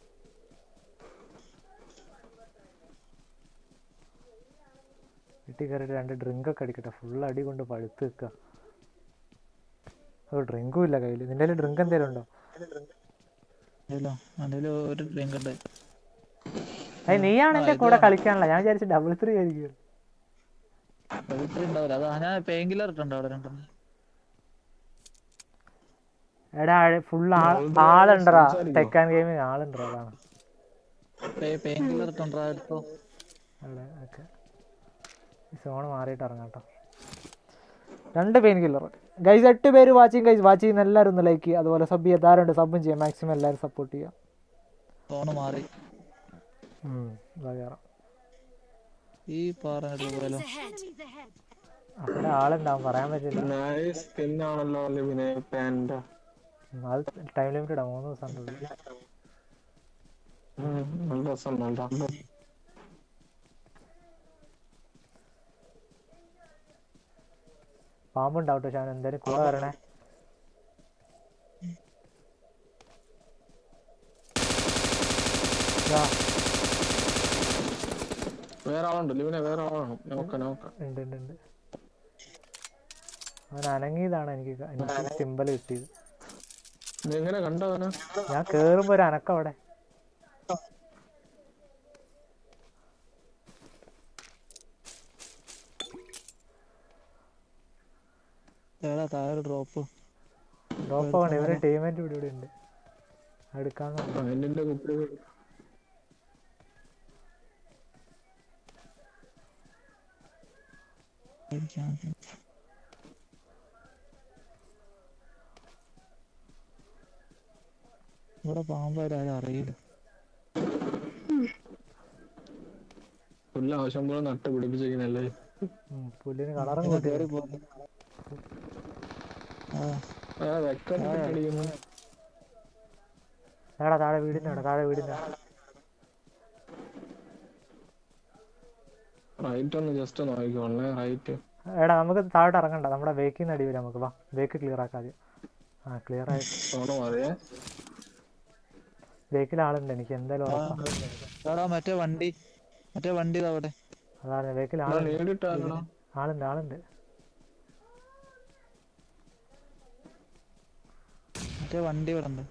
[SPEAKER 1] വീട്ടിൽ കയറിയിട്ട് രണ്ട് ഡ്രിങ്ക് ഒക്കെ അടിക്കട്ടെ ഫുൾ അടി കൊണ്ട് പഴുത്ത് വെക്കുക ഓ ഡ്രിങ്കും ഇല്ല കയ്യിൽ നിന്റെ കയ്യിൽ ഡ്രിങ്ക് എന്തെങ്കിലും ഉണ്ടോ
[SPEAKER 2] ഇല്ലോ അതിൽ ഒരു ഡ്രിങ്ക് ഉണ്ട്
[SPEAKER 1] അത് നീയാണ് എൻ്റെ കൂടെ കളിക്കാനുള്ള ഞാൻ വിചാരിച്ചു ഡബിൾ ത്രീ ആയിരിക്കും
[SPEAKER 2] പവിത്ര ഉണ്ടാവില്ല അതാ ഞാൻ പെയിൻ കില്ലർ ഇട്ടുണ്ട് അവിടെ രണ്ടെണ്ണം
[SPEAKER 1] എടാ ഫുൾ ആളുണ്ടറാ ടെക്കാൻ ഗെയിമിങ് ആളുണ്ടറാ അതാണ്
[SPEAKER 2] പെയിൻ കില്ലർ ഇട്ടുണ്ടോ എടുത്തോ
[SPEAKER 1] അവിടെ ഓക്കെ ഈ സോൺ മാറിയിട്ട് ഇറങ്ങാം കേട്ടോ രണ്ട് പെയിൻ കില്ലർ ഗൈസ് എട്ട് പേര് വാച്ചിങ് ഗൈസ് വാച്ച് ചെയ്യുന്ന എല്ലാവരും ഒന്ന് ലൈക്ക് ചെയ്യുക അതുപോലെ സബ് ചെയ്യുക താരുണ്ട് സബും ചെയ്യുക മാക്സിമം എല്ലാവരും സപ്പോർട്ട് ചെയ്യുക
[SPEAKER 2] ഫോണ് മാറി
[SPEAKER 1] ഇതാ കയറാം
[SPEAKER 2] ഈ പറഞ്ഞിട്ട് പോയാലോ
[SPEAKER 4] Enemies ahead.
[SPEAKER 1] അവിടെ ആളുണ്ടാവും പറയാൻ പറ്റില്ല
[SPEAKER 3] നൈസ് സ്കിന്നാണല്ലോ ലിവിനെ പാൻറ്
[SPEAKER 1] ഉം, അത് ടൈം ലിമിറ്റഡാ മൂന്ന് ദിവസം ഉണ്ട് ഉള്ളൂ.
[SPEAKER 3] നല്ല രസം നല്ല
[SPEAKER 1] പാമ്പുണ്ടാവും കേട്ടോ ഷാൻ എന്തായാലും കൂടെ വരണേ ഇതാ,
[SPEAKER 3] വേറെ ആളുണ്ട് ലിവിനെ വേറെ ആളാണ് നോക്ക നോക്ക
[SPEAKER 1] ഉണ്ട് ഉണ്ട് ഉണ്ട് അവൻ അനങ്ങിയതാണ് എനിക്ക് ക- എനിക്ക് സിമ്പൽ കിട്ടിയത്
[SPEAKER 3] നീ എങ്ങനെ കണ്ടവനെ
[SPEAKER 1] ഞാൻ കേറുമ്പോ ഒരു അനക്കം അവിടെ
[SPEAKER 2] ഏടാ താഴെ ഡ്രോപ്പ്
[SPEAKER 1] ഡ്രോപ്പ് ആവണേ ഇവര് ടീമേറ്റ് ഇവിടെ ഇവിടെ ഉണ്ട് എടുക്കാന്ന് പറഞ്ഞു.
[SPEAKER 3] അതിന്റെ കുപ്പി
[SPEAKER 2] ഇവിടെ പാമ്പാരും അറിയില്ല
[SPEAKER 3] പുല്ല ആവശ്യം പോലെ നട്ട് പിടിപ്പിച്ചിരിക്കുന്നല്ലേ
[SPEAKER 1] ഉം, പുല്ലിന് കളറും കൂട്ടി
[SPEAKER 2] കേറി പോകുന്നു ആ
[SPEAKER 3] ആ വെക്കം അടിക്കുന്നു
[SPEAKER 1] എടാ താഴെ വീടിന്റെ അവിടെ താഴെ വീടിന്റെ അവിടെ.
[SPEAKER 3] റൈറ്റ് ഒന്ന് ജസ്റ്റ് നോക്കിക്കോളേ റൈറ്റ്
[SPEAKER 1] എടാ നമുക്ക് താഴോട്ട് ഇറങ്ങണ്ട നമ്മുടെ ബേക്കിൽ നിന്ന് അടി വരും നമുക്ക് വാ ബേക്ക് ക്ലിയർ ആക്കാം ആദ്യം ആ ക്ലിയർ ആയി
[SPEAKER 3] തോന്നോ മതിയേ
[SPEAKER 1] ബേക്കിൽ ആളുണ്ട് എനിക്ക് എന്തായാലും ഉറപ്പാ
[SPEAKER 2] എടാ മറ്റേ വണ്ടി മറ്റേ വണ്ടി ഇതാ അവിടെ
[SPEAKER 1] അതാണ് ബേക്കിൽ
[SPEAKER 3] എടാ,
[SPEAKER 1] ആളുണ്ട്
[SPEAKER 3] നേരിട്ടാണോ
[SPEAKER 1] ആളുണ്ട് ആളുണ്ട്
[SPEAKER 2] മറ്റേ വണ്ടി ഇവിടെ ഉണ്ട്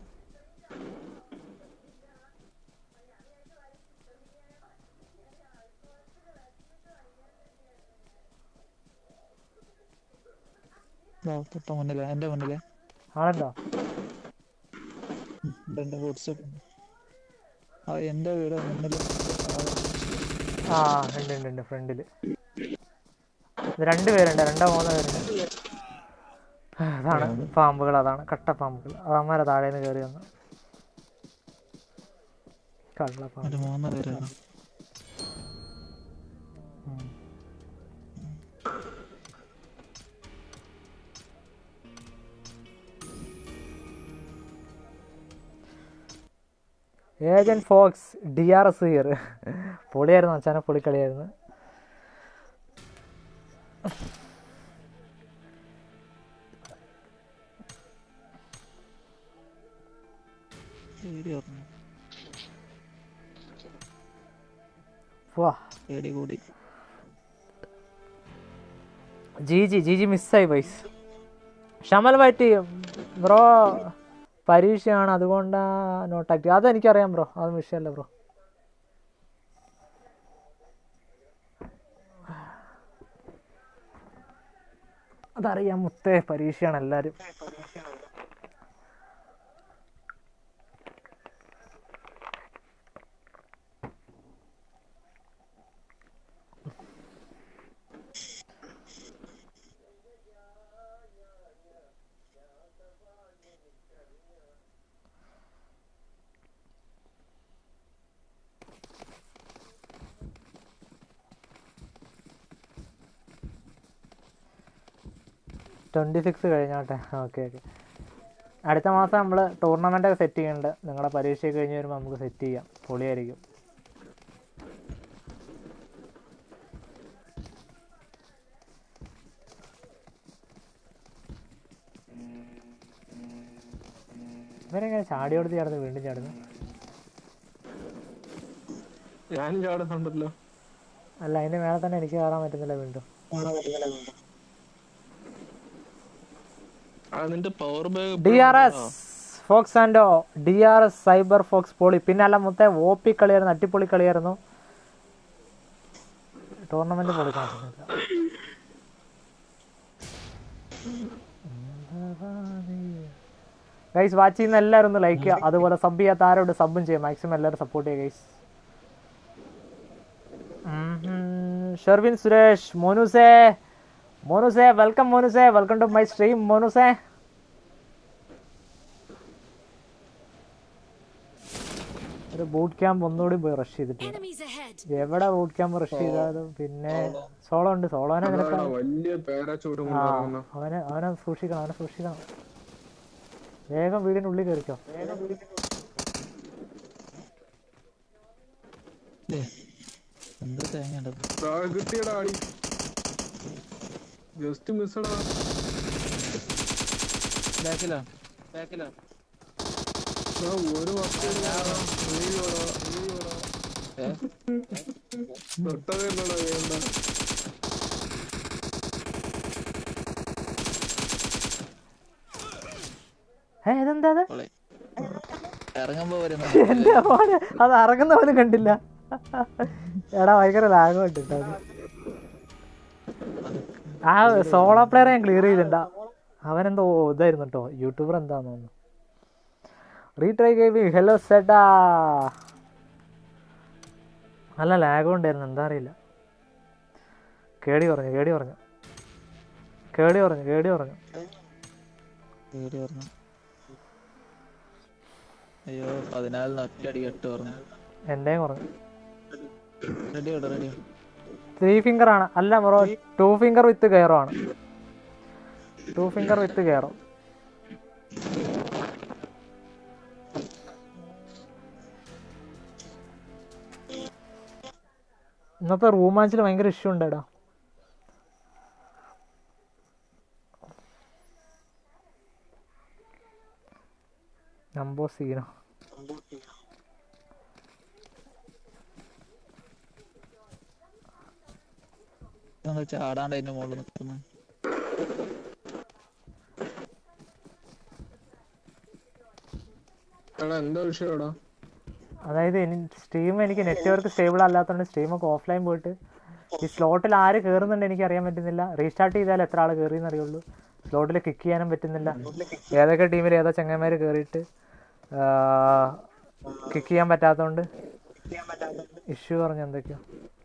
[SPEAKER 2] ദാ തൊട്ട മുന്നിലെ എന്റെ മുന്നിലെ
[SPEAKER 1] ആളുണ്ടോ
[SPEAKER 2] ഇവിടെ എന്റെ ഫുട്സ്റ്റെപ്പ് ആ എന്റെ വീട് മുന്നിൽ
[SPEAKER 1] ആ ഉണ്ട് ഉണ്ട് ഉണ്ട് ഫ്രണ്ടില് ഇത് രണ്ട് പേരുണ്ട് രണ്ടോ മൂന്നോ പേരുണ്ട് ആ, അതാണ് പാമ്പുകൾ അതാണ് കട്ട പാമ്പുകൾ അതമ്മരെ താഴെ നിന്ന് കയറി വന്നു കള്ളപ്പാമ്പ്
[SPEAKER 2] ഒരു മൂന്ന് പേരാണ്
[SPEAKER 1] ഉം. Agent Fox D R S year പൊളിയായിരുന്നു അച്ഛനെ പൊളിക്കളിയായിരുന്നു
[SPEAKER 2] പേടി പറഞ്ഞു
[SPEAKER 1] വാ
[SPEAKER 2] പേടി കൂടി
[SPEAKER 1] ജി ജി ജി ജി മിസ്സായി പൈസ ഷമൽ പറ്റി ബ്രോ പരീക്ഷയാണ് അതുകൊണ്ടാ നോട്ടാക്കി അതെനിക്കറിയാം ബ്രോ അത് വിഷയമല്ല ബ്രോ അതറിയാം മുത്തേ പരീക്ഷയാണ് എല്ലാരും ട്വൻറ്റി സിക്സ് കഴിഞ്ഞോട്ടെ ഓക്കെ ഓക്കെ അടുത്ത മാസം നമ്മൾ ടൂർണമെൻ്റ് ഒക്കെ സെറ്റ് ചെയ്യുന്നുണ്ട് നിങ്ങളുടെ പരീക്ഷ കഴിഞ്ഞ് വരുമ്പോൾ നമുക്ക് സെറ്റ് ചെയ്യാം പൊളിയായിരിക്കും ഇവരെങ്ങനെ ചാടി കൊടുത്ത് ചാടുന്നു വീണ്ടും ചാടുന്നു
[SPEAKER 3] ഞാനും ചാടുന്നുണ്ടല്ലോ
[SPEAKER 1] അല്ല അതിൻ്റെ മേലെ തന്നെ എനിക്ക് കയറാൻ പറ്റുന്നില്ല വീണ്ടും
[SPEAKER 3] ആ നിന്റെ power bag
[SPEAKER 1] D R S Fox ആൻഡോ D R S Cyber Fox പൊളി പിന്നെ അല്ല മൊത്തം ഒ പി കളിയായിരുന്നു അട്ടിപ്പൊളി കളിയായിരുന്നു ടൂർണമെന്റ് പൊളിക്കാൻ പറ്റുന്നില്ല ഗൈസ് വാച്ച് ചെയ്യുന്ന എല്ലാവരും ഒന്ന് ലൈക്ക് ചെയ്യുക അതുപോലെ സബ് ചെയ്യാത്ത ആരോട് സബും ചെയ്യാം മാക്സിമം എല്ലാവരും സപ്പോർട്ട് ചെയ്യുക ഗൈസ് ഷെർവിൻ സുരേഷ് മോനുസേ മോനുസേ വെൽക്കം മോനുസേ വെൽക്കം ടു മൈ സ്ട്രീം മോനുസേ ഒരു ബൂട്ട് ക്യാമ്പ് ഒന്നുകൂടി പോയി റഷ് ചെയ്തിട്ട് വരാം.
[SPEAKER 4] Enemies ahead.
[SPEAKER 1] എവിടെ ബൂട്ട് ക്യാമ്പ് റഷ് ചെയ്താലും പിന്നെ സോളോ ഉണ്ട് സോളോനെ നിനക്ക്
[SPEAKER 3] അതാടാ വലിയ പാരാച്ചൂട്ട്
[SPEAKER 1] ആ
[SPEAKER 3] കൊണ്ടുവരുന്ന
[SPEAKER 1] അവനെ അവനെ സൂക്ഷിക്കണം അവനെ സൂക്ഷിക്കണം വേഗം വീടിന്റെ ഉള്ളിൽ കയറിക്കോ
[SPEAKER 2] ദേ, എന്ത് തേങ്ങ ഉണ്ട്
[SPEAKER 3] കിട്ടിയടാ അടി ജസ്റ്റ് മിസ്സടാ
[SPEAKER 2] ബാക്കിലാണ് ബാക്കിലാണ്
[SPEAKER 3] ഒരു വർഷം
[SPEAKER 2] ഏ
[SPEAKER 3] തൊട്ടതല്ലടാ വേണ്ട
[SPEAKER 1] ഏ ഇതെന്താ അത്
[SPEAKER 2] പൊളി ഇറങ്ങുമ്പോ വരുന്നു
[SPEAKER 1] എന്റെ മോനെ അത് ഇറങ്ങുന്ന പോലും കണ്ടില്ല എടാ ഭയങ്കര ലാഗുണ്ട് കേട്ടോ അത്. ആ സോളോ പ്ലെയർ ഞാൻ ക്ലിയർ ചെയ്തിട്ടുണ്ടാ അവനെന്തോ ഇതായിരുന്നു കേട്ടോ യൂട്യൂബർ എന്താന്ന് തോന്നുന്നു റീട്രൈ ഗെയിമിങ് ഹലോ സെട്ടാ നല്ല ലാഗും ഉണ്ടായിരുന്നു എന്താ അറിയില്ല കേടി പറഞ്ഞു കേടി പറഞ്ഞു കേടി പറഞ്ഞു കേടി പറഞ്ഞു
[SPEAKER 2] പേടി പറഞ്ഞു അയ്യോ പതിനാലിന് ഒറ്റയടി കെട്ട് പറഞ്ഞു
[SPEAKER 1] എൻ്റെയും പറഞ്ഞു
[SPEAKER 2] റെഡി ആട്ടോ റെഡി
[SPEAKER 1] ത്രീ ഫിംഗർ ആണ് അല്ല ബ്രോ ടു ഫിംഗർ വിത്ത് കയറോ ആണ് ടു ഫിംഗർ വിത്ത് കയറോ ഇന്നത്തെ റൂം മാച്ചിൽ ഭയങ്കര ഇഷ്യൂ ഉണ്ടേടാ നമ്പോ സീനോ
[SPEAKER 2] നമ്മൾ ചാടാണ്ട് അതിന്റെ മുകളിൽ നിൽക്കുന്നു
[SPEAKER 3] എടാ എന്താ വിഷയടാ
[SPEAKER 1] അതായത് സ്ട്രീം എനിക്ക് നെറ്റ്വർക്ക് സ്റ്റേബിൾ അല്ലാത്തതുകൊണ്ട് സ്ട്രീമൊക്കെ ഓഫ്ലൈൻ പോയിട്ട് ഈ സ്ലോട്ടിൽ ആര് കയറുന്നുണ്ട് എനിക്ക് അറിയാൻ പറ്റുന്നില്ല റീസ്റ്റാർട്ട് ചെയ്താൽ എത്ര ആൾ കയറിയെന്ന് അറിയുള്ളൂ സ്ലോട്ടിൽ കിക്ക് ചെയ്യാനും പറ്റുന്നില്ല ഏതൊക്കെ ടീമിൽ ഏതോ ചങ്ങന്മാർ കയറിയിട്ട് കിക്ക് ചെയ്യാൻ പറ്റാത്തതുകൊണ്ട് ഇഷ്യൂ പറഞ്ഞു എന്തൊക്കെയോ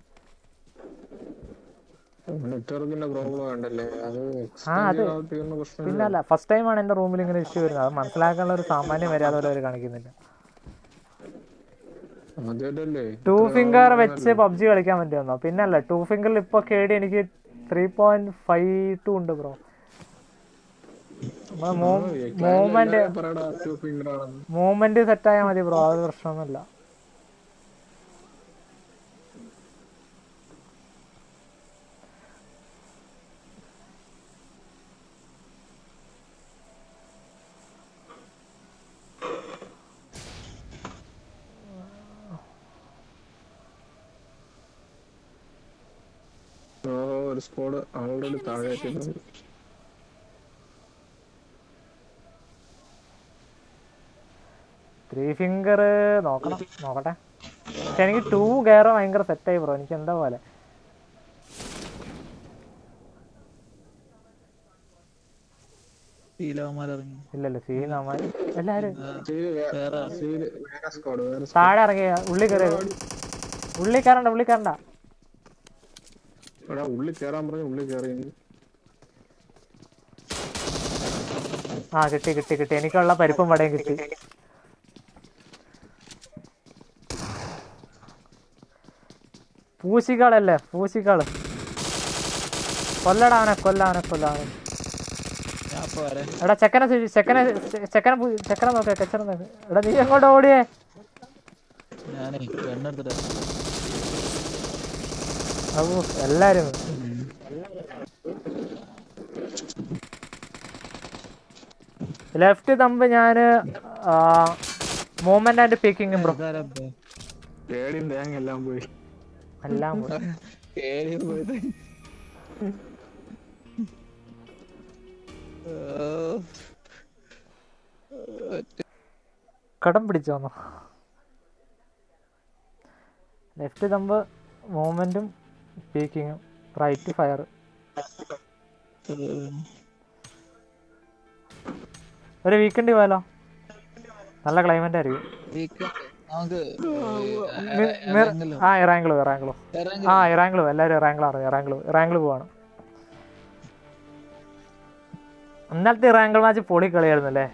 [SPEAKER 3] നെറ്റ്വർക്കിന്റെ പ്രോബ്ലം ഉണ്ടല്ലേ അത്
[SPEAKER 1] ആ അത്
[SPEAKER 3] തീർന്ന പ്രശ്നം
[SPEAKER 1] പിന്നെ അല്ല ഫസ്റ്റ് ടൈമാണ് എൻ്റെ റൂമിൽ ഇങ്ങനെ ഇഷ്യൂ വരുന്നത് അത് മനസ്സിലാക്കാനുള്ള ഒരു സാമാന്യ മര്യാദ പോലും അവർ കാണിക്കുന്നില്ല
[SPEAKER 3] ആദ്യമായിട്ടല്ലേ
[SPEAKER 1] ടു ഫിംഗർ വെച്ച് പബ്ജി കളിക്കാൻ പറ്റുമെന്നോ പിന്നെ അല്ല ടു ഫിംഗറിൽ ഇപ്പോൾ കേടി എനിക്ക് ത്രീ പോയിന്റ് ഫൈവ് ടു ഉണ്ട് ബ്രോ മൂവ്മെന്റ്
[SPEAKER 3] പറയടാ ടു ഫിംഗർ ആണെന്ന്
[SPEAKER 1] മൂവ്മെന്റ് സെറ്റ് ആയാൽ മതി ബ്രോ അത് പ്രശ്നമൊന്നുമില്ല
[SPEAKER 3] ഓ ഒരു സ്കോഡ് ആൾറെഡി താഴെ എത്തിയിട്ടുണ്ട്
[SPEAKER 1] ത്രീ ഫിംഗർ നോക്കണം നോക്കട്ടെ പക്ഷെ എനിക്ക് ടു കയറാൻ ഭയങ്കര സെറ്റായി ബ്രോ എനിക്ക് എന്താ പോലെ
[SPEAKER 2] ശീലവന്മാരിറങ്ങി
[SPEAKER 1] ഇല്ലല്ലോ സീ നമ്മ എല്ലാരും
[SPEAKER 3] സീല് വേ-
[SPEAKER 2] വേറെ
[SPEAKER 3] സീല് വേറെ സ്കോഡ് വേറെ
[SPEAKER 1] താഴെ ഇറങ്ങിയ ഉള്ളി കയറിയ ഉള്ളി കയറണ്ട ഉള്ളി കയറണ്ട
[SPEAKER 3] എടാ ഉള്ളിൽ കേറാൻ പറഞ്ഞു ഉള്ളിൽ കയറി
[SPEAKER 1] ആ കിട്ടി കിട്ടി കിട്ടി എനിക്കുള്ള പരിപ്പും വടയും കിട്ടി പൂശിക്കാളല്ലേ പൂശിക്കാള് കൊല്ലടാ അവനെ കൊല്ല അവനെ കൊല്ല അവനെ
[SPEAKER 2] ഞാൻ ഇപ്പൊ വരെ
[SPEAKER 1] എടാ ചെക്കനെ സൂക്ഷി- ചെക്കനെ ചെക്കനെ പൂ- ചെക്കനെ നോക്ക ചെക്കനെ നോക്ക എടാ നീ എങ്ങോട്ട് ഓടിയേ
[SPEAKER 2] ഞാനേ പെണ്ണെടുത്തിട്ട്
[SPEAKER 1] ഔ എല്ലാരും ലെഫ്റ്റ് തമ്പ് ഞാന് മൂവ്മെന്റ് ആൻഡ് പീക്കിംഗ് ബ്രോ
[SPEAKER 2] ഇതാരാ ഇപ്പൊ?
[SPEAKER 3] പേടിയും തേങ്ങ എല്ലാം പോയി
[SPEAKER 1] എല്ലാം പോയി.
[SPEAKER 2] കേറി പോയത്
[SPEAKER 1] കടം പിടിച്ചോന്നോ ലെഫ്റ്റ് തമ്പ് മൂവ്മെന്റും പീക്കിങ്ങും റൈറ്റ് ഫയർ ഒരു വീക്കെൻഡ് പോയാലോ നല്ല ക്ലൈമറ്റ് ആയിരിക്കും
[SPEAKER 2] നമുക്ക്
[SPEAKER 1] മി- മിർ- ആ ഇറാങ്കളു ഇറാങ്കളു
[SPEAKER 2] ഇറങ്ങി
[SPEAKER 1] ആ ഇറാങ്കളു എല്ലാവരും ഇറാങ്കളു അറിയാം ഇറാങ്കളു ഇറാങ്കളു പോവാണ് ഇന്നലത്തെ ഇറാങ്കൾ മാച്ച് പൊളി കളിയായിരുന്നു അല്ലേ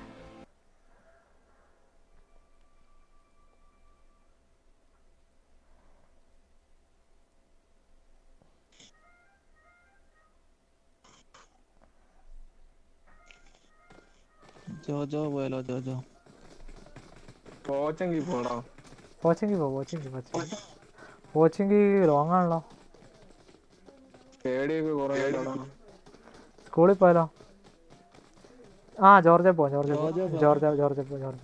[SPEAKER 2] ജോജോ പോയാലോ ജോജോ
[SPEAKER 3] കോച്ചെങ്കിൽ പോടാ
[SPEAKER 1] കോച്ചിങ് പോ കോച്ചിങ് കോച്ചിങ് കോച്ചിങ് ലോങ് ആണല്ലോ
[SPEAKER 3] പേടിയൊക്കെ കുറെ
[SPEAKER 1] സ്കൂളിൽ പോയാലോ ആ ജോർജ പോ ജോർജ പോ ജോർജ ജോർജ പോ ജോർജ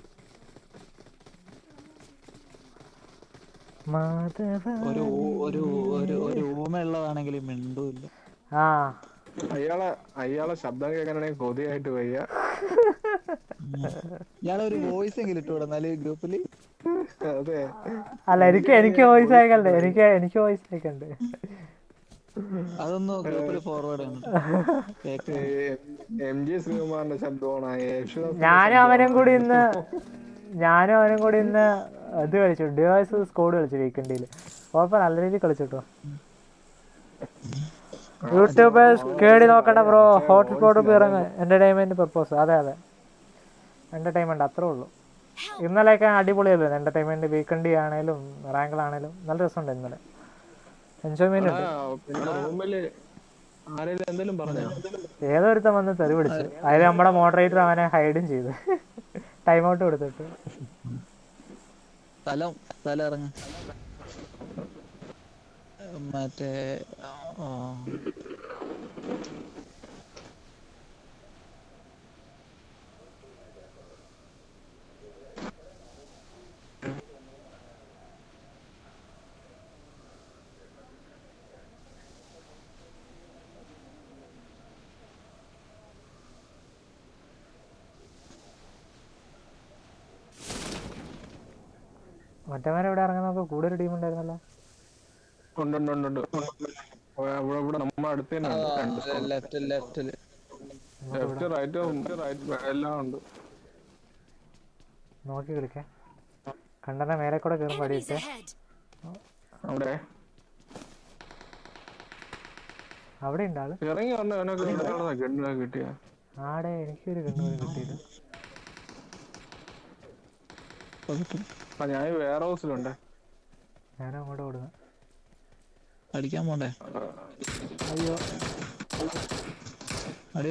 [SPEAKER 1] മാധവ
[SPEAKER 2] ഒരു ഊ- ഒരു ഒരു ഒരു ഊമയുള്ളതാണെങ്കിൽ മിണ്ടൂല്ല
[SPEAKER 1] ആ
[SPEAKER 3] അയാളെ അയാളെ ശബ്ദം കേൾക്കാനാണെങ്കിൽ കൊതിയായിട്ട് വയ്യ
[SPEAKER 2] ഇയാളെ ഒരു വോയിസ് എങ്കിലും ഇട്ടു എന്നാല് ഗ്രൂപ്പില്
[SPEAKER 3] അതെ
[SPEAKER 1] അല്ല എനിക്ക് എനിക്ക് വോയിസ് അയക്കണ്ടേ എനിക്ക് എനിക്ക് വോയിസ് അയക്കണ്ടേ
[SPEAKER 2] അതൊന്ന് ഗ്രൂപ്പിൽ ഫോർവേഡ് കേക്ക്
[SPEAKER 3] എം ജി ശ്രീകുമാറിന്റെ ശബ്ദമാണ് യേശുദാസ്
[SPEAKER 1] ഞാനും അവനും കൂടി ഇന്ന് ഞാനും അവനും കൂടി ഇന്ന് ഇത് കളിച്ചു ഡിവൈസ് സ്കോഡ് കളിച്ചു വീക്കെൻഡിൽ കുഴപ്പം നല്ല രീതിയിൽ കളിച്ചിട്ടോ യൂട്യൂബേഴ്സ് കേടി നോക്കണ്ട ബ്രോ ഹോട്ട്സ്പോട്ട് ഇറങ്ങ് എന്റർടൈൻമെന്റ് പർപ്പസ് അതെ അതെ എന്റർടൈൻമെന്റ് അത്രേ ഉള്ളൂ ഇന്നലെയൊക്കെ അടിപൊളിയല്ലേ എന്റർടൈൻമെന്റ് വീക്കെൻഡി ആണേലും റാങ്കിളാണേലും നല്ല രസമുണ്ട് ഇന്നലെ എൻജോയ്മെന്റ് ഉണ്ട്
[SPEAKER 3] പിന്നെ റൂമില് ആരെങ്കിലും എന്തെങ്കിലും പറഞ്ഞോ
[SPEAKER 1] ഏതോ ഒരുത്തൻ വന്ന് തെറി പിടിച്ചു അതിൽ നമ്മുടെ മോഡറേറ്റർ അവനെ ഹൈഡും ചെയ്തു ടൈം ഔട്ട് കൊടുത്തിട്ട്
[SPEAKER 2] സ്ഥലം സ്ഥലം ഇറങ്ങ മറ്റേ ആ,
[SPEAKER 1] മറ്റവൻ ഇവിടെ ഇറങ്ങുന്നൊക്കെ കൂടുതൽ ടീം ഉണ്ടായിരുന്നല്ലോ
[SPEAKER 3] ഉണ്ട് ഉണ്ട് ഉണ്ട് ഉണ്ട് ഇവിടെ ഇവിടെ നമ്മുടെ അടുത്ത് തന്നെ ഉണ്ട് രണ്ട്
[SPEAKER 2] ലെഫ്റ്റ് ലെഫ്റ്റില്
[SPEAKER 3] ലെഫ്റ്റ് റൈറ്റ് റൈറ്റ് എല്ലാം ഉണ്ട്
[SPEAKER 1] നോക്കി കളിക്കാൻ കണ്ടന മേലെ കൂടെ കയറും
[SPEAKER 4] Enemies
[SPEAKER 1] പടിയിട്ട്
[SPEAKER 4] ahead.
[SPEAKER 3] അവിടെ
[SPEAKER 1] അവിടെ ഉണ്ട് ആള്
[SPEAKER 3] ഇറങ്ങി വന്ന അവനൊക്കെ ഗണ്ണിനെ കിട്ടിയ
[SPEAKER 1] ആടെ എനിക്കൊരു കണ്ണൂര് കിട്ടിയില്ല
[SPEAKER 3] ആ ഞാൻ വേറെ ഹൗസിലുണ്ട്
[SPEAKER 1] ഞാനും അങ്ങോട്ട് ഓടുന്നു
[SPEAKER 2] അടിക്കാൻ പോണ്ടേ
[SPEAKER 1] അയ്യോ
[SPEAKER 2] അടി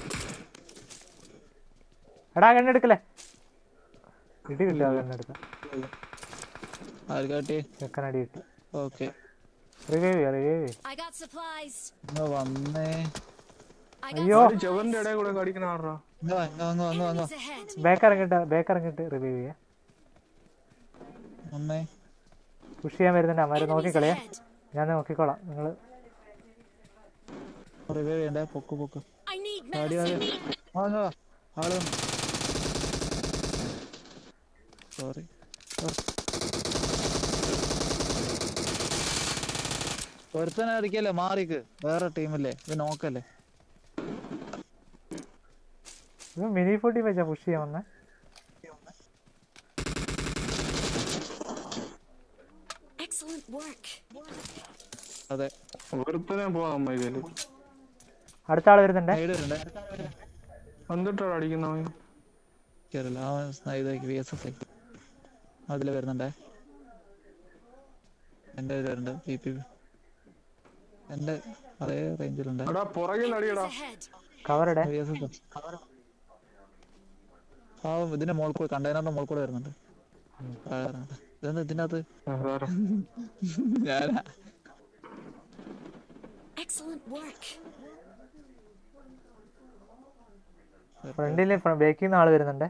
[SPEAKER 1] എടാ കണ്ണെടുക്കല്ലേ ഇടി കിട്ടുക കണ്ണെടുത്ത
[SPEAKER 2] ആർക്കാട്ടി
[SPEAKER 1] ചെക്കനടി കിട്ടി
[SPEAKER 2] ഓക്കെ
[SPEAKER 1] റിവൈവ് ചെയ്യാം റിവൈവ് ചെയ്യാം
[SPEAKER 4] I got supplies.
[SPEAKER 2] വന്നേ
[SPEAKER 4] I got
[SPEAKER 1] അയ്യോ
[SPEAKER 3] ചെവന്റെ ഇടയിൽ കൂടെ കടിക്കണ ആറാ
[SPEAKER 2] ഇങ്ങ് വാ, ഇങ്ങ് വാ, ഇങ്ങ് വാ, ഇങ്ങ് വാ, ഇങ്ങ് വാ.
[SPEAKER 4] enemies ahead.
[SPEAKER 1] ബാക്ക് ഇറങ്ങിട്ട് ബാക്ക് ഇറങ്ങിട്ട് റിവൈവ് ചെയ്യാം
[SPEAKER 2] വന്നേ
[SPEAKER 1] പുഷ് ചെയ്യാൻ വരുന്നുണ്ട് അമ്മമാര്
[SPEAKER 4] Enemies
[SPEAKER 1] നോക്കിക്കളയാ
[SPEAKER 4] ahead.
[SPEAKER 1] ഞാൻ നോക്കിക്കോളാം നിങ്ങള്
[SPEAKER 2] റിവൈവ് ചെയ്യണ്ടേ പൊക്ക് പൊക്ക്
[SPEAKER 4] I need
[SPEAKER 2] ആടി ആടി
[SPEAKER 4] medicine.
[SPEAKER 2] ആ ഇങ്ങ് വാ. ആള് സോറി ഒരുത്തനെ അടിക്കല്ലേ മാറിക്ക് വേറെ ടീമല്ലേ ഇത് നോക്കല്ലേ
[SPEAKER 1] ഇത് മിനി ഫോർട്ടി വെച്ചാ പുഷ് ചെയ്യാൻ വന്നേ
[SPEAKER 4] Excellent work.
[SPEAKER 2] അതെ
[SPEAKER 3] ഒരുത്തനെ പോവാൻ മൈകല്
[SPEAKER 1] അടുത്ത ആള് വരുന്നുണ്ടേ
[SPEAKER 2] സൈഡ് വരുന്നുണ്ടേ
[SPEAKER 3] എന്നിട്ടാണ് അടിക്കുന്നവൻ
[SPEAKER 2] കേറില്ല അവൻ ഇതാക്കി വി എസ് എസ് ഐ അതില് വരുന്നുണ്ടേ എന്റെ ഇത് വരുന്നുണ്ട് പി പി എന്റെ അതേ റേഞ്ചിലുണ്ട്
[SPEAKER 3] എടാ പുറകിൽ അടിയടാ
[SPEAKER 4] Ahead.
[SPEAKER 1] കവറുടെ
[SPEAKER 2] വി എസ് എസ് ആ ഇതിന്റെ മോൾ കൂടെ കണ്ടെയ്നറിന്റെ മോൾ കൂടെ വരുന്നുണ്ട് താഴെ വരുന്നുണ്ട്. ഇതെന്താ ഇതിന്റെ അകത്ത്
[SPEAKER 3] അതാരാ?
[SPEAKER 2] ഞാനാ
[SPEAKER 4] Excellent work.
[SPEAKER 1] ഫ്രണ്ടില് ബേക്കിൽ നിന്ന് ആള് വരുന്നുണ്ട്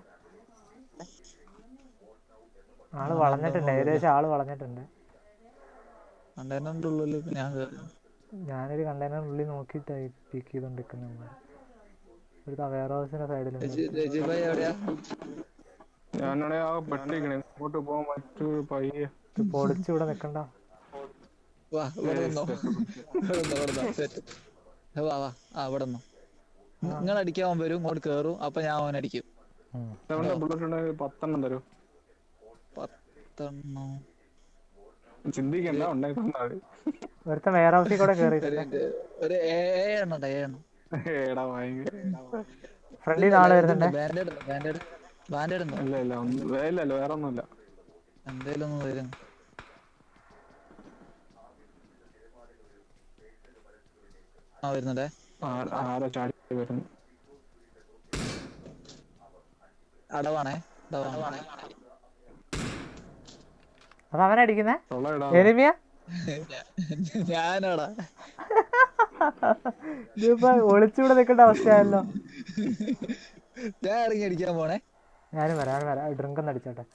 [SPEAKER 1] ആള് വളഞ്ഞിട്ടുണ്ട് ഏകദേശം ആള് വളഞ്ഞിട്ടുണ്ട്
[SPEAKER 2] കണ്ടെയ്നറിന്റെ ഉള്ളിൽ ഞാൻ കേറി
[SPEAKER 1] ഞാനൊരു കണ്ടെയ്നറിനുള്ളിൽ നോക്കിയിട്ടായി പീക്ക് ചെയ്തോണ്ടിരിക്കുന്ന ഒരു വെയർ ഹൗസിന്റെ സൈഡിലുണ്ട്
[SPEAKER 2] രജി- രജിഭായ് എവിടെയാ
[SPEAKER 3] ഞാനാണെ ആ പെട്ടിക്കണേ ഇങ്ങോട്ട് പോകാൻ പറ്റൂ പയ്യെ
[SPEAKER 1] ഇത് പൊളിച്ച് ഇവിടെ നിക്കണ്ട
[SPEAKER 2] വാ ഇവിടെ നിന്നോ ഇവിടെ നിന്നോ, ഇവിടെ നിന്നോ. Set. ഏ, വാ വാ ആ ഇവിടെ നിന്നോ നിങ്ങൾ അടിക്കാൻ വരും ഇങ്ങോട്ട് കേറും അപ്പൊ ഞാൻ അവൻ അടിക്കും
[SPEAKER 1] ഉം.
[SPEAKER 3] സെവന്റെ ബുള്ളറ്റ് ഉണ്ടെങ്കിൽ പത്തെണ്ണം തരൂ
[SPEAKER 2] പത്തെണ്ണം
[SPEAKER 3] ചിന്തിക്കണ്ട ഉണ്ടായി തന്നാ മതി
[SPEAKER 1] ഒരുത്ത വെയർ ഹൗസിൽ കൂടെ കേറിയിട്ടുണ്ട്
[SPEAKER 2] ഒരു- ഒരു ഏഴെണ്ണം ഉണ്ട് ഏഴെണ്ണം
[SPEAKER 3] ഏടാ ഭയങ്കര
[SPEAKER 1] ഫ്രണ്ടിൽ നിന്ന് ആള് വരുന്നുണ്ട്
[SPEAKER 2] ബാൻഡേഡ് ബാൻഡേഡ് ബാൻഡേഡ് ഉണ്ടോ
[SPEAKER 3] ഇല്ല ഇല്ല ഒന്നും ഇല്ല ഇല്ല വേറെ ഒന്നുമില്ല
[SPEAKER 2] എന്തേലും ഒന്ന് വരും ആ വരുന്നുണ്ടേ
[SPEAKER 3] ആ- ആരാ ചാടി വരുന്നു
[SPEAKER 2] അടവാണേ അടവാണേ
[SPEAKER 1] അത് അവനെ അടിക്കുന്നേ
[SPEAKER 3] തൊള്ളയിടാ
[SPEAKER 1] എനിമിയ
[SPEAKER 2] ഞാനാടാ
[SPEAKER 1] ഇതിപ്പോ ഒളിച്ചൂടെ നിൽക്കേണ്ട അവസ്ഥയായല്ലോ
[SPEAKER 2] ഞാൻ ഇറങ്ങി അടിക്കാൻ പോണേ
[SPEAKER 1] ഞാനും വരാം ഞാനും വരാം ഡ്രിങ്ക് ഒന്ന് അടിച്ചോട്ടെ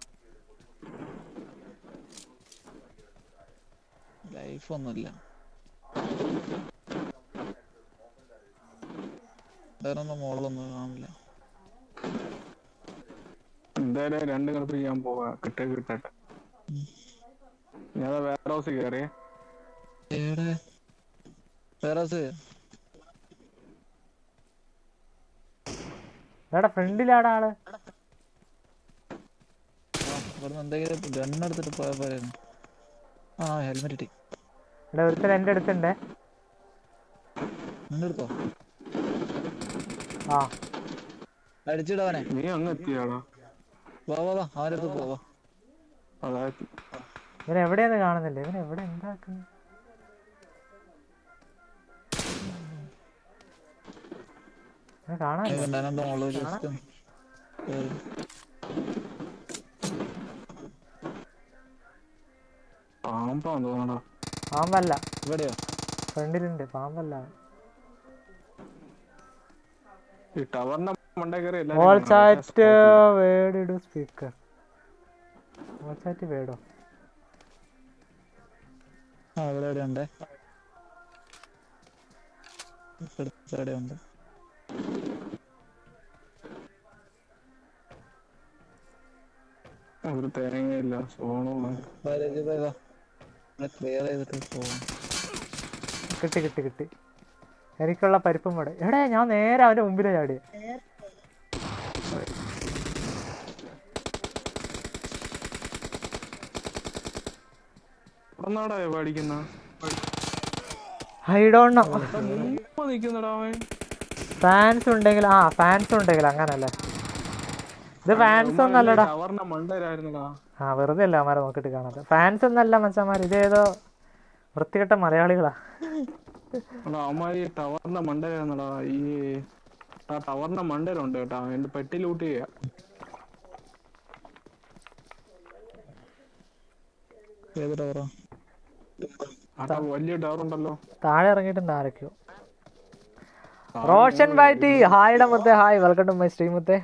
[SPEAKER 2] ലൈഫ് ഒന്നുമില്ല വേറൊന്നും മോളൊന്നും കാണില്ല
[SPEAKER 3] എന്തായാലും രണ്ട് കളിപ്പ് ഞാൻ പോവാ കിട്ടേ കിട്ടട്ടെ ഞാൻ വേറെ ഹൗസിൽ കയറിയേ
[SPEAKER 2] ഏടെ വേറാസ്
[SPEAKER 1] എടാ ഫ്രണ്ടിലാടാ ആള്
[SPEAKER 2] ഇവിടുന്ന് എന്തെങ്കിലും ഗണ്ണെടുത്തിട്ട് പോയാ പോരായിരുന്നു ആ ഹെൽമെറ്റ് ഇട്ടി
[SPEAKER 1] എടാ ഒരുത്തൻ എൻ്റെ അടുത്തുണ്ടേ
[SPEAKER 2] നിന്റെ എടുത്തോ
[SPEAKER 1] ആ
[SPEAKER 2] അടിച്ചിടവനെ
[SPEAKER 3] നീ അങ്ങ് എത്തിയാടാ
[SPEAKER 2] വാ വാ വാ അവൻ്റെ അടുത്ത് പോവാ
[SPEAKER 3] അതായത്
[SPEAKER 1] ഇവൻ എവിടെയാന്ന് കാണുന്നില്ല ഇവൻ എവിടെ എന്താക്കുന്നു ഇവനെ കാണാനില്ല
[SPEAKER 2] അതിന്റെ മുകളിൽ ജസ്റ്റ്
[SPEAKER 3] പാമ്പാന്ന് തോന്നടാ
[SPEAKER 1] പാമ്പല്ല
[SPEAKER 2] ഇവിടെയോ
[SPEAKER 1] ഫ്രണ്ടിലുണ്ട് പാമ്പല്ല
[SPEAKER 3] ഈ ടവറിന്റെ മണ്ടേ കയറി
[SPEAKER 1] ഓൾ
[SPEAKER 3] എല്ലാരും
[SPEAKER 1] ചാറ്റ് വേർഡ് ഇടു സ്പീക്കർ ഓൾ ചാറ്റ് വേർഡോ
[SPEAKER 2] ആ ഇവിടെ എവിടെ ഉണ്ട് എവിടെ ഉണ്ട്
[SPEAKER 3] ഒരു തേങ്ങയില്ല സോണും
[SPEAKER 2] ക്ലിയർ ചെയ്തിട്ട് പോവാം
[SPEAKER 1] കിട്ടി കിട്ടി കിട്ടി എനിക്കുള്ള പരിപ്പും വട എടാ ഞാൻ നേരെ അവന്റെ മുമ്പിലെ ചാടി
[SPEAKER 3] എവിടെന്നാടാ പഠിക്കുന്ന
[SPEAKER 1] ഐ ഡോണ്ട് നോ
[SPEAKER 3] മുമ്പ് നിക്കുന്നടാ അവൻ
[SPEAKER 1] ഫാൻസ് ഉണ്ടെങ്കിൽ ആ ഫാൻസ് ഉണ്ടെങ്കിൽ അങ്ങനല്ലേ ഇത് ഫാൻസ് ഒന്നല്ലടാ
[SPEAKER 3] ടവറിന്റെ മണ്ടയിലായിരുന്നടാ
[SPEAKER 1] ആ വെറുതെ അല്ല അവന്മാരെ നോക്കിട്ട് കാണാതെ ഫാൻസ് ഒന്നല്ല മച്ചന്മാർ ഇതേതോ വൃത്തികെട്ട മലയാളികളാ
[SPEAKER 3] എടാ അവന്മാര് ഈ ടവറിന്റെ മണ്ടയിലായിരുന്നടാ ഈ ആ ടവറിന്റെ മണ്ടയിലുണ്ട് കേട്ടാ എന്റെ പെട്ടി ലൂട്ട് ചെയ്യാ
[SPEAKER 2] ഏത് ടവറോ
[SPEAKER 3] ആ ടവർ വലിയ ടവർ ഉണ്ടല്ലോ
[SPEAKER 1] താഴെ ഇറങ്ങിയിട്ടുണ്ട് ആരൊക്കെയോ റോഷൻ ബാറ്റി ഹായ്ഡ മുത്തേ hi welcome to my stream മുത്തേ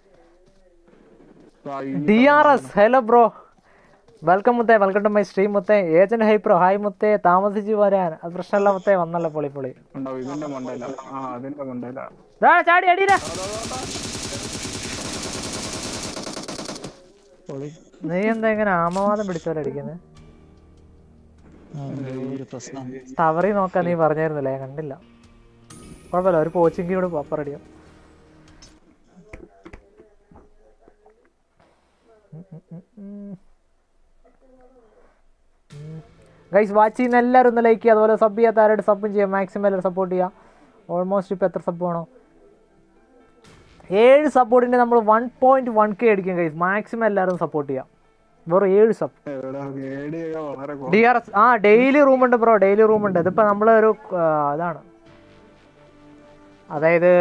[SPEAKER 3] ആ, ഈ
[SPEAKER 1] D R S hello bro welcome മുത്തേ വെൽക്കം ടു മൈ സ്ട്രീം മുത്തേ ഏജന്റ് ഹൈ പ്രോ ഹായ് മുത്തേ താമസിച്ചു വരാൻ അത് പ്രശ്നമല്ല മുത്തേ വന്നല്ലോ പൊളി പൊളി
[SPEAKER 3] ഉണ്ടാവും ഇതിന്റെ മണ്ടയില ആ അതിന്റെ മണ്ടയില
[SPEAKER 1] ദാ ചാടി അടിയില
[SPEAKER 2] പൊളി
[SPEAKER 1] നീ എന്താ ഇങ്ങനെ ആമവാദം പിടിച്ചോലെ അടിക്കുന്നത്
[SPEAKER 2] ആ, എന്തോ ഒരു പ്രശ്നം
[SPEAKER 1] ടവറി നോക്കാൻ നീ പറഞ്ഞായിരുന്നില്ലേ ഞാൻ കണ്ടില്ല കുഴപ്പമില്ല ഒരു കോച്ചിങ് കൂടെ പപ്പറടിയോ ഗൈസ് വാച്ച് ചെയ്യുന്ന എല്ലാവരും ഒന്ന് ലൈക്ക് ചെയ്യുക അതുപോലെ സബ് ചെയ്യാത്ത ആരായിട്ട് സബും ചെയ്യുക മാക്സിമം എല്ലാവരും സപ്പോർട്ട് ചെയ്യുക ഓൾമോസ്റ്റ് ഇപ്പോൾ എത്ര സബ് വേണോ ഏഴ് സപ്പോർട്ടിൻ്റെ നമ്മൾ വൺ പോയിന്റ് വൺ കെ അടിക്കും ഗൈസ് മാക്സിമം എല്ലാവരും സപ്പോർട്ട് ചെയ്യാം വെറും ഏഴ് സബ്
[SPEAKER 3] എവിടെ ഏടിയൊക്കെ വളരെ കുറവ്.
[SPEAKER 1] ഡി ആർ എസ് ആ ഡെയിലി റൂം ഉണ്ട് ബ്രോ ഡെയിലി റൂം ഉണ്ട് ഇതിപ്പോൾ നമ്മളൊരു ആ, അതാണ് അതായത്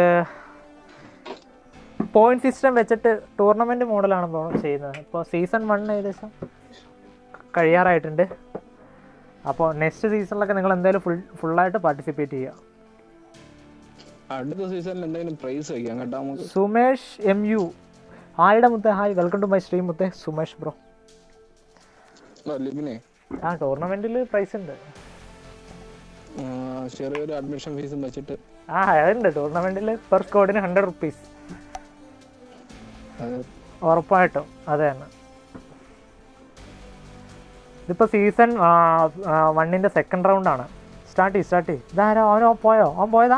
[SPEAKER 1] പോയിന്റ് സിസ്റ്റം വെച്ചിട്ട് ടൂർണമെന്റ് മോഡലാണ് ബ്രോ ചെയ്യുന്നത് ഇപ്പോൾ സീസൺ വൺ ഏകദേശം കഴിയാറായിട്ടുണ്ട് അപ്പോൾ നെക്സ്റ്റ് സീസണിലൊക്കെ നിങ്ങൾ എന്തായാലും ഫുൾ ഫുള്ളായിട്ട് പാർട്ടിസിപ്പേറ്റ് ചെയ്യുക
[SPEAKER 3] അടുത്ത സീസണിൽ എന്തെങ്കിലും പ്രൈസ് വയ്ക്കാം കേട്ടോ നമുക്ക്
[SPEAKER 1] സുമേഷ് എം യു ഹായുടെ മുത്തേ hi welcome to my stream മുത്തേ സുമേഷ് ബ്രോ
[SPEAKER 3] ആ, ലിബിനെ
[SPEAKER 1] ആ ടൂർണമെന്റിൽ പ്രൈസ് ഉണ്ട്
[SPEAKER 3] ആ, ചെറിയൊരു അഡ്മിഷൻ ഫീസും വെച്ചിട്ട്
[SPEAKER 1] ആ അതുണ്ട് ടൂർണമെന്റിൽ പെർ സ്കോഡിന് ഹൺഡ്രഡ് റുപ്പീസ്
[SPEAKER 3] അത്
[SPEAKER 1] ഉറപ്പായിട്ടും അത് തന്നെ ഇതിപ്പോൾ സീസൺ വണ്ണിൻ്റെ സെക്കൻഡ് റൗണ്ടാണ് സ്റ്റാർട്ട് ചെയ്യും സ്റ്റാർട്ട് ചെയ്യും ഇതാരോ അവനോ പോയോ അവൻ പോയതാ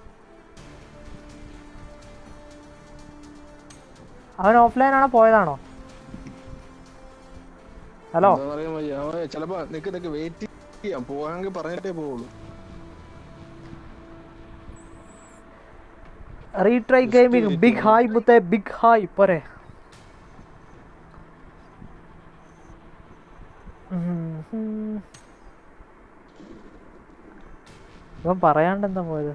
[SPEAKER 1] അവൻ ഓഫ്ലൈൻ ആണോ പോയതാണോ ഹലോ
[SPEAKER 3] എന്താന്നറിയാൻ വയ്യ അവൻ ചിലപ്പോ നിക്ക് നിക്ക് വെയിറ്റ് ചെയ്യാം പോകാമെങ്കിൽ പറഞ്ഞിട്ടേ പോവുള്ളൂ
[SPEAKER 1] റീട്രൈ ഗെയിമിംഗ് ബിഗ് ഹായ് മുത്തേ ബിഗ് ഹായ് പോരെ ഉം, ഉം. ഇവൻ പറയാണ്ട് എന്താ പോയത്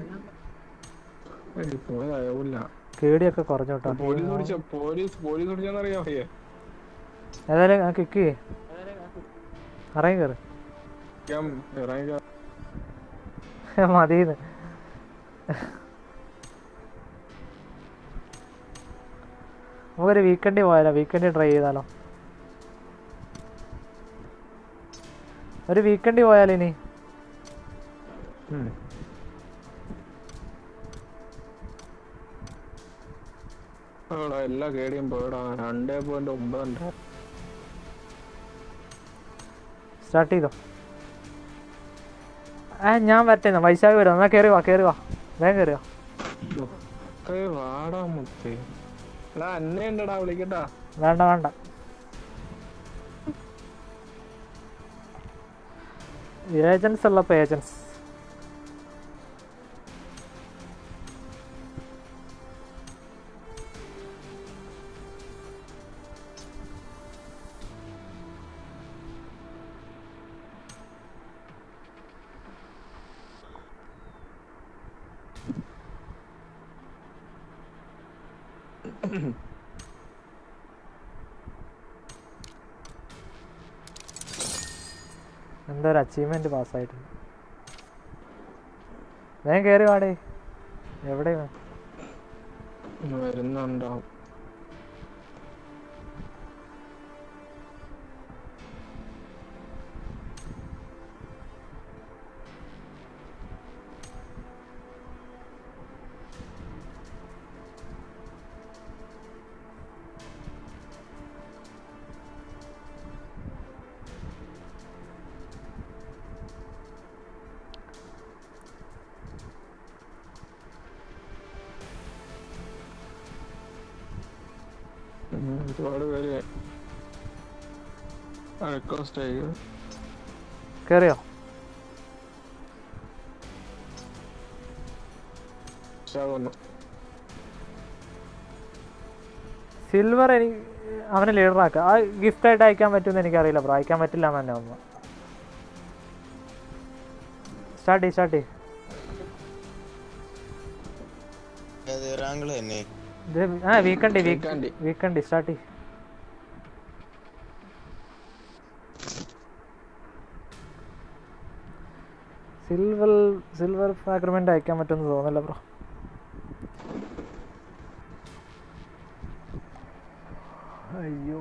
[SPEAKER 3] ഏയ്, പോയതാവില്ല
[SPEAKER 1] കേടിയൊക്കെ കുറഞ്ഞു കേട്ടോ
[SPEAKER 3] പോലീസ് പിടിച്ച പോലീസ് പോലീസ് പിടിച്ചാന്നറിയാൻ വയ്യ
[SPEAKER 1] ഏതായാലും ആ കിക്ക് ചെയ്യേ ഇറങ്ങി കയറി
[SPEAKER 3] ഞാൻ ഇറങ്ങി
[SPEAKER 1] മതിന്ന് നമുക്കൊരു വീക്കെൻഡ് പോയാലോ വീക്കെൻഡ് ട്രൈ ചെയ്താലോ ഒരു വീക്കെൻഡ് പോയാലോ ഇനി
[SPEAKER 3] എടാ, എല്ലാ കേടിയും പോയടാ രണ്ടേ പോയിന്റ് ഒമ്പതുണ്ട്
[SPEAKER 1] സ്റ്റാർട്ട് ചെയ്തോ ആ ഞാൻ വരട്ടെ എന്നാ വൈശാഖ് വരാം എന്നാ കയറി വാ കയറി വാ വേഗം കയറി വാ
[SPEAKER 3] ഒക്കെ വാടാ മുത്തേ എടാ അന്നെ ഉണ്ടടാ വിളിക്കട്ടാ
[SPEAKER 1] വേണ്ട വേണ്ട ഏജൻസ് ഉള്ളപ്പോ ഏജൻസ് എന്തോ ഒരു അച്ചീവ്മെന്റ് പാസ്സായിട്ടുണ്ട് വേഗം കയറി വാടേ എവിടെ ഇവൻ?
[SPEAKER 3] വരുന്നുണ്ടാവും ഉം, ഒരുപാട് പേര് റിക്വസ്റ്റ് ആയി
[SPEAKER 1] കേറിയോ
[SPEAKER 3] വന്നു
[SPEAKER 1] സിൽവർ എനിക്ക് അവനെ ലീഡർ ആക്കുക ആ ഗിഫ്റ്റ് ആയിട്ട് അയക്കാൻ പറ്റുമെന്ന് എനിക്കറിയില്ല ബ്രോ അയക്കാൻ പറ്റില്ല എന്ന് തന്നെ ഒന്ന് സ്റ്റാർട്ട് ചെയ്യ് സ്റ്റാർട്ട് ചെയ്യ്
[SPEAKER 5] അത് റാങ്കിള് തന്നെ
[SPEAKER 1] ഇത് ആ വീക്കണ്ടി
[SPEAKER 3] Weekend.
[SPEAKER 1] വീക്കണ്ടി സ്റ്റാർട്ട് ചെയ്യ് സിൽവർ സിൽവർ ഫ്രാഗ്രമെന്റ് അയക്കാൻ പറ്റുമെന്ന് തോന്നില്ല ബ്രോ അയ്യോ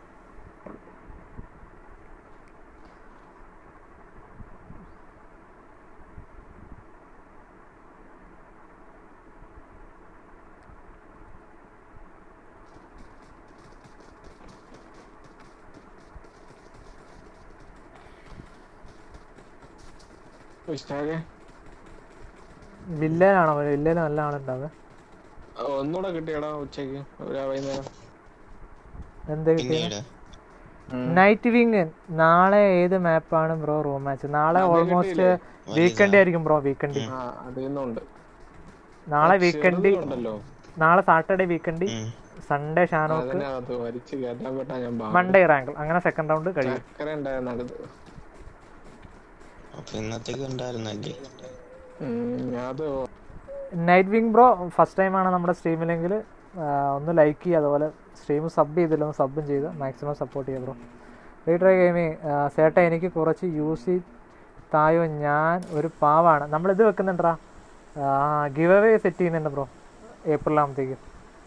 [SPEAKER 3] ഇഷ്ടാകെ
[SPEAKER 1] വില്ലനാണോ വില്ലന് നല്ല ആളുണ്ടാവുക
[SPEAKER 3] ഒന്നുകൂടെ കിട്ടിയടാ ഉച്ചക്ക് ഒരു വൈകുന്നേരം
[SPEAKER 1] എന്താ കിട്ടിയത്
[SPEAKER 5] പിന്നീട്
[SPEAKER 1] നൈറ്റ് വിങ് നാളെ ഏത് മാപ്പാണ് ബ്രോ റൂം മാച്ച് നാളെ
[SPEAKER 3] അത്
[SPEAKER 1] ഓൾമോസ്റ്റ്
[SPEAKER 5] കിട്ടിയില്ലേ?
[SPEAKER 1] വീക്കെൻഡ് ആയിരിക്കും ബ്രോ വീക്കെൻഡ്
[SPEAKER 3] ആ അതിന്നുണ്ട്
[SPEAKER 1] നാളെ വീക്കെൻഡ്
[SPEAKER 3] ഉണ്ടല്ലോ
[SPEAKER 1] നാളെ സാറ്റർഡേ വീക്കെൻഡ്
[SPEAKER 5] ഉം.
[SPEAKER 1] സൺഡേ ഷാനോക്ക്
[SPEAKER 3] അതിനകത്ത് വലിച്ചു കയറ്റാൻ പെട്ടാ ഞാൻ പാവം.
[SPEAKER 1] മൺഡേ റാങ്കിൾ അങ്ങനെ സെക്കൻഡ് റൗണ്ട് കഴിയും
[SPEAKER 3] ചക്കര ഉണ്ടായിരുന്നു അടുത്ത്
[SPEAKER 5] അപ്പൊ ഇന്നത്തേക്ക് ഉണ്ടായിരുന്നല്ലേ
[SPEAKER 3] അത്
[SPEAKER 1] നൈറ്റ് വിങ് ബ്രോ ഫസ്റ്റ് ടൈമാണ് നമ്മുടെ സ്ട്രീമിലെങ്കിൽ ഒന്ന് ലൈക്ക് ചെയ്യുക അതുപോലെ സ്ട്രീം സബ് ചെയ്തില്ല ഒന്ന് സബും ചെയ്ത് മാക്സിമം സപ്പോർട്ട് ചെയ്യുക ബ്രോ റീട്രൈ ഗെയിമിങ് സേട്ട എനിക്ക് കുറച്ച് യൂസ് തായോ ഞാൻ ഒരു പാവാണ് നമ്മളിത് വെക്കുന്നുണ്ടാ ഗിവ് അവേ സെറ്റ് ചെയ്യുന്നുണ്ട് ബ്രോ ഏപ്രിൽ ആകുമ്പോഴത്തേക്കും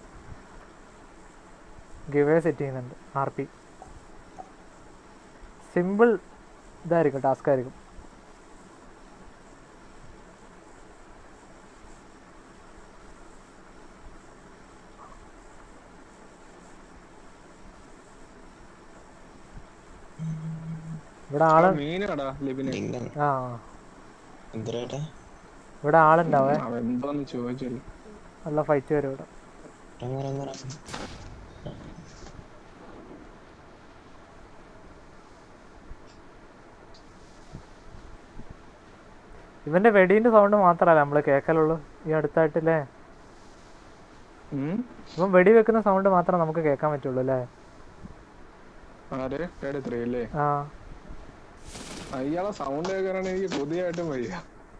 [SPEAKER 1] ഗിവ് അവേ സെറ്റ് ചെയ്യുന്നുണ്ട് ആർ പി സിമ്പിൾ ഇതായിരിക്കും ടാസ്ക് ആയിരിക്കും ഇവിടെ ആള്
[SPEAKER 3] മീനാടാ ലിബിന്
[SPEAKER 5] പിന്നെ
[SPEAKER 1] ആ
[SPEAKER 5] എന്തരാട്ടാ
[SPEAKER 1] ഇവിടെ ആളുണ്ടാവേ
[SPEAKER 3] അവൻ എന്തോന്ന് ചോദിച്ചില്ല
[SPEAKER 1] നല്ല ഫൈറ്റ് വരും ഇവിടെ
[SPEAKER 5] ഇറങ്ങറ
[SPEAKER 1] ഇവന്റെ വെടീന്റെ സൗണ്ട് മാത്രമല്ല നമ്മള് കേക്കലുള്ളൂ ഈ അടുത്തായിട്ടില്ലേ
[SPEAKER 3] ഉം?
[SPEAKER 1] ഇവൻ വെടി വെക്കുന്ന സൗണ്ട് മാത്രമേ നമുക്ക് കേൾക്കാൻ പറ്റുള്ളൂ അല്ലേ
[SPEAKER 3] ആര് ഏടെ ത്രീ അല്ലേ
[SPEAKER 1] ആ
[SPEAKER 3] അയാളെ സൗണ്ട് കേൾക്കാനാണ് എനിക്ക് പുതിയതായിട്ടും വയ്യ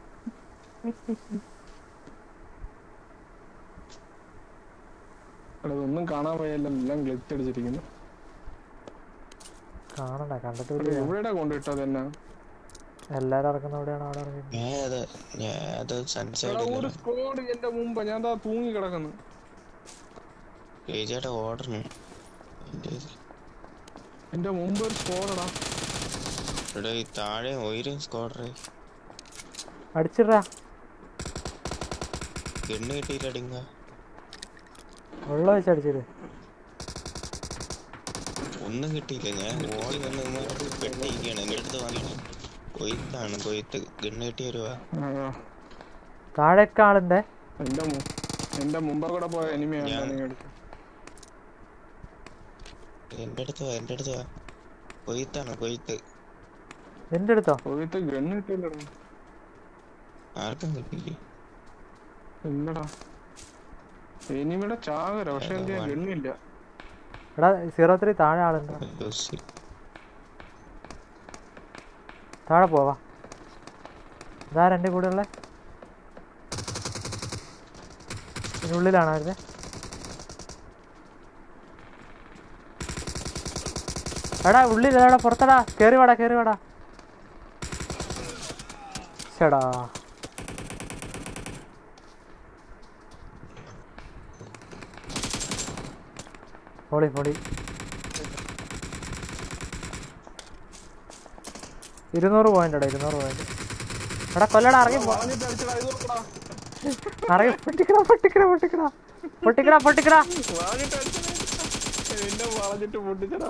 [SPEAKER 3] എടാ, ഇതൊന്നും കാണാൻ വയ്യല്ല എല്ലാം ഗ്ലിച്ച് അടിച്ചിരിക്കുന്നു
[SPEAKER 1] കാണണ്ട കണ്ടിട്ട്
[SPEAKER 3] എടാ,
[SPEAKER 1] വലിയ
[SPEAKER 3] എവിടെടാ കൊണ്ടിട്ടത് തന്നെ
[SPEAKER 1] എല്ലാരും ഇറക്കുന്ന എവിടെയാണ് അവിടെ ഇറങ്ങി
[SPEAKER 5] ഞാൻ അത് ഞാൻ അത്
[SPEAKER 3] എടാ,
[SPEAKER 5] സൺസൈഡ്
[SPEAKER 3] ഒരു സ്കോഡ് എന്റെ മുമ്പ് ഞാൻ ദാ തൂങ്ങി കിടക്കുന്നു
[SPEAKER 5] ഏജായിട്ട് ഓടണം
[SPEAKER 3] എന്റെ മുമ്പ് ഒരു സ്കോഡടാ
[SPEAKER 5] ഇവിടെ ഈ താഴെ ഉയരും സ്ക്വാഡറെ
[SPEAKER 1] അടിച്ചിടാ
[SPEAKER 5] എണ്ണ കിട്ടിയിട്ടടിങ്ങ
[SPEAKER 1] ഉള്ള വെച്ച് അടിച്ചിട്ട്
[SPEAKER 5] ഒന്നും കിട്ടിയില്ല ഞാൻ ഓടി വന്ന് പെട്ടിരിക്കുകയാണ് എൻ്റെ അടുത്ത് വന്നു കൊയ്ത്താണ് കൊയ്ത്ത് ഗണ്ണ് കിട്ടി വരുവാ
[SPEAKER 3] ആ,
[SPEAKER 1] താഴേക്ക് ആളുണ്ട്
[SPEAKER 3] എന്റെ മു- എന്റെ മുമ്പേ കൂടെ പോയ എനിമിയാണ്
[SPEAKER 5] ഞാൻ-
[SPEAKER 3] നിങ്ങൾ എടുത്തത്.
[SPEAKER 5] എന്റെ അടുത്ത് വാ എന്റെ അടുത്ത് വാ കൊയ്ത്താണ് കൊയ്ത്ത്
[SPEAKER 1] നിന്റെ അടുത്തോ
[SPEAKER 3] പോയിട്ട് ഗണ്ണ് കിട്ടിയില്ലടാ
[SPEAKER 5] ആർക്കും കിട്ടിയില്ലേ
[SPEAKER 3] ഇല്ലടാ എനിമിയുടെ ചാകര പക്ഷെ എന്ത് ചെയ്യാൻ
[SPEAKER 5] ഏതാ
[SPEAKER 3] ഗണ്ണില്ല
[SPEAKER 1] എടാ സീറോ ത്രീ താഴെ ആളുണ്ട്
[SPEAKER 5] അയ്യോ, ശരി.
[SPEAKER 1] താഴെ പോവാ ഇതാ എൻ്റെ കൂടെ ഉള്ള ഇതിനുള്ളിലാണോ ഇത് എടാ ഉള്ളിൽ എടാ പുറത്തടാ കേറി വാടാ കേറി വാടാ ചേടാ പൊളി പൊളി ഇരുന്നൂറ് പോയിന്റ് എടാ ഇരുന്നൂറ് പോയിന്റ് എടാ കൊല്ലടാ ഇറങ്ങി പോ ഇറങ്ങി പൊട്ടിക്കടാ പൊട്ടിക്കടാ പൊട്ടിക്കടാ പൊട്ടിക്കടാ പൊട്ടിക്കടാ
[SPEAKER 3] എന്നെ വളഞ്ഞിട്ട് പൊട്ടിച്ചടാ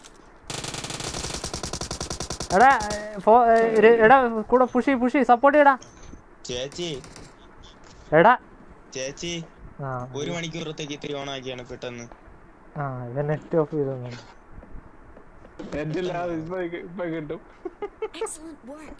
[SPEAKER 1] എടാ ഏ, ഫോ- ഏ, ഇരു- എടാ കൂടെ പുഷി പുഷി സപ്പോർട്ട് ചെയ്യടാ
[SPEAKER 5] ചേച്ചി
[SPEAKER 1] എടാ
[SPEAKER 5] ചേച്ചി
[SPEAKER 1] ആ
[SPEAKER 5] ഒരു മണിക്കൂറത്തേക്ക് ഇത്തിരി ഓണാക്കിയാണ് പെട്ടെന്ന്
[SPEAKER 1] ആ ഇത് നെറ്റ് ഓഫ് ചെയ്തു
[SPEAKER 3] നെറ്റില്ലാതെ ഇപ്പൊ ഇപ്പൊ കിട്ടും
[SPEAKER 4] Excellent work.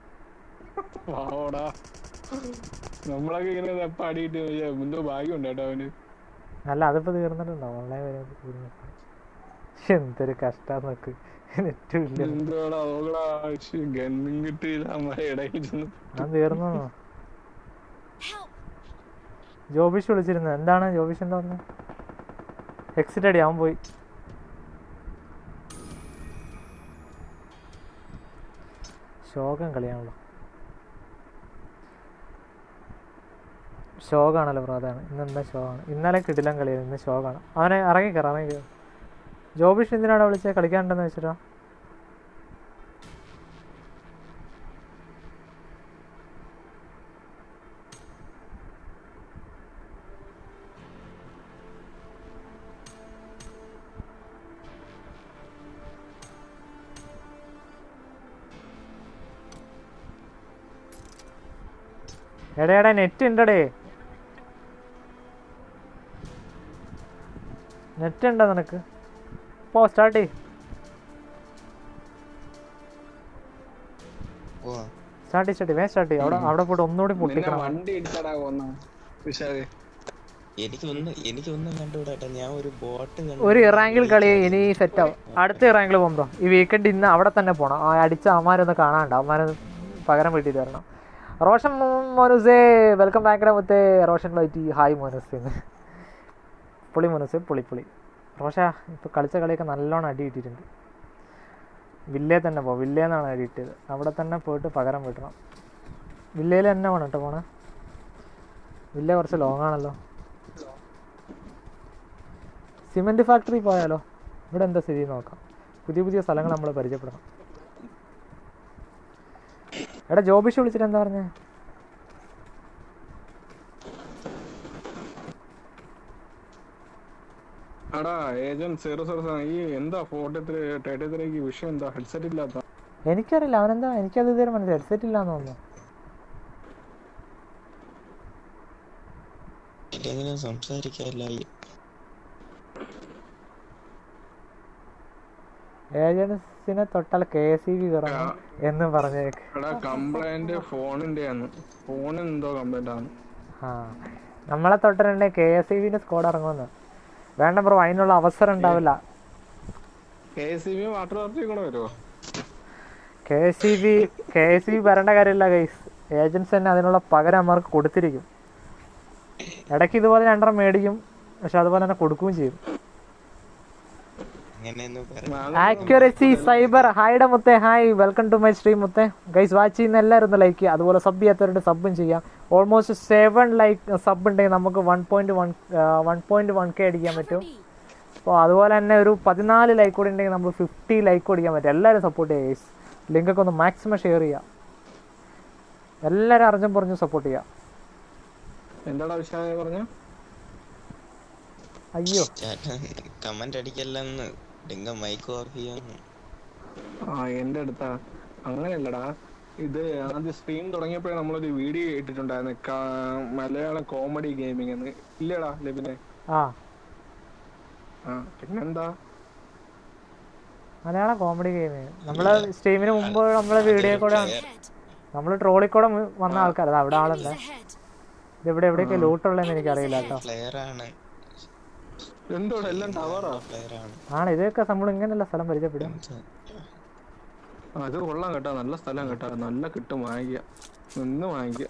[SPEAKER 3] വാടാ നമ്മളൊക്കെ ഇങ്ങനെ എപ്പ അടിയിട്ട് എന്തോ ഭാഗ്യമുണ്ട് കേട്ടോ അവന്
[SPEAKER 1] അല്ല അതിപ്പോ തീർന്നിട്ടുണ്ടോ ഓൺലൈൻ വരെ തീർന്നു എന്തൊരു കഷ്ടാ നോക്ക് നെറ്റും ഇല്ല
[SPEAKER 3] എന്തോടാ നോക്കടാ ഗണ്ണും കിട്ടിയില്ല നമ്മളെ ഇടയിൽ ചെന്ന്
[SPEAKER 1] ഞാൻ തീർന്നു
[SPEAKER 4] Help!
[SPEAKER 1] ജോബിഷ് വിളിച്ചിരുന്നു എന്താണ് ജോബിഷ് എന്താ പറഞ്ഞത് എക്സിറ്റ് അടി അവൻ പോയി ശോകം കളിയാണല്ലോ ശോകാണല്ലോ ബ്രോ അതാണ് ഇന്ന് എന്താ ശോകാണ് ഇന്നലെ കിടിലം കളിയാണ് ഇന്ന് ശോകാണ് അവനെ ഇറങ്ങിക്കറ ഇറങ്ങിക്കോ ജോബിഷ് എന്തിനാണ് വിളിച്ചത് കളിക്കാനുണ്ടെന്ന് വെച്ചിട്ടോ എടാ എടാ നെറ്റ് ഉണ്ടടേ നെറ്റ് ഉണ്ടോ നിനക്ക് പോ സ്റ്റാർട്ട് ചെയ്
[SPEAKER 5] പോവാ
[SPEAKER 1] സ്റ്റാർട്ട് ചെയ്യ് സ്റ്റാർട്ട് വേ സ്റ്റാർട്ട് ചെയ്യും അവിടെ അവിടെ പോയിട്ട് ഒന്നുകൂടി
[SPEAKER 3] നിന്നെ
[SPEAKER 1] പൊട്ടിക്കണം
[SPEAKER 3] വണ്ടി ഇടിച്ചടാ കൊന്ന വിശാഖ്
[SPEAKER 5] എനിക്കൊന്ന് എനിക്കൊന്നും കണ്ടുകൂടാട്ടോ ഞാൻ ഒരു ബോട്ട്
[SPEAKER 1] ഒരു ഇറാങ്കിൽ കളി ഇനി സെറ്റ് ആവും അടുത്ത ഇറാങ്കിൽ പോകും ബ്രോ ഈ വീക്കെൻഡ് ഇന്ന് അവിടെ തന്നെ പോകണം ആ അടിച്ച അമ്മാരൊന്ന് കാണാണ്ട് അമ്മാരൊന്ന് പകരം വീട്ടിൽ തരണം റോഷൻ മോനുസേ വെൽക്കം ബാക്ക് മുത്തേ റോഷൻ വൈറ്റി ഹായ് മോനുസ് എന്ന് പുളി മോനുസ് പുളി പുളി റോഷ ഇപ്പോൾ കളിച്ച കളിയൊക്കെ നല്ലോണം അടി കിട്ടിയിട്ടുണ്ട് വില്ലേ തന്നെ പോ വില്ലേന്നാണ് അടി കിട്ടിയത് അവിടെ തന്നെ പോയിട്ട് പകരം വീട്ടണം വില്ലയിൽ തന്നെ വേണം കേട്ടോ പോണേ വില്ല കുറച്ച് ലോങ് ആണല്ലോ സിമെന്റ് ഫാക്ടറി പോയാലോ ഇവിടെ എന്താ സ്ഥിതി നോക്കാം പുതിയ പുതിയ സ്ഥലങ്ങൾ നമ്മൾ പരിചയപ്പെടണം എടാ ജോബിഷ് വിളിച്ചിട്ട് എന്താ പറഞ്ഞേ
[SPEAKER 3] എടാ ഏജന്റ് സീറോ സീറോ ഈ എന്താ ഫോർട്ടി ത്രീ തേർട്ടി ത്രീക്ക് വിഷയം എന്താ ഹെഡ്സെറ്റ് ഇല്ലാത്ത
[SPEAKER 1] എനിക്കറിയില്ല അവനെന്താ എനിക്കത് ഇതുവരെ മനസ്സിലായി ഹെഡ്സെറ്റ് ഇല്ലാന്ന് തോന്നുന്നു
[SPEAKER 5] ഇല്ലെങ്കിലും സംസാരിക്കാല്ലായി
[SPEAKER 1] ഏജൻസിനെ തൊട്ടാൽ കെ എസ് ഇ ബി തുറന്നു എന്ന് പറഞ്ഞേക്ക്
[SPEAKER 3] എടാ കംപ്ലൈന്റ് ഫോണിന്റെ ആണ് ഫോണിന് എന്തോ കംപ്ലൈന്റ് ആണ്
[SPEAKER 1] ആ നമ്മളെ തൊട്ടിട്ടുണ്ടെ കെ എസ് ഇ ബിന്റെ സ്കോഡ് ഇറങ്ങുമെന്ന് വേണ്ട ബ്രോ അതിനുള്ള അവസരം ഉണ്ടാവില്ല
[SPEAKER 3] K C B water authority കൂടെ വരുമോ
[SPEAKER 1] K S E B K S E B വരേണ്ട കാര്യമില്ല ഗൈസ് ഏജൻസ് തന്നെ അതിനുള്ള പകരം അവർക്ക് കൊടുത്തിരിക്കും ഇടയ്ക്ക് ഇതുപോലെ രണ്ടെണ്ണം മേടിക്കും പക്ഷെ അതുപോലെ തന്നെ കൊടുക്കുകയും ചെയ്യും
[SPEAKER 5] അങ്ങനെയൊന്നും പറ
[SPEAKER 1] ആക്യുറസി സൈബർ ഹായുടെ മുത്തേ hi welcome to my stream മുത്തേ ഗൈസ് വാച്ച് ചെയ്യുന്ന എല്ലാവരും ഒന്ന് ലൈക്ക് ചെയ്യുക അതുപോലെ സബ് ചെയ്യാത്തവരുടെ സബും ചെയ്യാം ഓൾമോസ്റ്റ് സെവൻ ലൈക്ക് സബ് ഉണ്ടെങ്കിൽ നമുക്ക് one point one one point one K അടിക്കാൻ
[SPEAKER 4] Cover
[SPEAKER 1] പറ്റും
[SPEAKER 4] me.
[SPEAKER 1] അപ്പോൾ അതുപോലെ തന്നെ ഒരു പതിനാല് ലൈക്ക് കൂടി ഉണ്ടെങ്കിൽ നമ്മൾ ഫിഫ്റ്റി ലൈക്ക് ഓടിക്കാൻ പറ്റും എല്ലാവരും സപ്പോർട്ട് ചെയ്യുക ഗൈസ് ലിങ്കൊക്കെ ഒന്ന് മാക്സിമം ഷെയർ ചെയ്യുക എല്ലാവരും അറിഞ്ഞും പറഞ്ഞു സപ്പോർട്ട് ചെയ്യുക
[SPEAKER 3] എന്താടാ വിശാഖ പറഞ്ഞ
[SPEAKER 1] അയ്യോ
[SPEAKER 5] ചേട്ടൻ കമന്റ് അടിക്കല്ലെന്ന് ഡിങ്ക മൈക്ക് ഓഫ് ചെയ്യാന്ന്
[SPEAKER 3] ആ എന്റെ അടുത്താ അങ്ങനെയല്ലടാ ഇത് ആദ്യം സ്ട്രീം തുടങ്ങിയപ്പോഴേ നമ്മളൊരു വീഡിയോ ഇട്ടിട്ടുണ്ടായിരുന്നു കാ- മലയാളം കോമഡി ഗെയിമിംഗ് എന്ന് ഇല്ലടാ ലെബിനെ
[SPEAKER 1] ആ
[SPEAKER 3] ആ പിന്നെന്താ
[SPEAKER 1] മലയാളം കോമഡി ഗെയിം നമ്മളെ സ്ട്രീമിന് മുമ്പ് നമ്മളെ വീഡിയോ കൂടെ
[SPEAKER 4] Ahead.
[SPEAKER 1] നമ്മൾ ട്രോളിൽ കൂടെ മു- വന്ന ആൾക്കാർ അത് അവിടെ ആളുണ്ട്
[SPEAKER 4] Enemies ahead.
[SPEAKER 1] ഇത് ഇവിടെ എവിടെയൊക്കെ ലൂട്ടുള്ളതെന്ന് എനിക്കറിയില്ല കേട്ടോ
[SPEAKER 5] പ്ലെയർ ആണ്
[SPEAKER 3] എന്തോടെ എല്ലാം ടവറാ
[SPEAKER 5] പ്ലെയർ ആണ്
[SPEAKER 1] ആണ് ഇതൊക്കെ നമ്മൾ ഇങ്ങനെയുള്ള സ്ഥലം പരിചയപ്പെടും
[SPEAKER 3] ആ, ഇത് കൊള്ളാം കേട്ടോ നല്ല സ്ഥലം കേട്ടോ നല്ല കിട്ടും വാങ്ങിക്കുക നിന്ന് വാങ്ങിക്കുക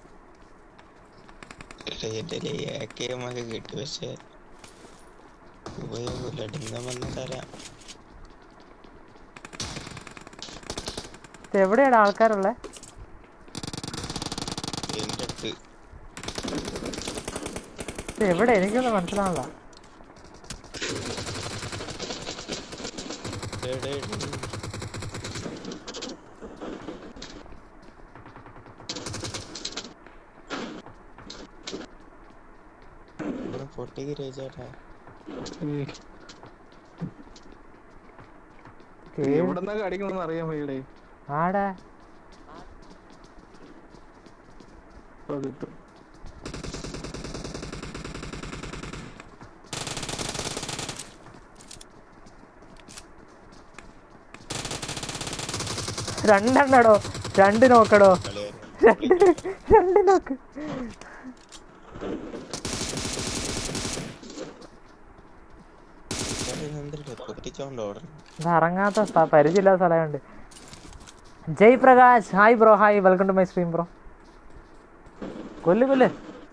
[SPEAKER 5] റേറ്റില് ഒക്കെ കിട്ടും പക്ഷെ ഉപയോഗമില്ല ഡിങ്ങ വന്ന് തരാം
[SPEAKER 1] ഇത് എവിടെയാണ് ആൾക്കാരുള്ളത്
[SPEAKER 5] എന്റെ അടുത്ത്
[SPEAKER 1] ഇത് എവിടെ എനിക്കൊന്നും മനസ്സിലാവില്ല
[SPEAKER 5] ഡേ, ഡേ, ഡേ. ഇവിടെ പൊട്ടിക്ക് രേചേട്ടാ
[SPEAKER 3] ഏയ്, എവിടുന്നൊക്കെ അടിക്കണമെന്ന് അറിയാൻ വയ്യടേ
[SPEAKER 1] ആടെ
[SPEAKER 3] ഇപ്പൊ കിട്ടും
[SPEAKER 1] രണ്ടെണ്ണടോ രണ്ട് നോക്കടോ
[SPEAKER 5] കളിയായിരുന്നു
[SPEAKER 1] രണ്ട് രണ്ട് നോക്ക്
[SPEAKER 5] എന്തിട്ട് പൊട്ടിച്ചോണ്ട് ഓടണം
[SPEAKER 1] ഇത് ഇറങ്ങാത്ത സ്ഥ- പരിചയമില്ലാത്ത സ്ഥലമുണ്ട് Jai Prakash hi bro hi welcome to my stream bro കൊല്ല് കൊല്ല്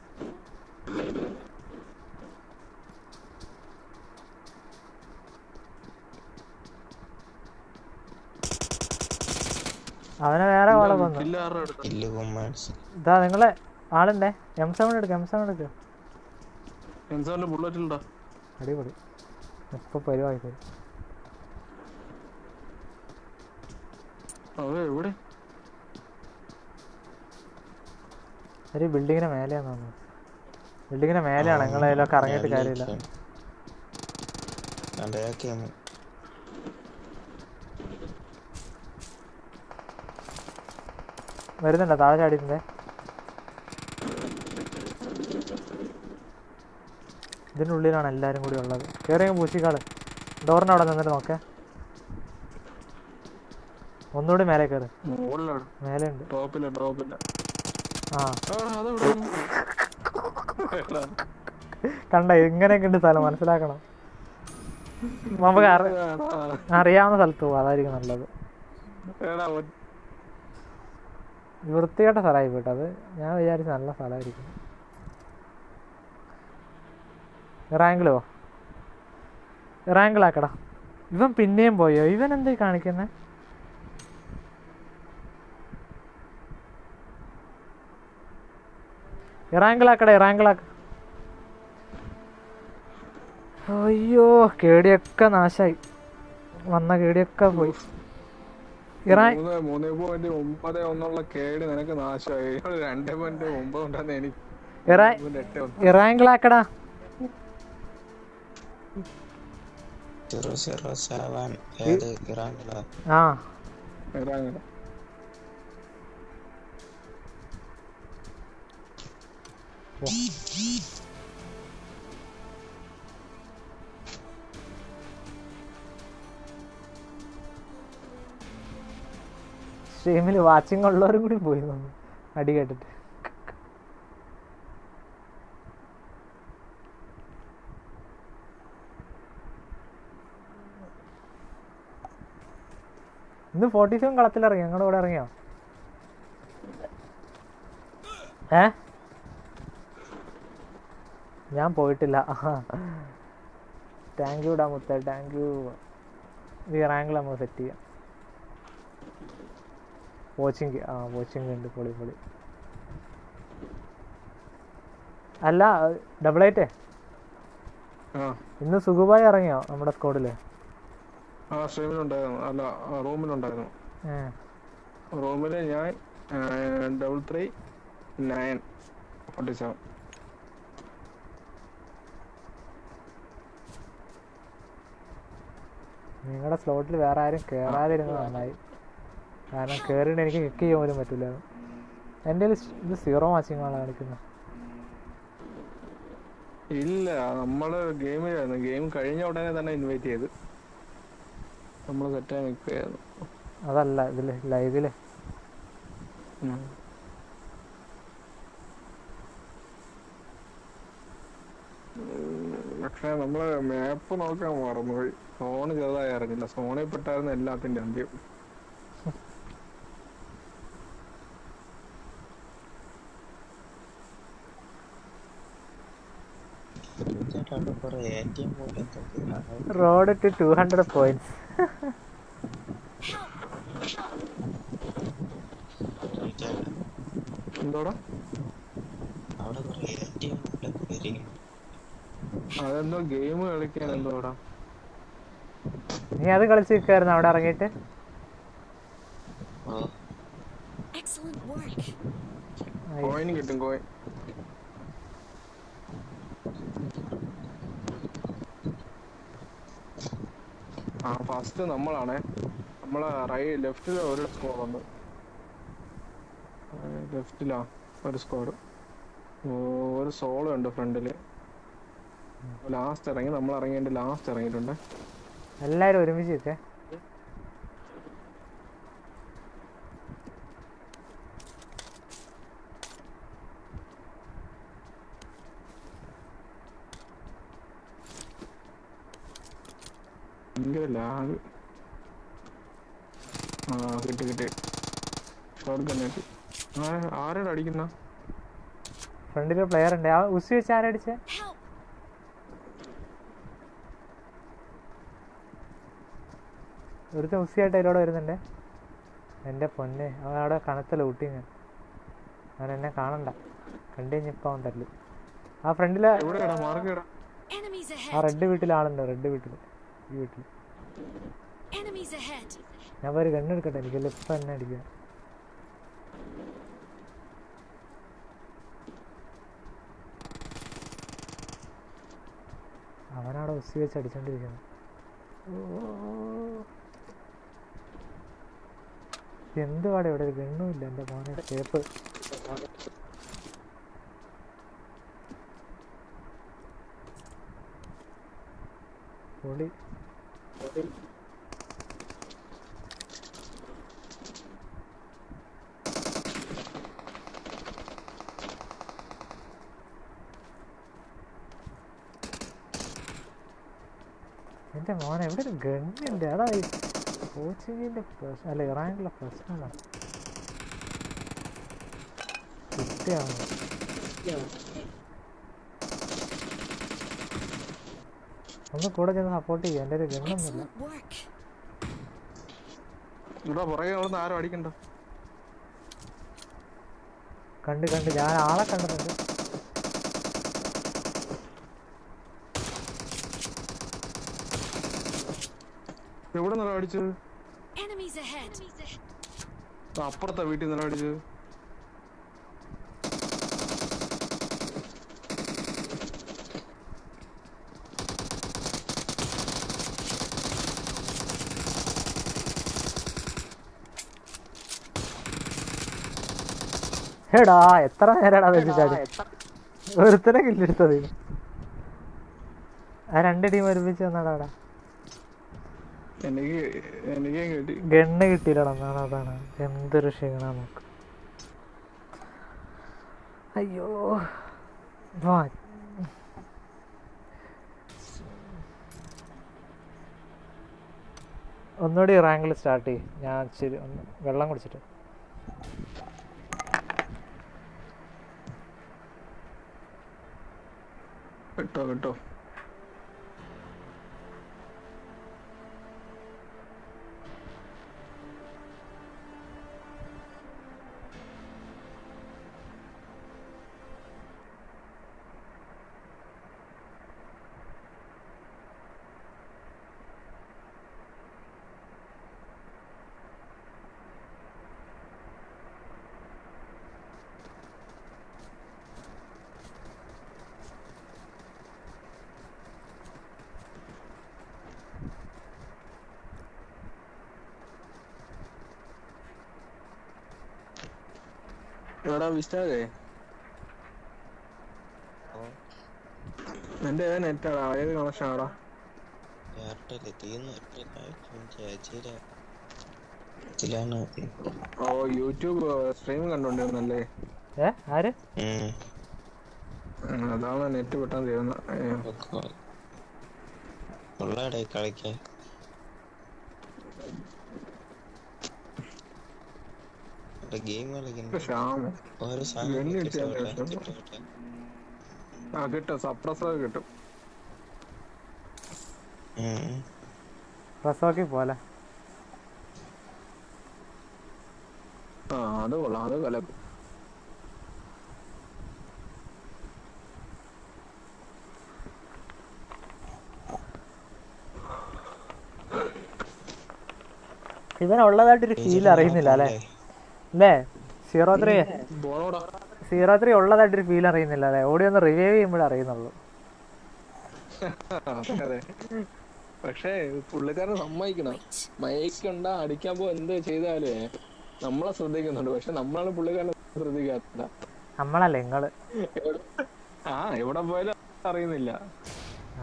[SPEAKER 1] അവനെ വേറെ കോള വന്നു
[SPEAKER 3] ഇല്ലാരുടെ അടുത്ത്
[SPEAKER 5] കില്ല് കൊമ്മാൻസ്
[SPEAKER 1] ഇതാ നിങ്ങളെ ആളുണ്ടേ എം സെവൻ എടുക്ക എം സെവൻ എടുക്ക
[SPEAKER 3] എൻസോന്റെ ബുള്ളറ്റ് ഉണ്ടോ
[SPEAKER 1] അടിപൊളി ഇപ്പൊ പരിവായി പോയി
[SPEAKER 3] അവ എവിടെ
[SPEAKER 1] ഒരു ബിൽഡിങ്ങിന് മേലെയാന്ന് തോന്നുന്നു ബിൽഡിങ്ങിന് മേലെയാണ് നിങ്ങൾ അതിലൊക്കെ ഇറങ്ങിയിട്ട് കാര്യമില്ല
[SPEAKER 5] കണ്ടയാക്കിയാണ്
[SPEAKER 1] വരുന്നുണ്ടോ താഴെ ചാടിയിട്ടുണ്ട് ഇതിൻ്റെ ഉള്ളിലാണ് എല്ലാവരും കൂടി ഉള്ളത് കയറിയ പൂശിക്കാള് ഡോറിന് അവിടെ നിന്നിട്ട് നോക്കേ ഒന്നുകൂടി മേലെ കയറി
[SPEAKER 3] മുകളിലാണ്
[SPEAKER 1] മേലെ ഉണ്ട്
[SPEAKER 3] ടോപ്പില്ല ടോപ്പില്ല
[SPEAKER 1] ആ
[SPEAKER 3] ആ അതെവിടെ എടാ,
[SPEAKER 1] കണ്ട ഇങ്ങനെയൊക്കെ ഉണ്ട് സ്ഥലം മനസ്സിലാക്കണം നമുക്ക് അറി-
[SPEAKER 3] എടാ,
[SPEAKER 1] അറിയാവുന്ന സ്ഥലത്ത് പോകും അതായിരിക്കും നല്ലത്
[SPEAKER 3] എടാ, ഒ-
[SPEAKER 1] വൃത്തികെട്ട സ്ഥലമായി പോയിട്ട് അത് ഞാൻ വിചാരിച്ചു നല്ല സ്ഥലമായിരിക്കും റാങ്കിളോ റാങ്കിളാക്കടാ ഇവൻ പിന്നെയും പോയോ ഇവൻ എന്തായി കാണിക്കുന്നേ ഇറാങ്കിളാക്കടേ ഇറാങ്കിളാക്ക അയ്യോ കേടിയൊക്കെ നാശായി വന്ന കേടിയൊക്കെ പോയി ഇറാൻ
[SPEAKER 3] മൂന്ന് മൂന്ന് പോയിന്റ് ഒമ്പത് ഒന്നുള്ള കേട് നിനക്ക് നാശമായി ഇയാള് രണ്ട് പോയിന്റ് ഒമ്പത് ഉണ്ടെന്ന് എനിക്ക്
[SPEAKER 1] ഇറാ
[SPEAKER 3] പോയിന്റ് എട്ട് ഒന്ന്.
[SPEAKER 1] ഇറാങ്കിളാക്കടാ
[SPEAKER 5] സീറോ സീറോ സെവൻ ഏത് ഇറാങ്കിളാ
[SPEAKER 1] ആ
[SPEAKER 3] എടാ, അങ്ങനെ.
[SPEAKER 1] സ്ട്രീമിൽ വാച്ചിങ് ഉള്ളവരും കൂടി പോയി തോന്നുന്നു അടി കേട്ടിട്ട് ഇന്ന് ഫോർട്ടി സെവൻ കളത്തിലിറങ്ങി ഞങ്ങളുടെ കൂടെ ഇറങ്ങിയോ ഏ ഞാൻ പോയിട്ടില്ല താങ്ക് യു ഡാ മുത്തേ താങ്ക് യു ഈ റാങ്കിൽ നമുക്ക് സെറ്റ് ചെയ്യാം കോച്ചിങ് ആ കോച്ചിങ് ഉണ്ട് പൊളി പൊളി അല്ല ഡബിൾ എയ്റ്റ്
[SPEAKER 3] ആ
[SPEAKER 1] ഇന്ന് സുഖുബായി ഇറങ്ങിയോ നമ്മുടെ സ്കോഡില്
[SPEAKER 3] ആ സ്ട്രീമിലുണ്ടായിരുന്നു അല്ല റൂമിലുണ്ടായിരുന്നു റൂമില് ഞാൻ double three nine forty seven
[SPEAKER 1] നിങ്ങളുടെ സ്ലോട്ടിൽ വേറെ ആരും കേറാതിരുന്നത് നന്നായി കാരണം കയറിയിട്ട് എനിക്ക് കിക്ക് ചെയ്യാൻ പോലും പറ്റില്ല എൻ്റെ കയ്യില് ഇത് സീറോ മാച്ചിങ്ങാണ് കാണിക്കുന്നത്
[SPEAKER 3] ഇല്ല നമ്മള് ഗെയിമിലായിരുന്നു ഗെയിം കഴിഞ്ഞ ഉടനെ തന്നെ ഇൻവൈറ്റ് ചെയ്ത് നമ്മൾ സെറ്റായി നിൽക്കുകയായിരുന്നു
[SPEAKER 1] അതല്ല ഇതില് ലൈവില്
[SPEAKER 3] ഉം. ഉം, പക്ഷെ നമ്മള് മാപ്പ് നോക്കാൻ മറന്നുപോയി സോണ് ചെറുതായി അറിഞ്ഞില്ല സോണിൽ പെട്ടായിരുന്നു എല്ലാത്തിന്റെ അന്ത്യം
[SPEAKER 5] ചേട്ടാ അവിടെ കുറെ എ ടി എം പോലെ എന്തൊക്കെയാണ്
[SPEAKER 1] road to two hundred points
[SPEAKER 5] ചേട്ടാ
[SPEAKER 3] എന്തോടാ
[SPEAKER 5] അവിടെ കുറെ എ ടി എം പോലെ കയറി
[SPEAKER 3] അതെന്തോ ഗെയിം കളിക്കാൻ എന്തോടാ
[SPEAKER 1] നീ അത് കളിച്ച് നിൽക്കായിരുന്നു അവിടെ ഇറങ്ങിയിട്ട്
[SPEAKER 5] ഓ
[SPEAKER 4] Excellent work.
[SPEAKER 3] കോയിൻ കിട്ടും കോയിൻ ആ ഫസ്റ്റ് നമ്മളാണേ നമ്മളെ റൈ ലെഫ്റ്റിൽ ഒരു സ്കോർ ഉണ്ട് ലെഫ്റ്റിലാ ഒരു സ്കോർ ഒരു സോളോ ഉണ്ട് ഫ്രണ്ടില് ലാസ്റ്റ് ഇറങ്ങി നമ്മൾ ഇറങ്ങിയിട്ട് ലാസ്റ്റ് ഇറങ്ങിയിട്ടുണ്ട്
[SPEAKER 1] എല്ലാവരും ഒരുമിച്ച് നിൽക്കേ
[SPEAKER 3] ഭയങ്കര ലാഗ് ആ കിട്ടി കിട്ടി ഷോർട്ട് ഗൺ കിട്ടി ആരാണ് അടിക്കുന്ന
[SPEAKER 1] ഫ്രണ്ടിൽ പ്ലെയർ ഉണ്ട് ആ ഉസി വെച്ച് ആരടിച്ചേ
[SPEAKER 4] Help!
[SPEAKER 1] ഒരുത്ത ഉസിയായിട്ട് അതിലൂടെ വരുന്നുണ്ട് എൻ്റെ പൊന്നെ അവൻ അവിടെ കനത്ത ലൂട്ടിങ് അവൻ എന്നെ കാണണ്ട കണ്ടു കഴിഞ്ഞപ്പോൾ അവൻ തല്ലു ആ ഫ്രണ്ടില്
[SPEAKER 3] എവിടെയാടാ മാർക്ക് ഇടാ
[SPEAKER 4] Enemies
[SPEAKER 1] ആ
[SPEAKER 4] ahead!
[SPEAKER 1] റെഡ് വീട്ടിൽ ആളുണ്ട് റെഡ് വീട്ടിൽ ഈ വീട്ടിൽ
[SPEAKER 4] Enemies ahead!
[SPEAKER 1] ഞാൻ പോയി ഗണ്ണെടുക്കട്ടെ എനിക്ക് ഇപ്പം എന്നെ അടിക്കാം അവനവിടെ ഉസി വെച്ച് അടിച്ചോണ്ടിരിക്കുന്നു എന്ത് പാടെ ഇവിടെ ഒരു ഗണ്ണും ഇല്ല എൻ്റെ മോനെ ചേപ്പ് പൊളി എൻ്റെ മോനെ എവിടെ ഒരു ഗണ്ണുണ്ട് അതാ ഈ കോച്ചിങ്ങിൻ്റെ പ്രശ്നം അല്ല ഇറാനിലുള്ള പ്രശ്നമാണ് കുട്ടിയാണ് ഒന്ന് കൂടെ ചെന്ന് സപ്പോർട്ട് ചെയ്യാം എൻ്റെ ഒരു ഗണ്ണൊന്നുമില്ല
[SPEAKER 4] Excellent work.
[SPEAKER 3] ഇവിടെ പുറകെ അവിടെ നിന്ന് ആരും അടിക്കണ്ട
[SPEAKER 1] കണ്ട് കണ്ട് ഞാൻ ആളെ കണ്ടിട്ടുണ്ട്
[SPEAKER 3] എവിടെ നിന്നാ അടിച്ചത്
[SPEAKER 4] Enemies ahead!
[SPEAKER 3] ആ, അപ്പുറത്തെ വീട്ടിൽ നിന്നാ അടിച്ചത്
[SPEAKER 1] എടാ എത്ര നേരടാ വെച്ചിട്ടാണ് ഒരുത്തനെ കില്ലെടുത്തത് ആ രണ്ട് ടീം ഒരുമിച്ച് വന്നടാ അവിടെ
[SPEAKER 3] എനിക്ക് എനിക്കും കിട്ടി
[SPEAKER 1] ഗണ്ണ് കിട്ടിയില്ലടാ എന്നാണ് അതാണ് എന്തൊരു ക്ഷീണ നോക്ക് അയ്യോ വാ ഒന്നുകൂടി റാങ്കിൽ സ്റ്റാർട്ട് ചെയ്യും ഞാൻ ശരി ഒന്ന് വെള്ളം കുടിച്ചിട്ട്
[SPEAKER 3] കിട്ടോ കിട്ടോ എടാ വിസ്റ്റാകേ എന്റെ ഏത് നെറ്റാടാ ഏത് കണക്ഷൻ ആടാ
[SPEAKER 5] എയർടെല് തീർന്നു ചേച്ചിയുടെ ഇതിലാണ്
[SPEAKER 3] ഓ യൂട്യൂബ് സ്ട്രീം കണ്ടോണ്ടിരുന്നല്ലേ
[SPEAKER 1] ഏ ആര്
[SPEAKER 5] ഉം.
[SPEAKER 3] ഉം, അതാണ് നെറ്റ് പെട്ടെന്ന് തീരുന്നത് ഏ,
[SPEAKER 5] ഒക്കെ ഉള്ളടെ കളിക്കാൻ ഗെയിം കളിക്കുന്നു
[SPEAKER 3] ക്ഷാമം
[SPEAKER 5] ഓരോ
[SPEAKER 3] ഗണ്ണി
[SPEAKER 5] സാധനം
[SPEAKER 3] അടിച്ചാൽ
[SPEAKER 5] കിട്ടട്ടെ,
[SPEAKER 3] രസം.
[SPEAKER 5] കിട്ടട്ടെ.
[SPEAKER 3] ആ കിട്ടും സപ്രസർ കിട്ടും
[SPEAKER 5] ഉം.
[SPEAKER 1] റസോക്കി പോലെ
[SPEAKER 3] ആ അത് കൊള്ളാം അത് കലക്കും
[SPEAKER 1] ഇവനുള്ളതായിട്ടൊരു ഫീൽ അറിയുന്നില്ല അല്ലേ അല്ലേ സീറോ ത്രീ
[SPEAKER 3] പോണോടാ
[SPEAKER 1] സീറോ ത്രീ ഉള്ളതായിട്ടൊരു ഫീൽ അറിയുന്നില്ല അല്ലേ ഓടി ഒന്ന് റിവൈവ് ചെയ്യുമ്പോഴേ അറിയുന്നുള്ളൂ
[SPEAKER 3] അതെ അതെ പക്ഷേ പുള്ളിക്കാരൻ സമ്മതിക്കണം മയക്കുണ്ട അടിക്കാൻ പോ എന്ത് ചെയ്താലേ നമ്മളെ ശ്രദ്ധിക്കുന്നുണ്ട് പക്ഷെ നമ്മളാണ് പുള്ളിക്കാരനെ ശ്രദ്ധിക്കാത്ത
[SPEAKER 1] നമ്മളല്ലേ നിങ്ങള്
[SPEAKER 3] ആ എവിടെ പോയാലും അറിയുന്നില്ല
[SPEAKER 1] ആ.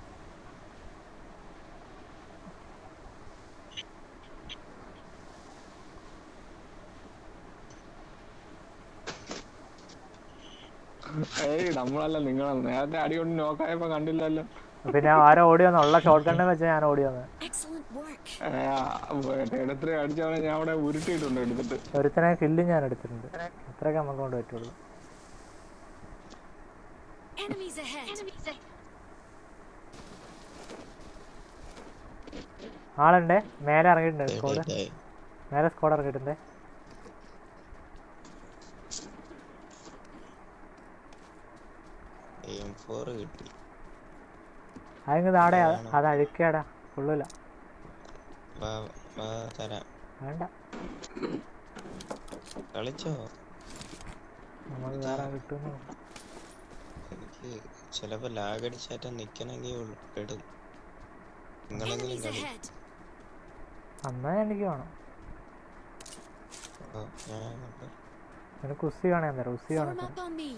[SPEAKER 3] ഏയ് നമ്മളല്ല നിങ്ങളാണ് നേരത്തെ അടി കൊണ്ട് നോക്കായപ്പോ കണ്ടില്ലല്ലോ
[SPEAKER 1] പിന്നെ ആരോ ഓടി വന്നു ഉള്ള ഷോർട്ട് കണ്ടെ വെച്ച് ഞാൻ ഓടി വന്നത്
[SPEAKER 4] Excellent work.
[SPEAKER 3] എടുത്ര അടിച്ചവനെ ഞാൻ അവിടെ ഉരുട്ടിയിട്ടുണ്ട് എടുത്തിട്ട്
[SPEAKER 1] ഒരുത്തനെ കില്ല് ഞാൻ എടുത്തിട്ടുണ്ട് അത്രയൊക്കെ നമുക്ക് കൊണ്ട് പറ്റുള്ളൂ
[SPEAKER 4] Enemies ahead. Enemies ahead.
[SPEAKER 1] ആളുണ്ടേ മേലെ ഇറങ്ങിയിട്ടുണ്ട് സ്കോഡ്
[SPEAKER 5] ഇതായി.
[SPEAKER 1] മേലെ സ്കോഡ് ഇറങ്ങിയിട്ടുണ്ട്
[SPEAKER 5] M4 കിട്ടി
[SPEAKER 1] അതിങ്ങ് താടെ അത് അഴുക്കേടാ കൊള്ളൂല
[SPEAKER 5] വാ വാ തരാം
[SPEAKER 1] വേണ്ട
[SPEAKER 5] കളിച്ചോ
[SPEAKER 1] നമുക്ക് വേറെ കിട്ടുന്നു
[SPEAKER 5] എനിക്ക് ചിലപ്പോ ലാഗ് അടിച്ചാറ്റ നിക്കണെങ്കി പെടും നിങ്ങളെങ്കിലും
[SPEAKER 4] Enemies
[SPEAKER 5] കളി
[SPEAKER 4] ahead.
[SPEAKER 1] അന്നാ എനിക്ക് വേണം
[SPEAKER 5] ഓ, ഞാൻ അങ്ങോട്ട്
[SPEAKER 1] നിനക്ക് ഉസി കാണാൻ തരാം ഉസി
[SPEAKER 4] Form
[SPEAKER 1] കാണാൻ
[SPEAKER 4] up on me.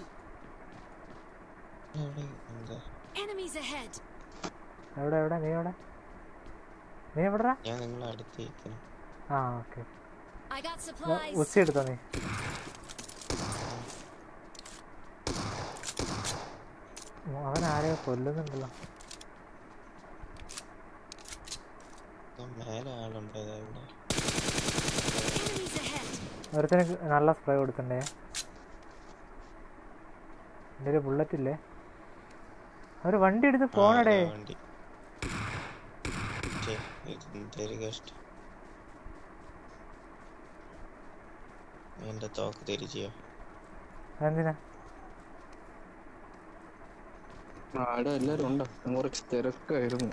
[SPEAKER 5] എവിടെ എന്താ
[SPEAKER 4] Enemies ahead.
[SPEAKER 1] എവിടെ എവിടെ നീ എവിടെ നീ എവിടെടാ
[SPEAKER 5] ഞാൻ നിങ്ങളെ അടുത്തിരിക്കുന്നു
[SPEAKER 1] ആ okay
[SPEAKER 4] I got supplies.
[SPEAKER 1] Uzi എടുത്തോ നീ ഉം, അവൻ ആരെയോ കൊല്ലുന്നുണ്ടല്ലോ
[SPEAKER 5] മേലെ ആളുണ്ട് ഇതാ ഇവിടെ
[SPEAKER 4] Enemies ahead.
[SPEAKER 1] ഒരുത്തന് നല്ല സ്പ്രേ കൊടുക്കണ്ടേ എൻ്റെ ഒരു ബുള്ളറ്റ് ഇല്ലേ അവര് വണ്ടി എടുത്ത്
[SPEAKER 5] ആ,
[SPEAKER 1] പോണടേ
[SPEAKER 5] ഇതാ വണ്ടി ഛെ, ഇതെന്തൊരു കഷ്ടം എന്റെ തോക്ക് തിരിച്ചോ
[SPEAKER 1] എന്തിനാ
[SPEAKER 3] ആടെ എല്ലാരും ഉണ്ട് കുറച്ച് തിരക്കായിരുന്നു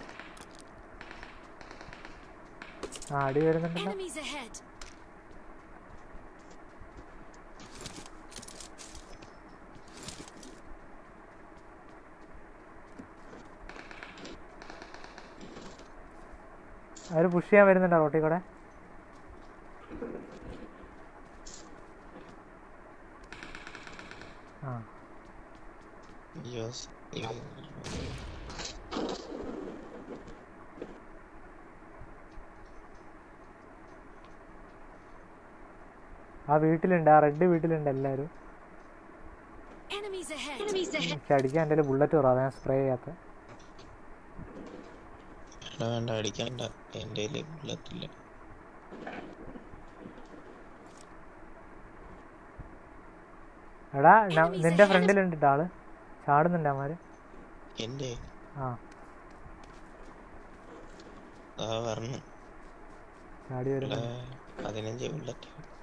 [SPEAKER 1] ആ അടി വരുന്നുണ്ടല്ലോ
[SPEAKER 4] Enemies ahead.
[SPEAKER 1] അവര് പുഷ് ചെയ്യാൻ വരുന്നുണ്ടോ റോട്ടിൽ കൂടെ ആ
[SPEAKER 5] അയ്യോ സ് ഇത്
[SPEAKER 1] ആ വീട്ടിലുണ്ട് ആ റെഡ് വീട്ടിലുണ്ട് എല്ലാവരും
[SPEAKER 4] Enemies ahead. Enemies ahead.
[SPEAKER 1] പക്ഷെ അടിക്കാൻ എൻ്റെ ബുള്ളറ്റ് കുറവാ ഞാൻ സ്പ്രേ ചെയ്യാത്ത
[SPEAKER 5] വേണ്ട വേണ്ട അടിക്കണ്ട എന്റെ ബുള്ളറ്റില്ല
[SPEAKER 1] എടാ ന- നിന്റെ ഫ്രണ്ടിലുണ്ട് ട്ടോ ആള് ചാടുന്നുണ്ട് അവന്മാര്
[SPEAKER 5] എന്റെ
[SPEAKER 1] ആ
[SPEAKER 5] ആ പറഞ്ഞു
[SPEAKER 1] ചാടി വരുന്നു
[SPEAKER 5] പതിനഞ്ച് ബുള്ളറ്റ്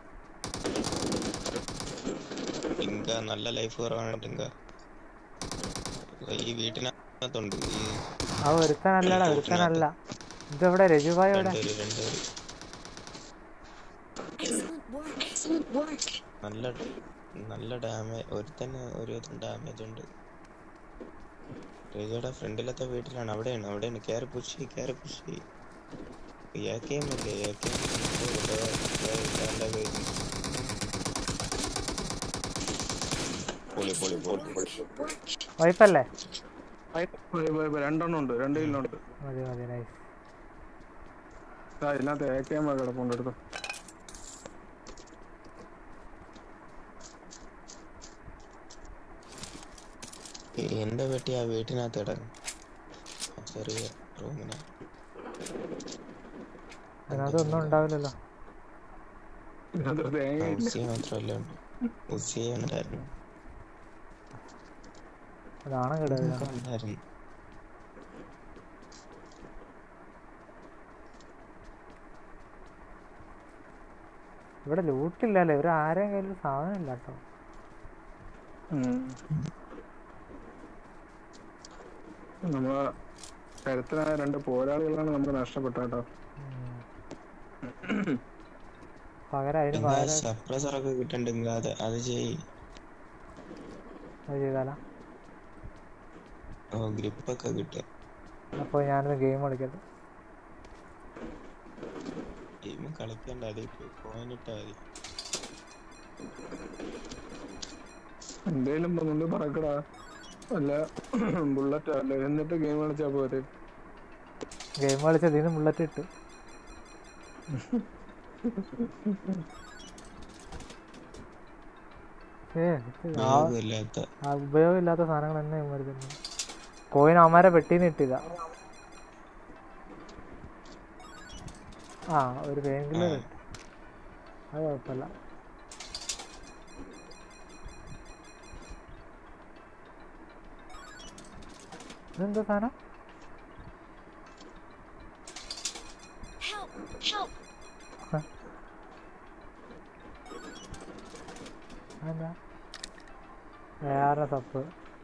[SPEAKER 5] ടിങ്ക നല്ല ലൈഫ് കുറവാണ് ടിങ്ക ഈ വീട്ടിനകത്തുണ്ട് ഈ
[SPEAKER 1] ആ ഒരുത്തനല്ലടാ ഒരുത്തനല്ല ഇതെവിടെ രജുഭായ് എവിടെ
[SPEAKER 5] രണ്ടുപേര് രണ്ടുപേര്
[SPEAKER 4] Excellent work. Excellent work.
[SPEAKER 5] നല്ല നല്ല ഡാമേജ് ഒരുത്തന് ഒരു ഡാമേജ് ഉണ്ട് രജയുടെ ഫ്രണ്ടിലത്തെ വീട്ടിലാണ് അവിടെയാണ് അവിടെയാണ് കയറി പുഷ് ചെയ്യ് കയറി പുഷ് ചെയ്യ് ഇയാക്കേം ഇല്ലേ ഇയാക്കേം പൊളി പൊളി പൊളി
[SPEAKER 1] വൈപ്പല്ലേ
[SPEAKER 3] രണ്ടെണ്ണം ഉണ്ട് രണ്ട് കിലുണ്ട്
[SPEAKER 1] മതി മതി നൈസ്
[SPEAKER 3] ആ ഇതിനകത്ത് എ കെ എം കിടപ്പുണ്ട് എടുത്തോ
[SPEAKER 5] എന്റെ വെട്ടി ആ വീട്ടിനകത്ത് കിടക്കും ആ ചെറിയ റൂമിന്
[SPEAKER 1] അതിനകത്ത് ഒന്നും ഉണ്ടാവില്ലല്ലോ
[SPEAKER 3] ഇതിനകത്ത് തേങ്ങ
[SPEAKER 5] ഉസി മാത്രമല്ല ഉണ്ട് ഉസി ഉണ്ടായിരുന്നു
[SPEAKER 1] അതാണ് കിടക്കുന്നത്
[SPEAKER 5] ഉണ്ടായിരുന്നു
[SPEAKER 1] ഇവിടെ ലൂട്ടില്ലല്ലേ ഇവർ ആരെയും കയ്യിൽ സാധനം ഇല്ല കേട്ടോ
[SPEAKER 3] നമ്മളെ കരുത്തനായ രണ്ട് പോരാളികളാണ് നമുക്ക് നഷ്ടപ്പെട്ട കേട്ടോ
[SPEAKER 1] പകരം അതിന്
[SPEAKER 5] എന്താ
[SPEAKER 1] പകരം
[SPEAKER 5] സപ്രസറൊക്കെ കിട്ടണ്ടെങ്കിൽ അത് അത് ചെയ്
[SPEAKER 1] അത് ചെയ്താലാ
[SPEAKER 5] ഓ ഗ്രിപ്പൊക്കെ കിട്ടും
[SPEAKER 1] അപ്പോൾ ഞാനൊന്ന് ഗെയിം കളിക്കട്ടെ
[SPEAKER 5] ഗെയിം കളിക്കണ്ട അത് കോയിൻ ഇട്ടാ മതി
[SPEAKER 3] എന്തേലും മുന്നിൽ പറക്കടാ അല്ല ബുള്ളറ്റ് അല്ല എന്നിട്ട് ഗെയിം കളിച്ചാ പോരെ
[SPEAKER 1] ഗെയിം കളിച്ചത് ഇതിന് ബുള്ളറ്റ് ഇട്ട് ഏ ഇത് ആ-
[SPEAKER 5] ഉപയോഗമില്ലാത്ത
[SPEAKER 1] ആ ഉപയോഗമില്ലാത്ത സാധനങ്ങൾ തന്നെ ഇവന്മാര് തന്നെ കോയിൻ അവന്മാരെ പെട്ടീന്ന് ഇട്ടില്ല ആ ഒരു പെയിൻ കില്ലർ
[SPEAKER 5] ആ.
[SPEAKER 1] ഇട്ട് അത് കുഴപ്പമില്ല ഇതെന്താ സാധനം
[SPEAKER 4] Help! Help!
[SPEAKER 1] അതെന്താ വേറെ തപ്പ്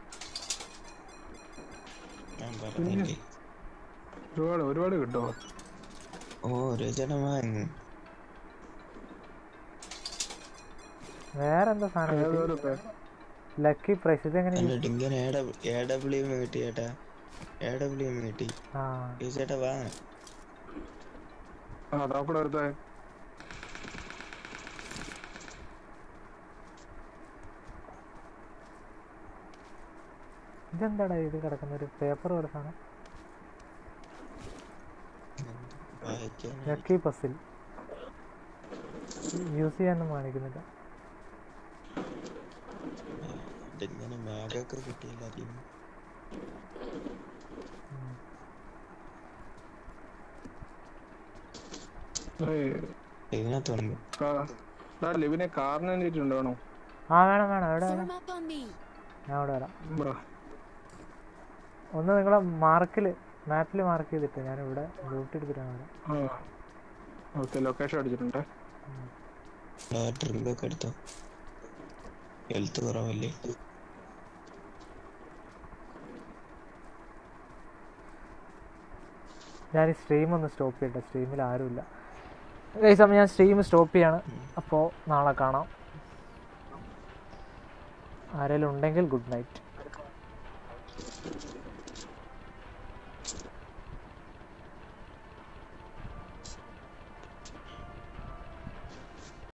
[SPEAKER 5] ഞാൻ പറഞ്ഞില്ലേ
[SPEAKER 3] ഒരുപാട് ഒരുപാട് കിട്ടോ
[SPEAKER 5] ഓ ഒരു ജനം വാങ്ങി
[SPEAKER 1] വേറെന്താ സാധനം കിട്ടി?
[SPEAKER 3] ഏതൊരു പേ-
[SPEAKER 1] ലക്കി പ്രൈസ് ഇതെങ്ങനെ
[SPEAKER 5] അല്ല ഡിങ്കൻ എ ഡബ്ല്യു എം കിട്ടി ചേട്ടാ എ ഡബ്ല്യു എം കിട്ടി
[SPEAKER 1] ആ
[SPEAKER 5] ഈ ചേട്ടാ വാ
[SPEAKER 3] ആ അതാക്കൂടെ എടുത്തേ
[SPEAKER 1] ഇതെന്താടാ ഇത് കിടക്കുന്ന ഒരു പേപ്പർ പോലെ സാധനം
[SPEAKER 5] വായിക്കാൻ
[SPEAKER 1] ലക്കി പസിൽ യൂസ് ചെയ്യാനൊന്നും കാണിക്കുന്നില്ല
[SPEAKER 5] ഡിങ്കന് മാഗൊക്കെ കിട്ടിയില്ല അതിന്
[SPEAKER 3] ഏയ്,
[SPEAKER 5] ഇതിനകത്തുണ്ട്
[SPEAKER 3] കാ- ദാ ലിവിനെ കാറിന് വേണ്ടിട്ടുണ്ട് വേണോ
[SPEAKER 1] ആ വേണം വേണം എവിടെ വേണം
[SPEAKER 4] Form up on me!
[SPEAKER 1] ഞാൻ അവിടെ വരാം
[SPEAKER 3] ബ്രാ
[SPEAKER 1] ഒന്ന് നിങ്ങളെ മാർക്കിൽ മാപ്പിൽ മാർക്ക് ചെയ്തിട്ട് ഞാൻ ഇവിടെ ലൂട്ട് എടുത്തിട്ടാണ് വരാം
[SPEAKER 3] ആ ഓക്കെ ലൊക്കേഷൻ അടിച്ചിട്ടുണ്ട്
[SPEAKER 5] ഡ്രിങ്ക് ഒക്കെ എടുത്തോ ഹെൽത്ത് കുറവല്ലേ
[SPEAKER 1] ഞാൻ ഈ സ്ട്രീം ഒന്ന് സ്റ്റോപ്പ് ചെയ്യട്ടെ സ്ട്രീമിൽ ആരുമില്ല ഈ സമയം ഞാൻ സ്ട്രീം സ്റ്റോപ്പ് ചെയ്യാണ് അപ്പോൾ നാളെ കാണാം ആരെങ്കിലും ഉണ്ടെങ്കിൽ ഗുഡ് നൈറ്റ്